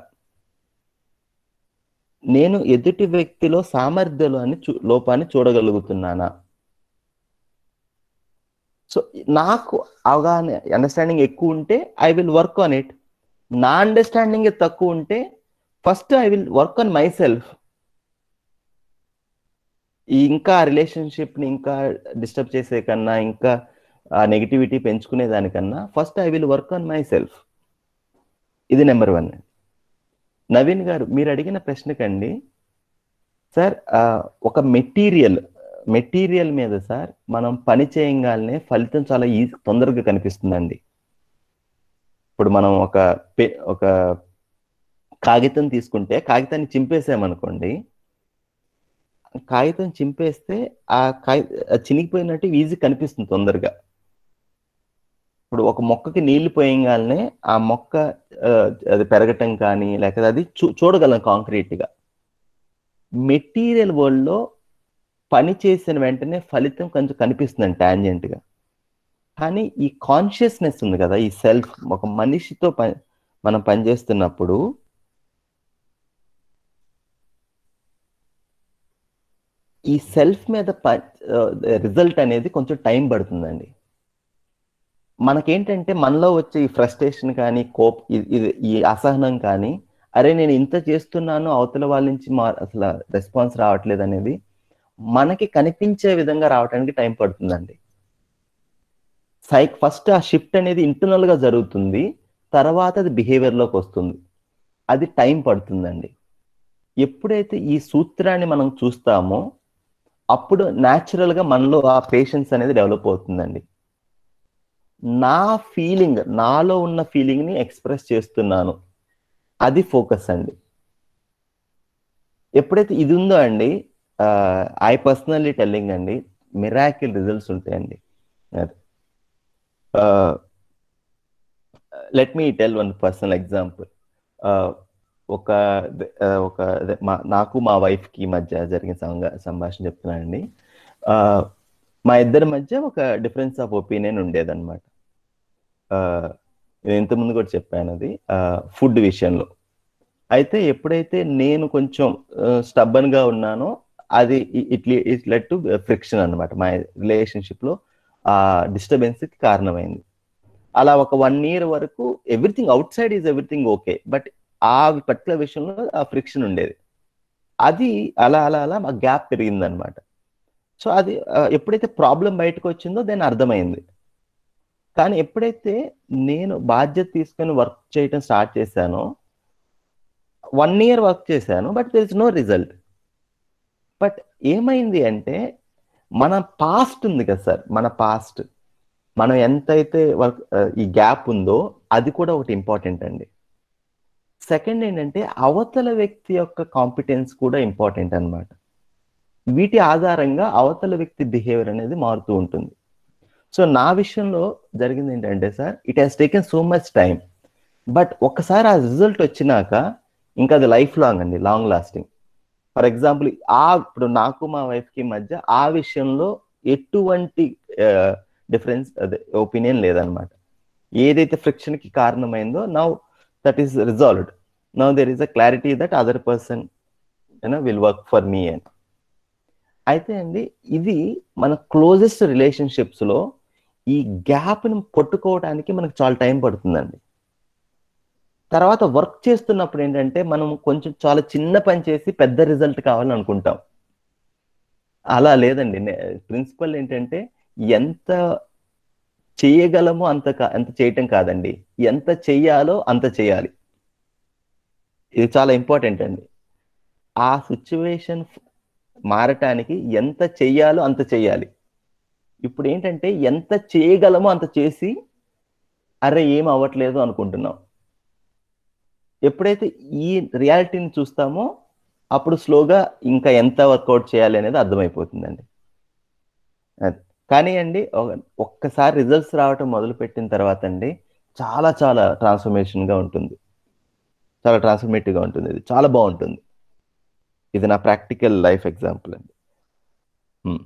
నేను ఎదుటి వ్యక్తిలో సామర్థ్యాలు చూ లోపాన్ని చూడగలుగుతున్నానా సో నాకు అవగాహన అండర్స్టాండింగ్ ఎక్కువ ఉంటే I will work on it నా అండర్స్టాండింగ్ తక్కువ ఉంటే first I will work on myself ఇంకా రిలేషన్షిప్ని ఇంకా డిస్టర్బ్ చేసే కన్నా ఇంకా ఆ నెగిటివిటీ పెంచుకునే దానికన్నా first I will work on myself ఇది నెంబర్ వన్ నవీన్ గారు మీరు అడిగిన ప్రశ్నకండి సార్ ఆ, ఒక మెటీరియల్ మెటీరియల్ మీద సార్ మనం పని చేయగానే ఫలితం చాలా ఈ తొందరగా కనిపిస్తుందండి ఇప్పుడు మనం ఒక పె- ఒక కాగితం తీసుకుంటే కాగితాన్ని చింపేసామనుకోండి కాగితం చింపేస్తే ఆ కాగి అది చినిగిపోయినట్టు ఈజీ కనిపిస్తుంది తొందరగా ఇప్పుడు ఒక మొక్కకి నీళ్లు పోయంగానే ఆ మొక్క ఆ, అది పెరగటం కానీ లేకపోతే అది చూ చూడగలం కాంక్రీట్ గా మెటీరియల్ వరల్డ్ లో పని చేసిన వెంటనే ఫలితం కొంచెం కనిపిస్తుందండి టాంజెంట్ గా కానీ ఈ కాన్షియస్నెస్ ఉంది కదా ఈ సెల్ఫ్ ఒక మనిషితో పని మనం పనిచేస్తున్నప్పుడు ఈ సెల్ఫ్ మీద రిజల్ట్ అనేది కొంచెం టైం పడుతుందండి మనకేంటంటే మనలో వచ్చే ఈ ఫ్రస్ట్రేషన్ కానీ కోప్ ఇ- ఇది ఈ అసహనం కానీ అరే నేను ఇంత చేస్తున్నాను అవతల వాళ్ళ నుంచి మా అసలు రెస్పాన్స్ రావట్లేదు అనేది మనకి కనిపించే విధంగా రావడానికి టైం పడుతుందండి సైక్ ఫస్ట్ ఆ షిఫ్ట్ అనేది ఇంటర్నల్ గా జరుగుతుంది తర్వాత అది behavior లోకి వస్తుంది అది టైం పడుతుందండి ఎప్పుడైతే ఈ సూత్రాన్ని మనం చూస్తామో అప్పుడు natural గా మనలో ఆ పేషెన్స్ అనేది డెవలప్ అవుతుందండి నా ఫీలింగ్ నాలో ఉన్న ఫీలింగ్ ని ఎక్స్ప్రెస్ చేస్తున్నాను అది ఫోకస్ అండి ఎప్పుడైతే ఇది ఉందో అండి ఐ పర్సనల్లీ టెల్లింగ్ అండి మిరాకిల్ రిజల్ట్స్ ఉంటాయండి అది let me tell one personal example ఒక uh, ఒక అదే మా నాకు మా వైఫ్కి మధ్య జరిగిన సంఘ సంభాషణ చెప్తున్నానండి Uh, మా ఇద్దరి మధ్య ఒక డిఫరెన్స్ ఆఫ్ ఒపీనియన్ ఉండేదన్నమాట Uh, నేను ఇంతకుముందు కూడా చెప్పాను అది ఫుడ్ విషయంలో అయితే ఎప్పుడైతే నేను కొంచెం స్టబ్బన్ గా ఉన్నానో అది it it let to friction అనమాట మా రిలేషన్షిప్ లో ఆ డిస్టర్బెన్స్ కి కారణమైంది అలా ఒక వన్ ఇయర్ వరకు everything outside is everything okay but ఆ పర్టికులర్ విషయంలో ఆ ఫ్రిక్షన్ ఉండేది అది అలా అలా అలా మా గ్యాప్ పెరిగింది అనమాట సో అది ఆ, ఎప్పుడైతే ప్రాబ్లం బయటకు వచ్చిందో దాన్ని అర్థమైంది కానీ ఎప్పుడైతే నేను బాధ్యత తీసుకొని వర్క్ చేయటం స్టార్ట్ చేశానో వన్ ఇయర్ వర్క్ చేశాను but there is no result but ఏమైంది అంటే మన పాస్ట్ ఉంది కదా సార్ మన పాస్ట్ మనం ఎంతైతే వర్క్ ఈ గ్యాప్ ఉందో అది కూడా ఒకటి ఇంపార్టెంట్ అండి సెకండ్ ఏంటంటే అవతల వ్యక్తి యొక్క కాంపిటెన్స్ కూడా ఇంపార్టెంట్ అన్నమాట వీటి ఆధారంగా అవతల వ్యక్తి బిహేవియర్ అనేది మారుతూ ఉంటుంది సో నా విషయంలో జరిగింది ఏంటంటే sir it has taken so much time but ఒక్కసారి ఆ రిజల్ట్ వచ్చినాక ఇంకా అది లైఫ్ లాంగ్ అండి లాంగ్ లాస్టింగ్ ఫర్ ఎగ్జాంపుల్ ఆ ఇప్పుడు నాకు మా వైఫ్ కి మధ్య ఆ విషయంలో ఎటువంటి డిఫరెన్స్ అదే ఒపీనియన్ లేదనమాట ఏదైతే ఫ్రిక్షన్ కి కారణమైందో now that is resolved now there is a clarity that other person you know will work for me అని అయితే అండి ఇది మన క్లోజెస్ట్ రిలేషన్షిప్స్ లో ఈ గ్యాప్ ని పట్టుకోవడానికి మనకు చాలా టైం పడుతుందండి తర్వాత వర్క్ చేస్తున్నప్పుడు ఏంటంటే మనం కొంచెం చాలా చిన్న పని చేసి పెద్ద రిజల్ట్ కావాలని అనుకుంటాం అలా లేదండి ప్రిన్సిపల్ ఏంటంటే ఎంత చేయగలమో అంత కా- అంత చేయటం కాదండి ఎంత చెయ్యాలో అంత చేయాలి ఇది చాలా ఇంపార్టెంట్ అండి ఆ సిచ్యువేషన్ మారటానికి ఎంత చెయ్యాలో అంత చెయ్యాలి ఇప్పుడు ఏంటంటే ఎంత చేయగలమో అంత చేసి అరే ఏం అవ్వట్లేదు అనుకుంటున్నాం ఎప్పుడైతే ఈ రియాలిటీని చూస్తామో అప్పుడు స్లోగా ఇంకా ఎంత వర్కౌట్ చేయాలి అనేది అర్థమైపోతుందండి అది కానీ అండి ఒక- ఒక్కసారి రిజల్ట్స్ రావటం మొదలు పెట్టిన తర్వాత అండి చాలా చాలా transformation గా ఉంటుంది చాలా transformative గా ఉంటుంది ఇది చాలా బాగుంటుంది ఇది నా ప్రాక్టికల్ లైఫ్ ఎగ్జాంపుల్ అండి ఉమ్.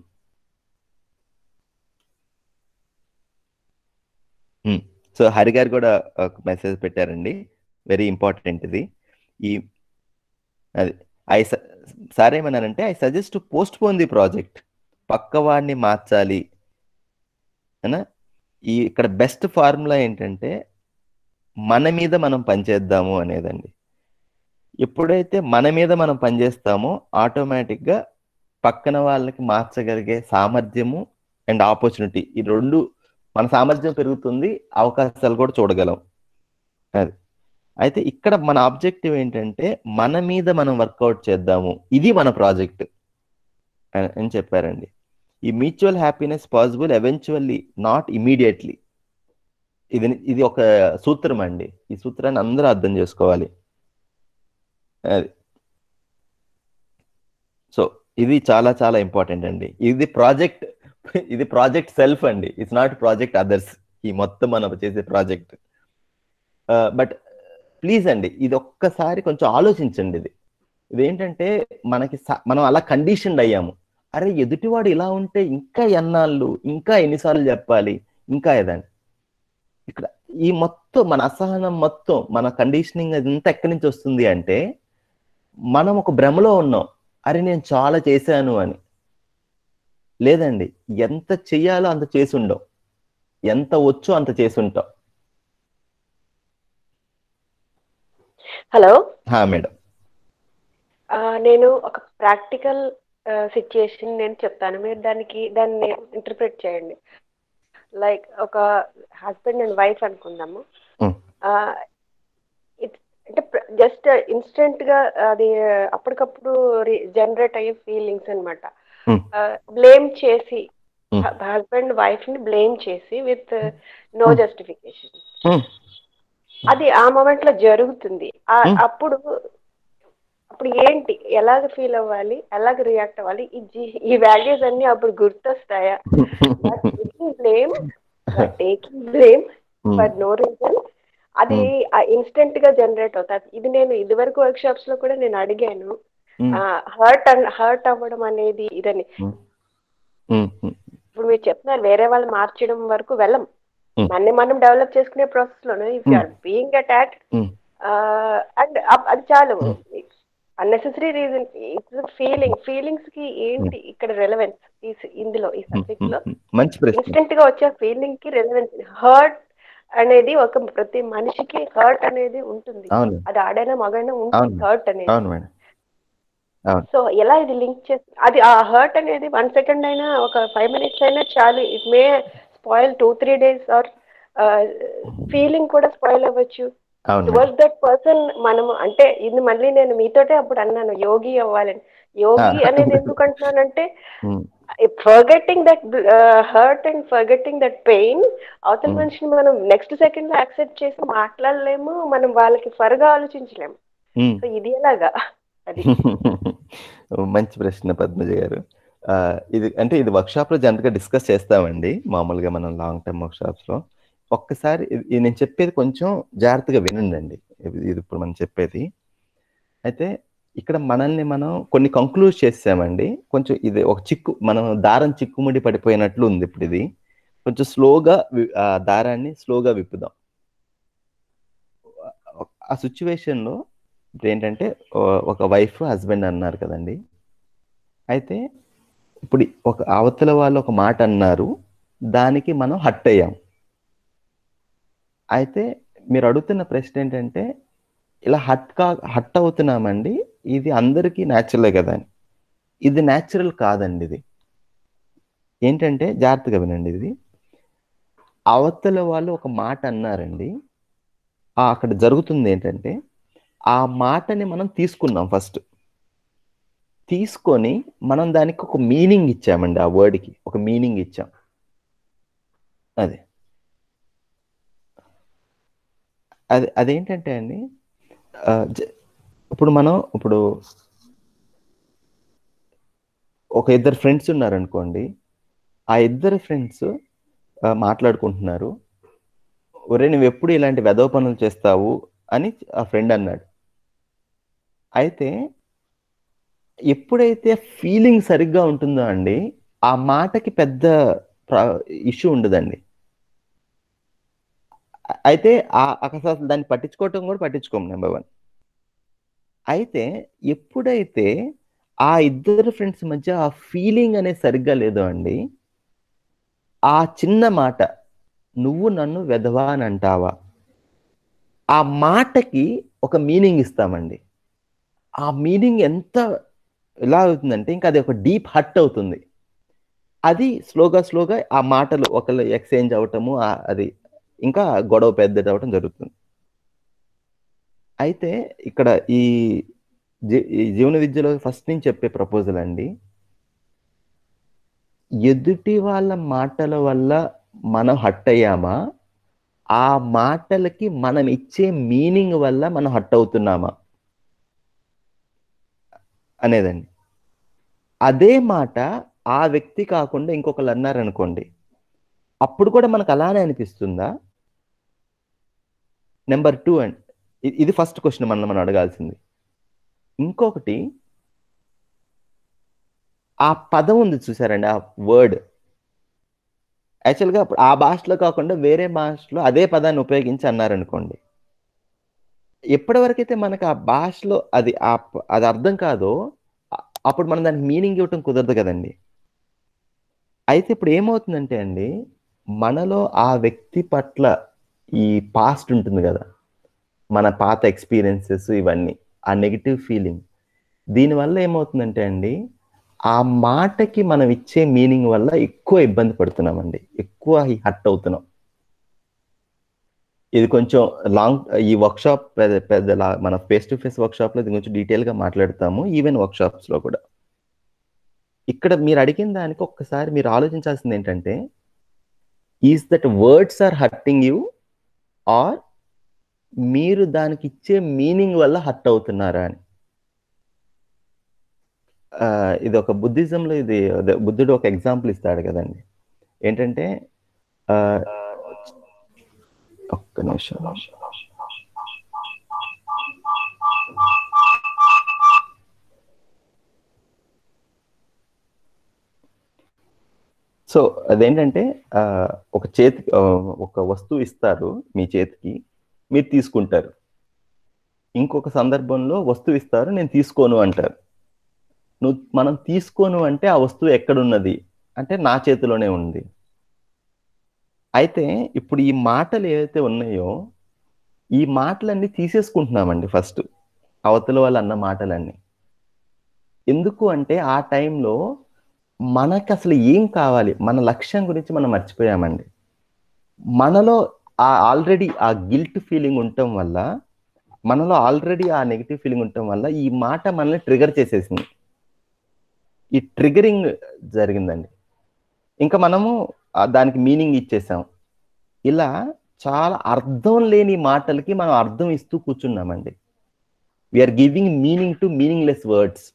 ఉమ్. సో హరి గారు కూడా ఒక మెసేజ్ పెట్టారండి వెరీ ఇంపార్టెంట్ ఇది ఈ అది ఐ సార్ ఏమన్నారంటే I suggest to postpone the project పక్కవాడిని మార్చాలి అనా ఈ ఇక్కడ బెస్ట్ ఫార్ములా ఏంటంటే మన మీద మనం పనిచేద్దాము అనేదండి ఎప్పుడైతే మన మీద మనం పనిచేస్తామో ఆటోమేటిక్గా పక్కన వాళ్ళకి మార్చగలిగే సామర్థ్యము అండ్ ఆపర్చునిటీ ఈ రెండు మన సామర్థ్యం పెరుగుతుంది అవకాశాలు కూడా చూడగలం అది అయితే ఇక్కడ మన ఆబ్జెక్టివ్ ఏంటంటే మన మీద మనం వర్కౌట్ చేద్దాము ఇది మన ప్రాజెక్ట్ అని చెప్పారండి ఈ mutual happiness possible eventually not immediately ఇది ఇది ఒక సూత్రం అండి ఈ సూత్రాన్ని అందరూ అర్థం చేసుకోవాలి అది సో ఇది చాలా చాలా ఇంపార్టెంట్ అండి ఇది ప్రాజెక్ట్ ఇది ప్రాజెక్ట్ సెల్ఫ్ అండి ఇట్స్ నాట్ ప్రాజెక్ట్ అదర్స్ ఈ మొత్తం మనం చేసే ప్రాజెక్ట్ బట్ ప్లీజ్ అండి ఇది ఒక్కసారి కొంచెం ఆలోచించండి ఇది ఇదేంటంటే మనకి స- మనం అలా కండిషన్డ్ అయ్యాము అరే ఎదుటివాడు ఇలా ఉంటే ఇంకా ఎన్నాళ్ళు ఇంకా ఎన్నిసార్లు చెప్పాలి ఇంకా ఏదండి ఇక్కడ ఈ మొత్తం మన అసహనం మొత్తం మన కండిషనింగ్ అదంతా ఎక్కడి నుంచి వస్తుంది అంటే మనం ఒక భ్రమలో ఉన్నాం అరే నేను చాలా చేశాను అని లేదండి ఎంత చెయ్యాలో అంత చేసి ఉండం ఎంత వచ్చో అంత చేసి ఉంటాం హలో హా మేడం ఆ, నేను ఒక ప్రాక్టికల్ సిచ్యుయేషన్ నేను చెప్తాను మీరు దానికి దాన్ని ఇంటర్ప్రిట్ చేయండి లైక్ ఒక హస్బెండ్ అండ్ వైఫ్ అనుకుందాము Hmm. ఇట్ అంటే జస్ట్ ఇన్స్టెంట్ గా అది అప్పటికప్పుడు జనరేట్ అయ్యే ఫీలింగ్స్ అనమాట Hmm. బ్లేమ్ చేసి Hmm. హస్బెండ్ వైఫ్ ని బ్లేమ్ చేసి with no Hmm. Justification Hmm. అది ఆ మూమెంట్ లో జరుగుతుంది ఆ- Hmm. అప్పుడు అప్పుడు ఏంటి ఎలాగ ఫీల్ అవ్వాలి ఎలాగ రియాక్ట్ అవ్వాలి ఈ జీ- ఈ వాల్యూస్ అన్ని అప్పుడు గుర్తొస్తాయా blame taking blame for no reason అది ఇన్స్టెంట్ గా జనరేట్ అవుతుంది ఇది నేను ఇదివరకు వర్క్ షాప్స్ లో కూడా నేను అడిగాను హర్ట్ హర్ట్ అవ్వడం అనేది ఇదని ఇప్పుడు మీరు చెప్తున్నారు వేరే వాళ్ళు మార్చడం వరకు వెళ్ళం మన్ని మనం డెవలప్ చేసుకునే ప్రాసెస్ లోనే if you are being attacked and అది చాలు అన్నెసెసరీ రీజన్ ఫీలింగ్ ఫీలింగ్స్ కి ఏంటి ఇక్కడ రెలవెన్స్ ఇందులో ఈ సబ్జెక్ట్ లో మంచి ప్రశ్న ఇన్స్టెంట్ గా వచ్చే ఫీలింగ్ కి రెలవెన్స్ హర్ట్ అనేది ఒక ప్రతి మనిషికి హర్ట్ అనేది ఉంటుంది అవును. అది ఆడైనా మగైనా ఉంటుంది అవును హర్ట్ అనేది అవును మేడం అవును సో ఎలా ఇది లింక్ చేసి అది ఆ హర్ట్ అనేది వన్ సెకండ్ అయినా ఒక ఫైవ్ మినిట్స్ అయినా చాలు it may spoil two three days or feeling కూడా స్పాయిల్ అవ్వచ్చు అవును టువర్డ్స్ దట్ పర్సన్ మనము అంటే ఇది మళ్ళీ నేను మీతోటే అప్పుడు అన్నాను యోగి అవ్వాలని యోగి అనేది ఎందుకు అంటున్నానంటే forgetting that hurt and forgetting that pain అవతల మనిషిని మనం నెక్స్ట్ సెకండ్ లో యాక్సెప్ట్ చేసి మాట్లాడలేము మనం వాళ్ళకి ఫర్గా ఆలోచించలేము Hmm. సో ఇది ఎలాగా అది మంచి ప్రశ్న పద్మజ గారు ఆ, ఇది అంటే ఇది వర్క్షాప్ లో జనరల్ గా డిస్కస్ చేస్తామండి మామూలుగా మనం లాంగ్ టర్మ్ వర్క్షాప్స్ లో ఒక్కసారి ఇది ఇది నేను చెప్పేది కొంచెం జాగ్రత్తగా వినండి ఇది ఇది ఇప్పుడు మనం చెప్పేది అయితే ఇక్కడ మనల్ని మనం కొన్ని కంక్లూడ్ చేసామండి కొంచెం ఇది ఒక చిక్కు మనం దారం చిక్కుముడి పడిపోయినట్లు ఉంది ఇప్పుడు ఇది కొంచెం స్లోగా ఆ దారాన్ని స్లోగా విప్పుదాం ఆ సిచ్యువేషన్ లో ఇప్పుడు ఏంటంటే ఓ- ఒక వైఫ్ హస్బెండ్ అన్నారు కదండి అయితే ఇప్పుడు ఒక అవతల వాళ్ళు ఒక మాట అన్నారు దానికి మనం హట్ అయ్యాం అయితే మీరు అడుగుతున్న ప్రశ్న ఏంటంటే ఇలా హట్ కా హట్ అవుతున్నామండి ఇది అందరికీ న్యాచురలే కదా అని ఇది న్యాచురల్ కాదండి ఇది ఏంటంటే జాగ్రత్తగా వినండి ఇది అవతల వాళ్ళు ఒక మాట అన్నారండి ఆ అక్కడ జరుగుతుంది ఏంటంటే ఆ మాటని మనం తీసుకున్నాం ఫస్ట్ తీసుకొని మనం దానికి ఒక మీనింగ్ ఇచ్చామండి ఆ వర్డ్కి ఒక మీనింగ్ ఇచ్చాం అదే అది అదేంటంటే అండి ఆ, జ- ఇప్పుడు మనం ఇప్పుడు ఒక ఇద్దరు ఫ్రెండ్స్ ఉన్నారనుకోండి ఆ ఇద్దరు ఫ్రెండ్స్ మాట్లాడుకుంటున్నారు ఒరే నువ్వు ఎప్పుడు ఇలాంటి వెధవ పనులు చేస్తావు అని ఆ ఫ్రెండ్ అన్నాడు అయితే ఎప్పుడైతే ఫీలింగ్ సరిగ్గా ఉంటుందో అండి ఆ మాటకి పెద్ద ఇష్యూ ఉండదండి అయితే ఆ అసలు అసలు దాన్ని పట్టించుకోవటం కూడా పట్టించుకోము నెంబర్ వన్ అయితే ఎప్పుడైతే ఆ ఇద్దరు ఫ్రెండ్స్ మధ్య ఆ ఫీలింగ్ అనేది సరిగ్గా లేదో అండి ఆ చిన్న మాట నువ్వు నన్ను వెధవా అని అంటావా ఆ మాటకి ఒక మీనింగ్ ఇస్తామండి ఆ మీనింగ్ ఎంత ఎలా అవుతుందంటే ఇంకా అది ఒక డీప్ హట్ అవుతుంది అది స్లోగా స్లోగా ఆ మాటలు ఒకళ్ళు ఎక్స్చేంజ్ అవటము ఆ- అది ఇంకా గొడవ పెద్దది అవటం జరుగుతుంది అయితే ఇక్కడ ఈ జీ- ఈ జీవన విద్యలో ఫస్ట్ నుంచి చెప్పే ప్రపోజల్ అండి ఎదుటి వాళ్ళ మాటల వల్ల మనం హట్ అయ్యామా ఆ మాటలకి మనం ఇచ్చే మీనింగ్ వల్ల మనం హట్ అవుతున్నామా అనేదండి అదే మాట ఆ వ్యక్తి కాకుండా ఇంకొకరు అన్నారనుకోండి అప్పుడు కూడా మనకు అలానే అనిపిస్తుందా నెంబర్ టూ అండ్ ఇ- ఇది ఫస్ట్ క్వశ్చన్ మనం మనం అడగాల్సింది ఇంకొకటి ఆ పదం ఉంది చూసారండి ఆ వర్డ్ యాక్చువల్గా అప్పుడు ఆ భాషలో కాకుండా వేరే భాషలో అదే పదాన్ని ఉపయోగించి అన్నారనుకోండి ఎప్పటివరకైతే మనకు ఆ భాషలో అది ఆ ప- అది అర్థం కాదో అ- అప్పుడు మనం దానికి మీనింగ్ ఇవ్వటం కుదరదు కదండి అయితే ఇప్పుడు ఏమవుతుందంటే అండి మనలో ఆ వ్యక్తి పట్ల ఈ పాస్ట్ ఉంటుంది కదా మన పాత ఎక్స్పీరియన్సెస్ ఇవన్నీ ఆ నెగిటివ్ ఫీలింగ్ దీనివల్ల ఏమవుతుందంటే అండి ఆ మాటకి మనం ఇచ్చే మీనింగ్ వల్ల ఎక్కువ ఇబ్బంది పడుతున్నామండి ఎక్కువ హర్ట్ అవుతున్నాం ఇది కొంచెం లాంగ్ ఈ వర్క్షాప్ పెద్ద పెద్ద లా- మన ఫేస్ టు ఫేస్ వర్క్షాప్ లో ఇది కొంచెం డీటెయిల్ గా మాట్లాడతాము ఈవెన్ వర్క్షాప్స్ లో కూడా ఇక్కడ మీరు అడిగిన దానికి ఒక్కసారి మీరు ఆలోచించాల్సింది ఏంటంటే is that words are hurting you or మీరు దానికి ఇచ్చే మీనింగ్ వల్ల హర్ట్ అవుతున్నారా అని ఆ, ఇది ఒక బుద్ధిజంలో ఇది అదే బుద్ధుడు ఒక ఎగ్జాంపుల్ ఇస్తాడు కదండి ఏంటంటే ఆ, ఒక్క నిమిషం సో అదేంటంటే ఆ, ఒక చేతి ఆ, ఒక వస్తువు ఇస్తారు మీ చేతికి మీరు తీసుకుంటారు ఇంకొక సందర్భంలో వస్తువు ఇస్తారు నేను తీసుకోను అంటారు నువ్వు మనం తీసుకోను అంటే ఆ వస్తువు ఎక్కడున్నది అంటే నా చేతిలోనే ఉంది అయితే ఇప్పుడు ఈ మాటలు ఏవైతే ఉన్నాయో ఈ మాటలన్నీ తీసేసుకుంటున్నామండి ఫస్ట్ అవతల వాళ్ళు అన్న మాటలన్నీ ఎందుకు అంటే ఆ టైంలో మనకు అసలు ఏం కావాలి మన లక్ష్యం గురించి మనం మర్చిపోయామండి మనలో ఆ ఆల్రెడీ ఆ గిల్ట్ ఫీలింగ్ ఉండటం వల్ల మనలో ఆల్రెడీ ఆ నెగిటివ్ ఫీలింగ్ ఉండటం వల్ల ఈ మాట మనల్ని ట్రిగర్ చేసేసింది ఈ ట్రిగరింగ్ జరిగిందండి ఇంకా మనము ఆ దానికి మీనింగ్ ఇచ్చేసాం ఇలా చాలా అర్థం లేని మాటలకి మనం అర్థం ఇస్తూ కూర్చున్నామండి we're giving meaning to meaningless words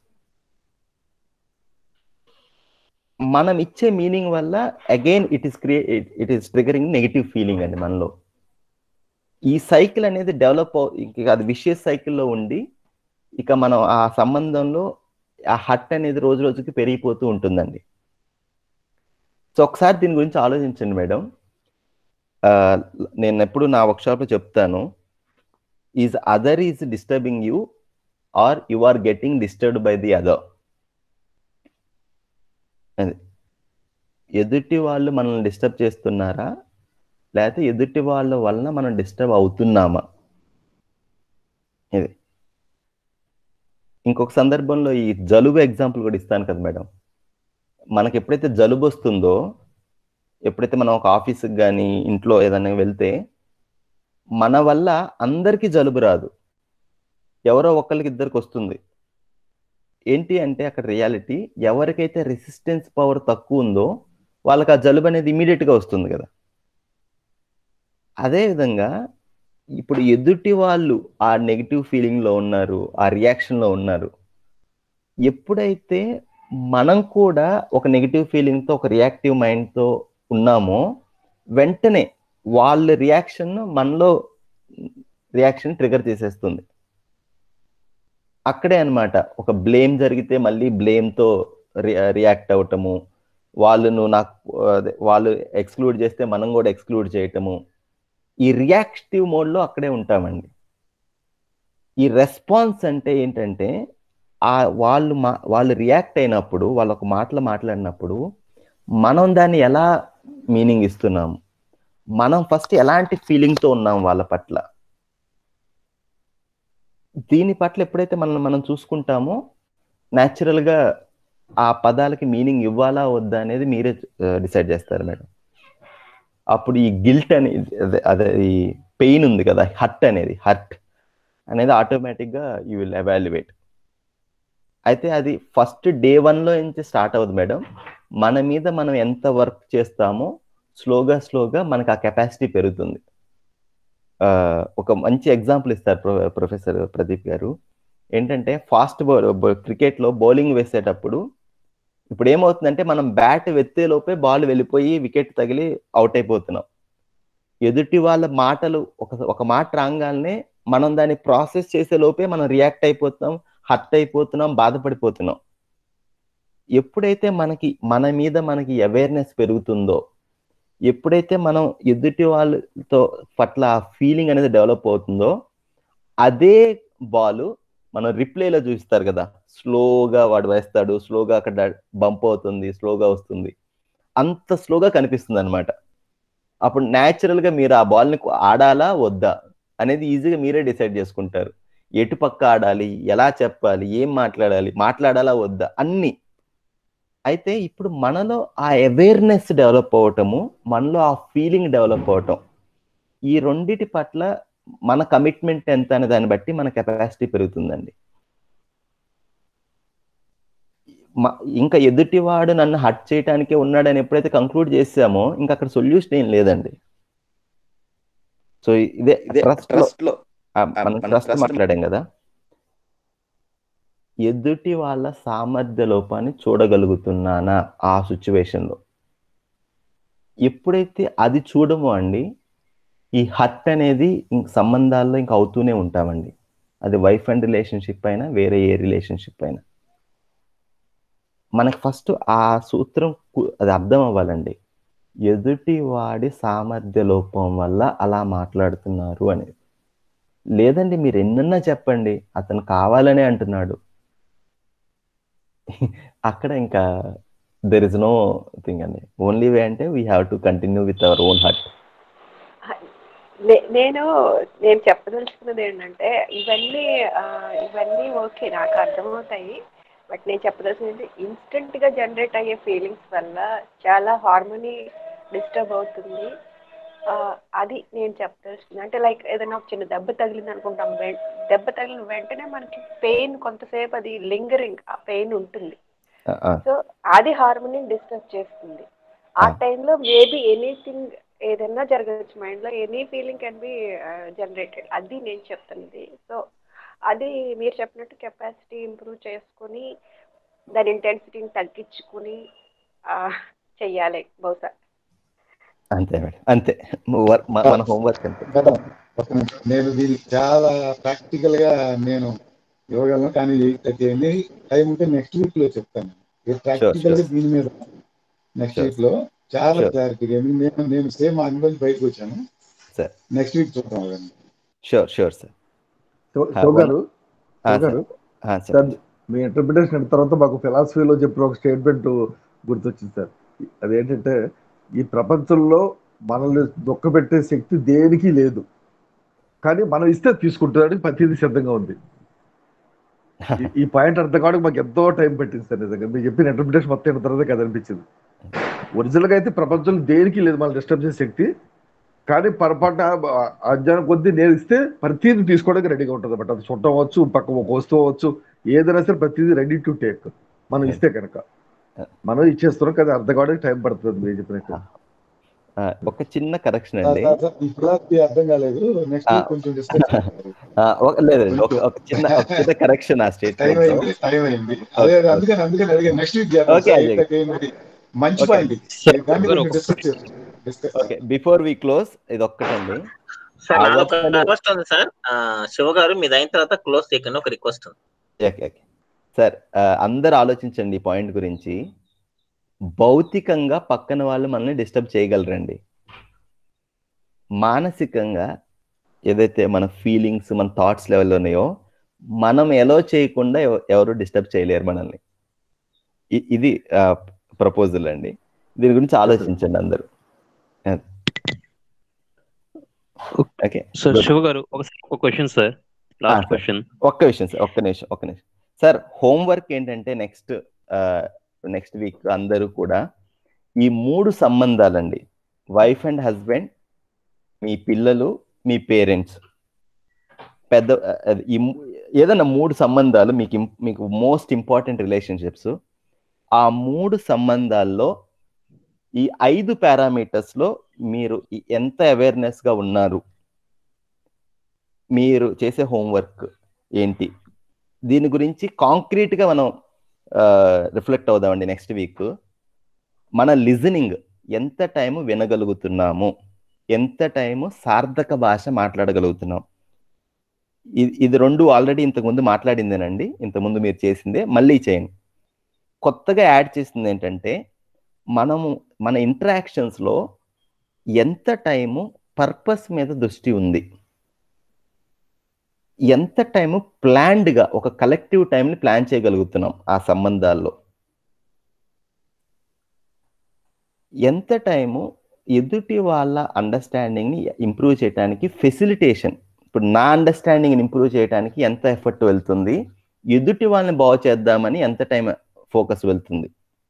మనం ఇచ్చే మీనింగ్ వల్ల again it is create it is triggering negative feeling అండి మనలో ఈ సైకిల్ అనేది డెవలప్ ఇక అది విషయస్ సైకిల్లో ఉండి ఇక మనం ఆ సంబంధంలో ఆ హట్ అనేది రోజు రోజుకి పెరిగిపోతూ ఉంటుందండి సో ఒకసారి దీని గురించి ఆలోచించండి మేడం ఆ, నేను ఎప్పుడు నా వర్క్షాప్లో చెప్తాను is other is disturbing you or you are getting disturbed by the other అది ఎదుటి వాళ్ళు మనల్ని డిస్టర్బ్ చేస్తున్నారా లేకపోతే ఎదుటి వాళ్ళ వలన మనం డిస్టర్బ్ అవుతున్నామా ఇది ఇంకొక సందర్భంలో ఈ జలుబు ఎగ్జాంపుల్ కూడా ఇస్తాను కదా మేడం మనకి ఎప్పుడైతే జలుబు వస్తుందో ఎప్పుడైతే మనం ఒక ఆఫీస్కి కానీ ఇంట్లో ఏదైనా వెళ్తే మన వల్ల అందరికీ జలుబు రాదు ఎవరో ఒకరికి ఇద్దరికి వస్తుంది ఏంటి అంటే అక్కడ రియాలిటీ ఎవరికైతే రెసిస్టెన్స్ పవర్ తక్కువ ఉందో వాళ్ళకి ఆ జలుబు అనేది ఇమీడియట్గా వస్తుంది కదా అదే విధంగా ఇప్పుడు ఎదుటి వాళ్ళు ఆ నెగిటివ్ ఫీలింగ్లో ఉన్నారు ఆ రియాక్షన్లో ఉన్నారు ఎప్పుడైతే మనం కూడా ఒక నెగిటివ్ ఫీలింగ్తో ఒక రియాక్టివ్ మైండ్తో ఉన్నామో వెంటనే వాళ్ళ రియాక్షన్ మనలో రియాక్షన్ ట్రిగర్ చేసేస్తుంది అక్కడే అన్నమాట ఒక బ్లేమ్ జరిగితే మళ్ళీ బ్లేమ్తో రియాక్ట్ అవ్వటము వాళ్ళు నువ్వు నాకు అదే వాళ్ళు ఎక్స్క్లూడ్ చేస్తే మనం కూడా ఎక్స్క్లూడ్ చేయటము ఈ రియాక్టివ్ మోడ్లో అక్కడే ఉంటామండి ఈ రెస్పాన్స్ అంటే ఏంటంటే ఆ వాళ్ళు మా వాళ్ళు రియాక్ట్ అయినప్పుడు వాళ్ళు ఒక మాటలు మాట్లాడినప్పుడు మనం దాన్ని ఎలా మీనింగ్ ఇస్తున్నాము మనం ఫస్ట్ ఎలాంటి ఫీలింగ్తో ఉన్నాం వాళ్ళ పట్ల దీని పట్ల ఎప్పుడైతే మనం మనం చూసుకుంటామో న్యాచురల్గా ఆ పదాలకి మీనింగ్ ఇవ్వాలా వద్దా అనేది మీరే డిసైడ్ చేస్తారు మేడం అప్పుడు ఈ గిల్ట్ అనేది అదే అదే ఈ పెయిన్ ఉంది కదా హర్ట్ అనేది హర్ట్ అనేది ఆటోమేటిక్గా యూ విల్ ఎవాల్యుయేట్ అయితే అది ఫస్ట్ డే వన్లో నుంచి స్టార్ట్ అవుతుంది మేడం మన మీద మనం ఎంత వర్క్ చేస్తామో స్లోగా స్లోగా మనకు ఆ కెపాసిటీ పెరుగుతుంది ఆ, ఒక మంచి ఎగ్జాంపుల్ ఇస్తారు ప్రొ ప్రొఫెసర్ ప్రదీప్ గారు ఏంటంటే ఫాస్ట్ బౌల్ క్రికెట్లో బౌలింగ్ వేసేటప్పుడు ఇప్పుడు ఏమవుతుందంటే మనం బ్యాట్ వెత్తే లోపే బాల్ వెళ్ళిపోయి వికెట్ తగిలి అవుట్ అయిపోతున్నాం ఎదుటి వాళ్ళ మాటలు ఒక ఒక మాట రాగానే మనం దాన్ని ప్రాసెస్ చేసే లోపే మనం రియాక్ట్ అయిపోతున్నాం హర్ట్ అయిపోతున్నాం బాధపడిపోతున్నాం ఎప్పుడైతే మనకి మన మీద మనకి అవేర్నెస్ పెరుగుతుందో ఎప్పుడైతే మనం ఎదుటి వాళ్ళతో పట్ల ఆ ఫీలింగ్ అనేది డెవలప్ అవుతుందో అదే బాల్ మనం రిప్లేలో చూస్తారు కదా స్లోగా వాడు వేస్తాడు స్లోగా అక్కడ బంప్ అవుతుంది స్లోగా వస్తుంది అంత స్లోగా కనిపిస్తుంది అనమాట అప్పుడు natural గా మీరు ఆ బాల్ని ఆడాలా వద్దా అనేది ఈజీగా మీరే డిసైడ్ చేసుకుంటారు ఎటు పక్క ఆడాలి ఎలా చెప్పాలి ఏం మాట్లాడాలి మాట్లాడాలా వద్దా అన్ని అయితే ఇప్పుడు మనలో ఆ అవేర్నెస్ డెవలప్ అవటము మనలో ఆ ఫీలింగ్ డెవలప్ అవటం ఈ రెండిటి పట్ల మన కమిట్మెంట్ ఎంత అనే దాన్ని బట్టి మన కెపాసిటీ పెరుగుతుందండి మ- ఇంకా ఎదుటివాడు నన్ను హట్ చేయటానికే ఉన్నాడని ఎప్పుడైతే కంక్లూడ్ చేసామో ఇంకా అక్కడ సొల్యూషన్ ఏం లేదండి సో ఇదే ఇదే ట్రస్ట్ ట్రస్ట్ లో ఆ, ఆ, మనం మనం ట్రస్ట్ trust మాట్లాడాం కదా ఎదుటి వాళ్ళ సామర్థ్య లోపాన్ని చూడగలుగుతున్నానా ఆ సిచ్యువేషన్లో ఎప్పుడైతే అది చూడమో అండి ఈ హట్ అనేది ఇంక సంబంధాల్లో ఇంక అవుతూనే ఉంటామండి అది వైఫ్ అండ్ రిలేషన్షిప్ అయినా వేరే ఏ రిలేషన్షిప్ అయినా మనకు ఫస్ట్ ఆ సూత్రం కు- అది అర్థం అవ్వాలండి ఎదుటి వాడి సామర్థ్య లోపం వల్ల అలా మాట్లాడుతున్నారు అనేది లేదండి మీరు ఎన్నన్నా చెప్పండి అతను కావాలనే అంటున్నాడు అక్కడ ఇంకా దెర్ ఇస్ నో థింగ్ అండి ఓన్లీ వే అంటే we have to continue with our own heart నే- నేను నేను చెప్పదలుచుకున్నది ఏంటంటే ఇవన్నీ ఆ, ఇవన్నీ ఓకే నాకు అర్థమవుతాయి బట్ నేను చెప్పదలుచుకున్నది ఇన్స్టెంట్ గా జనరేట్ అయ్యే ఫీలింగ్స్ వల్ల చాలా హార్మోనీ డిస్టర్బ్ అవుతుంది ఆ, అది నేను చెప్పదలుచుకుంది అంటే లైక్ ఏదైనా ఒక చిన్న దెబ్బ తగిలింది అనుకుంటాం వెం- దెబ్బ తగిలిన వెంటనే మనకి పెయిన్ కొంతసేపు అది లింగరింగ్ ఆ పెయిన్ ఉంటుంది సో అది హార్మోని డిస్టర్బ్ చేస్తుంది ఆ టైంలో మేబీ ఎనీథింగ్ ఏదైనా జరగచ్చు మైండ్ లో any feeling can be generated అది నేను చెప్తున్నది సో అది మీరు చెప్పినట్టు కెపాసిటీ ఇంప్రూవ్ చేసుకుని దాని ఇంటెన్సిటీని తగ్గించుకుని ఆ, చెయ్యాలి బహుశా అంతే మేడం అంతే వర్క్ మన హోంవర్క్ అంతే మేడం ఒక నిమిషం. నేను దీనికి చాలా ప్రాక్టికల్ గా నేను ఇవ్వగలను కానీ ఎయిట్ థర్టీ అయింది టైం ఉంటే నెక్స్ట్ వీక్ లో చెప్తాను ప్రాక్టికల్ గా sure. దీని మీద నెక్స్ట్ Sure. వీక్ లో చాలా Sure. క్లారిటీగా నేను నేను సేమ్ అనుభవం బయటకు వచ్చాను సార్ నెక్స్ట్ వీక్ చూద్దాం అవన్నీ షూర్ షూర్ సార్ శివ గారు ఆ, శివ గారు ఆ, సార్. సార్ మీ ఇంటర్ప్రిటేషన్ అయిన తర్వాత మాకు ఫిలాసఫీలో చెప్పిన ఒక స్టేట్మెంట్ గుర్తొచ్చింది సార్ అదేంటంటే ఈ ప్రపంచంలో మనల్ని దుఃఖపెట్టే శక్తి దేనికి లేదు కానీ మనం ఇస్తే తీసుకుంటానికి ప్రతిదీ సిద్ధంగా ఉంది ఈ- ఈ పాయింట్ అర్థం కావడానికి మాకు ఎంతో టైం పట్టింది సార్ నిజంగా మీరు చెప్పిన ఇంటర్ప్రిటేషన్ మొత్తం అయిన తర్వాత కదా అనిపించింది ఒరిజినల్ గా అయితే ప్రపంచంలో దేనికి లేదు మనం డిస్టర్బ్ చేసే శక్తి కానీ పొరపాటున ఆ- అజ్ఞానం కొద్దీ నేను ఇస్తే ప్రతిదీ తీసుకోవడానికి రెడీగా ఉంటుంది అనమాట అది చుట్టం అవ్వచ్చు పక్క ఒక వస్తువు అవ్వచ్చు ఏదైనా సరే ప్రతిదీ రెడీ టు టేక్ మనం ఇస్తే కనుక మనం ఇచ్చేస్తున్నాం కదా అర్థం కావడానికి టైం పడుతుంది మీరు చెప్పినట్టు ఆ, ఒక చిన్న కరెక్షన్ సార్, అండి సార్, సార్, ఈ ఫిలాసఫీ అర్థం కాలేదు నెక్స్ట్ ఆ, వీక్ కొంచెం డిస్కస్ ఆ, ఒక- లేదు లేదు, ఒక ఒక చిన్న ఒక చిన్న కరెక్షన్ ఆ టైం స్టేట్మెంట్ అయింది టైం అయింది అదే అదే అందుకని అందుకని అడిగాను నెక్స్ట్ వీక్ ఓకే అజయ్ మంచి ఓకే పాయింట్ దాన్ని కొంచెం డిస్కస్ చేస్తాం discuss okay before we close ఇది ఒక్కటండి సార్ నాది ఒక అవస్థలు రిక్వెస్ట్ ఉంది సార్ ఆ, శివ గారు మీది అయిన తర్వాత క్లోజ్ చేయకండి ఒక రిక్వెస్ట్ ఉంది ఓకే ఓకే సార్ ఆ, అందరు ఆలోచించండి ఈ పాయింట్ గురించి భౌతికంగా పక్కన వాళ్ళు మనల్ని డిస్టర్బ్ చేయగలరండి మానసికంగా ఏదైతే మన ఫీలింగ్స్ మన థాట్స్ లెవెల్ ఉన్నాయో మనం ఎలో చేయకుండా ఎవ- ఎవరు డిస్టర్బ్ చేయలేరు మనల్ని ఇ- ఇది ప్రపోజల్ అండి దీని గురించి ఆలోచించండి అందరూ ఓకే సార్ శివ గారు ఒక ఒక క్వశ్చన్ సార్ లాస్ట్ క్వశ్చన్ ఒక్క విషయం సార్ ఒక్క నిమిషం ఒక్క నిమిషం సార్ హోంవర్క్ ఏంటంటే నెక్స్ట్ నెక్స్ట్ వీక్ అందరూ కూడా ఈ మూడు సంబంధాలండి వైఫ్ అండ్ హస్బెండ్ మీ పిల్లలు మీ పేరెంట్స్ పెద్ద ఆ, అది ఈ మూ- ఏదైనా మూడు సంబంధాలు మీకు ఇం- మీకు మోస్ట్ ఇంపార్టెంట్ రిలేషన్షిప్స్ ఆ మూడు సంబంధాల్లో ఈ ఐదు పారామీటర్స్ లో మీరు ఈ- ఎంత అవేర్నెస్ గా ఉన్నారు మీరు చేసే హోంవర్క్ ఏంటి దీని గురించి కాంక్రీట్ గా మనం రిఫ్లెక్ట్ అవుదామండి నెక్స్ట్ వీక్ మన లిజనింగ్ ఎంత టైం వినగలుగుతున్నాము ఎంత టైము సార్థక భాష మాట్లాడగలుగుతున్నాం ఇది ఇది రెండు ఆల్రెడీ ఇంతకుముందు మాట్లాడిందేనండి ఇంతకుముందు మీరు చేసిందే మళ్ళీ చేయండి కొత్తగా యాడ్ చేసింది ఏంటంటే మనము మన ఇంటరాక్షన్స్ లో ఎంత టైము పర్పస్ మీద దృష్టి ఉంది ఎంత టైము ప్లాన్డ్ గా ఒక కలెక్టివ్ టైంని ప్లాన్ చేయగలుగుతున్నాం ఆ సంబంధాల్లో ఎంత టైము ఎదుటి వాళ్ళ అండర్స్టాండింగ్ ని ఇంప్రూవ్ చేయడానికి ఫెసిలిటేషన్ ఇప్పుడు నా అండర్స్టాండింగ్ ఇంప్రూవ్ చేయడానికి ఎంత ఎఫర్ట్ వెళ్తుంది ఎదుటి వాళ్ళని బాగు చేద్దామని ఎంత టైం ఫోకస్ వెళ్తుంది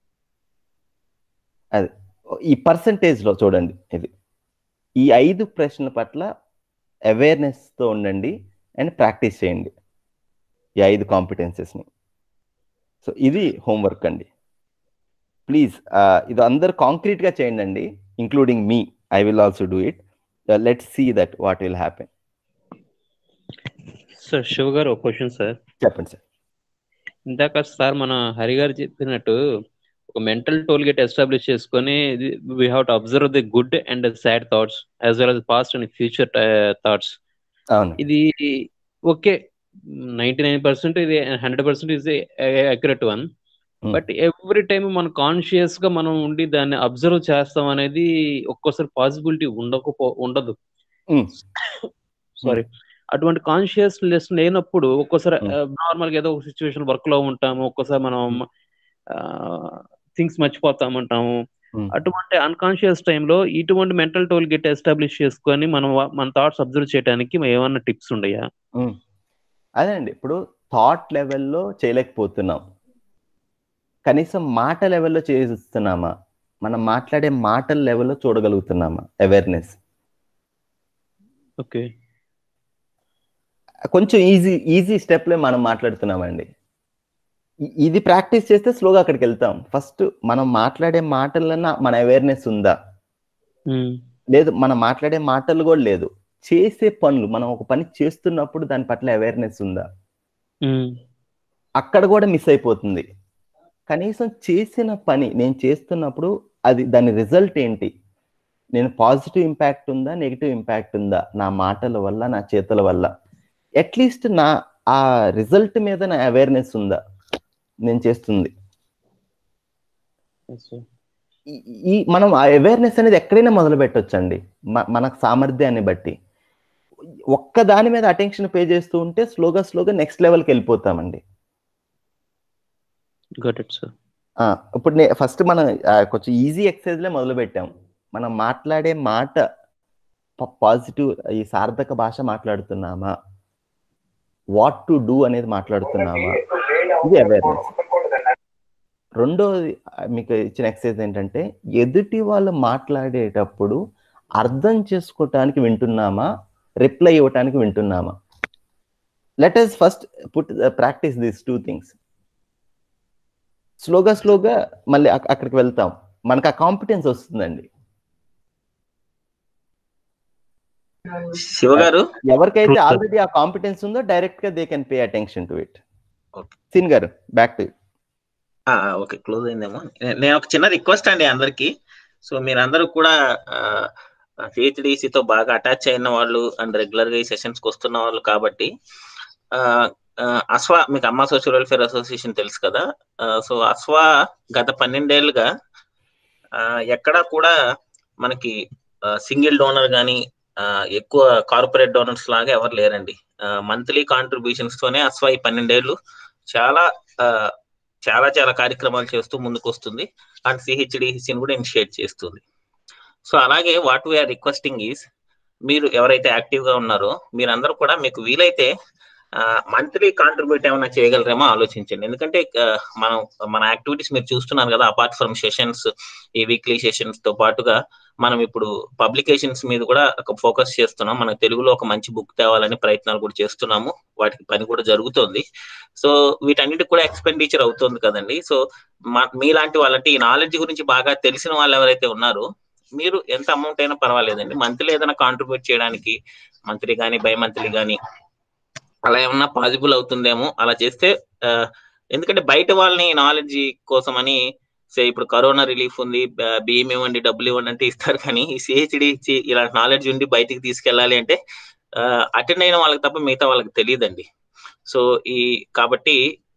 అది ఈ పర్సంటేజ్ లో చూడండి ఇది ఈ ఐదు ప్రశ్నల పట్ల అవేర్నెస్ తో ఉండండి అండ్ ప్రాక్టీస్ చేయండి ఈ ఐదు కాంపిటెన్సెస్ ని సో ఇది హోంవర్క్ అండి ప్లీజ్ ఇది అందరు కాంక్రీట్ గా చేయండి అండి ఇంక్లూడింగ్ మీ I will also do it let see that what will happen sir Shiva గారు ఒక క్వశ్చన్ సార్ చెప్పండి సార్ ఇందాక సార్ మన హరి గారు చెప్పినట్టు ఒక మెంటల్ టోల్ గేట్ ఎస్టాబ్లిష్ చేసుకొని we have to observe the good and sad thoughts as well as past and future thoughts అవును ఇది ఓకే నైన్టీ నైన్ పర్సెంట్ ఇది hundred percent is accurate one but every time మనం conscious గా మనం ఉండి దాన్ని observe చేస్తాం అనేది ఒక్కోసారి పాసిబిలిటీ ఉండకపో ఉండదు సారీ అటువంటి కాన్షియస్నెస్ లేనప్పుడు ఒక్కోసారి నార్మల్ గా ఏదో ఒక సిచ్యువేషన్ వర్క్ లో ఉంటాము ఒక్కోసారి మనం థింగ్స్ మర్చిపోతామంటాము అటువంటి అన్కాన్షియస్ టైంలో ఇటువంటి మెంటల్ టోల్ గెట్ ఎస్టాబ్లిష్ చేసుకొని మనం వా- మన థాట్స్ అబ్జర్వ్ చేయడానికి ఏమన్నా టిప్స్ ఉండయా ఉమ్. అదే అండి ఇప్పుడు థాట్ లెవెల్లో చేయలేకపోతున్నాం కనీసం మాట లెవెల్లో చేస్తున్నామా మనం మాట్లాడే మాటల లెవెల్లో చూడగలుగుతున్నామా అవేర్నెస్ ఓకే కొంచెం ఈజీ ఈజీ స్టెప్లే మనం మాట్లాడుతున్నామండి ఇ- ఇది ప్రాక్టీస్ చేస్తే స్లోగా అక్కడికి వెళ్తాం ఫస్ట్ మనం మాట్లాడే మాటలన్నా మన అవేర్నెస్ ఉందా లేదు మనం మాట్లాడే మాటలు కూడా లేదు చేసే పనులు మనం ఒక పని చేస్తున్నప్పుడు దాని పట్ల అవేర్నెస్ ఉందా అక్కడ కూడా మిస్ అయిపోతుంది కనీసం చేసిన పని నేను చేస్తున్నప్పుడు అది దాని రిజల్ట్ ఏంటి నేను పాజిటివ్ ఇంపాక్ట్ ఉందా నెగిటివ్ ఇంపాక్ట్ ఉందా నా మాటల వల్ల నా చేతుల వల్ల అట్లీస్ట్ నా ఆ రిజల్ట్ మీద నా అవేర్నెస్ ఉందా నేను చేస్తుంది ఈ- ఈ మనం ఆ అవేర్నెస్ అనేది ఎక్కడైనా మొదలు పెట్టొచ్చండి మ- మనకు సామర్థ్యాన్ని బట్టి ఒక్క దాని మీద అటెన్షన్ పే చేస్తూ ఉంటే స్లోగా స్లోగా నెక్స్ట్ లెవెల్కి వెళ్ళిపోతామండి గట్ ఇట్ సార్ ఆ, ఇప్పుడు నే ఫస్ట్ మనం ఆ, కొంచెం ఈజీ ఎక్సర్సైజ్లే మొదలు పెట్టాం మనం మాట్లాడే మాట పాజిటివ్ ఈ సార్థక భాష మాట్లాడుతున్నామా వాట్ టు డూ అనేది మాట్లాడుతున్నామా ఇది అవేర్నెస్ రెండోది ఆ, మీకు ఇచ్చిన ఎక్సర్సైజ్ ఏంటంటే ఎదుటి వాళ్ళు మాట్లాడేటప్పుడు అర్థం చేసుకోవటానికి వింటున్నామా రిప్లై ఇవ్వటానికి వింటున్నామా let us first put practice these two things స్లోగా స్లోగా మళ్ళీ అక్- అక్కడికి వెళ్తాం మనకు ఆ కాంపిటెన్స్ వస్తుందండి శివ గారు ఎవరికైతే True, sir. ఆల్రెడీ ఆ కాంపిటెన్స్ ఉందో డైరెక్ట్ గా they can pay attention to it సిన్ గారు బ్యాక్ టు ఓకే క్లోజ్ అయిందేమో నే- నేను ఒక చిన్న రిక్వెస్ట్ అండి అందరికి సో మీరందరూ కూడా సిహెచ్డిసితో బాగా అటాచ్ అయిన వాళ్ళు అండ్ రెగ్యులర్ గా ఈ సెషన్స్ కి వస్తున్న వాళ్ళు కాబట్టి ఆ, ఆ, అస్వా మీకు అమ్మా సోషల్ వెల్ఫేర్ అసోసియేషన్ తెలుసు కదా సో అస్వా గత పన్నెండేళ్లుగా ఆ, ఎక్కడా కూడా మనకి సింగిల్ డోనర్ కానీ ఎక్కువ కార్పొరేట్ డోనర్స్ లాగా ఎవరు లేరండి మంత్లీ కాంట్రిబ్యూషన్స్ తోనే అస్వా ఈ పన్నెండేళ్లు చాలా ఆ, చాలా చాలా కార్యక్రమాలు చేస్తూ ముందుకు వస్తుంది అండ్ సిహెచ్డిసిని కూడా ఇనిషియేట్ చేస్తుంది సో అలాగే వాట్ వీఆర్ రిక్వెస్టింగ్ ఈస్ మీరు ఎవరైతే యాక్టివ్ గా ఉన్నారో మీరందరూ కూడా మీకు వీలైతే మంత్లీ కాంట్రిబ్యూట్ ఏమైనా చేయగలరేమో ఆలోచించండి ఎందుకంటే ఆ, మనం మన యాక్టివిటీస్ మీరు చూస్తున్నారు కదా అపార్ట్ ఫ్రమ్ సెషన్స్ ఈ వీక్లీ సెషన్స్ తో పాటుగా మనం ఇప్పుడు పబ్లికేషన్స్ మీద కూడా ఫోకస్ చేస్తున్నాం మన తెలుగులో ఒక మంచి బుక్ తేవాలని ప్రయత్నాలు కూడా చేస్తున్నాము వాటికి పని కూడా జరుగుతోంది సో వీటన్నిటికి కూడా ఎక్స్పెండిచర్ అవుతుంది కదండి సో మా- మీలాంటి వాళ్ళంటే ఈ నాలెడ్జ్ గురించి బాగా తెలిసిన వాళ్ళు ఎవరైతే ఉన్నారో మీరు ఎంత అమౌంట్ అయినా పర్వాలేదండి మంత్లీ ఏదైనా కాంట్రిబ్యూట్ చేయడానికి మంత్లీ కానీ బై మంత్లీ కానీ అలా ఏమన్నా పాసిబుల్ అవుతుందేమో అలా చేస్తే ఆ, ఎందుకంటే బయట వాళ్ళని నాలెడ్జ్ కోసం అని సే ఇప్పుడు కరోనా రిలీఫ్ ఉంది బ- బియ్యం ఇవ్వండి డబ్బులు ఇవ్వండి అంటే ఇస్తారు కానీ ఈ సిహెచ్డి ఇచ్చి ఇలాంటి నాలెడ్జ్ ఉండి బయటికి తీసుకెళ్ళాలి అంటే అటెండ్ అయిన వాళ్ళకి తప్ప మిగతా వాళ్ళకి తెలియదండి సో ఈ కాబట్టి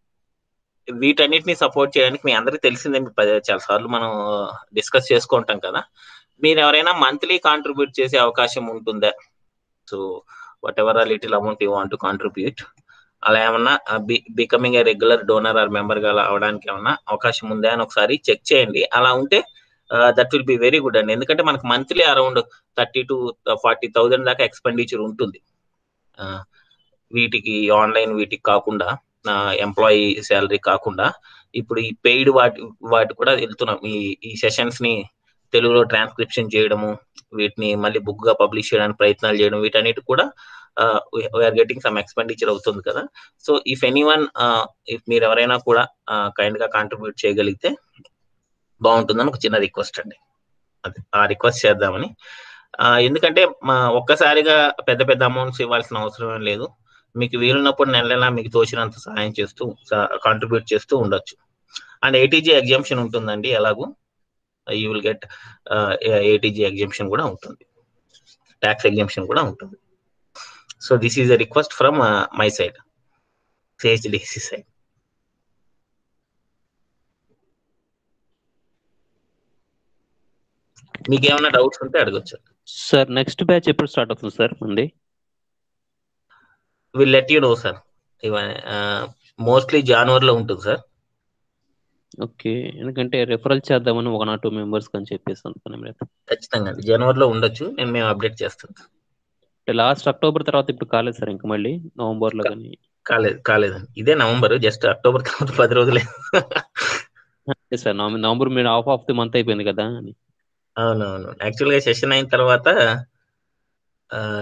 వీటన్నిటిని సపోర్ట్ చేయడానికి మీ అందరికీ తెలిసిందే మీ పదే చాలా సార్లు మనం డిస్కస్ చేసుకుంటాం కదా మీరు ఎవరైనా మంత్లీ కాంట్రిబ్యూట్ చేసే అవకాశం ఉంటుందా సో వాట్ ఎవర్ ఆ little amount you want contribute అలా ఏమన్నా becoming a regular donor or member గా అవడానికి ఏమన్నా అవకాశం ఉందా అని ఒకసారి చెక్ చేయండి అలా ఉంటే that will be very good అండి ఎందుకంటే మనకు monthly around thirty to forty thousand దాకా ఎక్స్పెండిచర్ ఉంటుంది ఆ, వీటికి ఆన్లైన్ వీటికి కాకుండా ఎంప్లాయీ శాలరీ కాకుండా ఇప్పుడు ఈ పెయిడ్ వాటి వాటి కూడా వెళ్తున్నాం ఈ ఈ సెషన్స్ ని తెలుగులో ట్రాన్స్క్రిప్షన్ చేయడము వీటిని మళ్ళీ బుక్ గా పబ్లిష్ చేయడానికి ప్రయత్నాలు చేయడం వీటన్నిటి కూడా వీఆర్ గెటింగ్ సమ్ ఎక్స్పెండిచర్ అవుతుంది కదా so if anyone if మీరు ఎవరైనా కూడా కైండ్ గా కాంట్రిబ్యూట్ చేయగలిగితే బాగుంటుందని ఒక చిన్న రిక్వెస్ట్ అండి అది ఆ రిక్వెస్ట్ చేద్దామని ఆ, ఎందుకంటే మా ఒక్కసారిగా పెద్ద పెద్ద అమౌంట్స్ ఇవ్వాల్సిన అవసరం ఏం లేదు మీకు వీలున్నప్పుడు నెల నెలా మీకు తోచినంత సహాయం చేస్తూ కాంట్రిబ్యూట్ చేస్తూ ఉండొచ్చు అండ్ ఏటీజీ ఎగ్జామ్షన్ ఉంటుందండి ఎలాగూ you will get eighty G exemption కూడా ఉంటుంది ట్యాక్స్ ఎగ్జామ్షన్ కూడా ఉంటుంది so this is a request from my side CHDC side మీకు ఏమైనా డౌట్స్ ఉంటే అడగచ్చు సార్ నెక్స్ట్ బ్యాచ్ ఎప్పుడు స్టార్ట్ అవుతుంది సార్ మంది will let you know sir mostly జనవరిలో ఉంటుంది సార్ ఓకే ఎందుకంటే రెఫరల్ చేద్దామని ఒక నా టూ మెంబర్స్ అని చెప్పేసి అనుకున్నాం లేదా ఖచ్చితంగా అండి జనవరిలో ఉండొచ్చు నేను మేము అప్డేట్ చేస్తాను అంటే లాస్ట్ అక్టోబర్ తర్వాత ఇప్పుడు కాలేదు సార్ ఇంకా మళ్ళీ నవంబర్ లో కానీ కాలేదు కాలేదండి ఇదే నవంబర్ జస్ట్ అక్టోబర్ తర్వాత పది రోజులే సార్ నవంబర్ మీరు ఆఫ్ ఆఫ్ ది మంత్ అయిపోయింది కదా అని అవునవును యాక్చువల్గా సెషన్ అయిన తర్వాత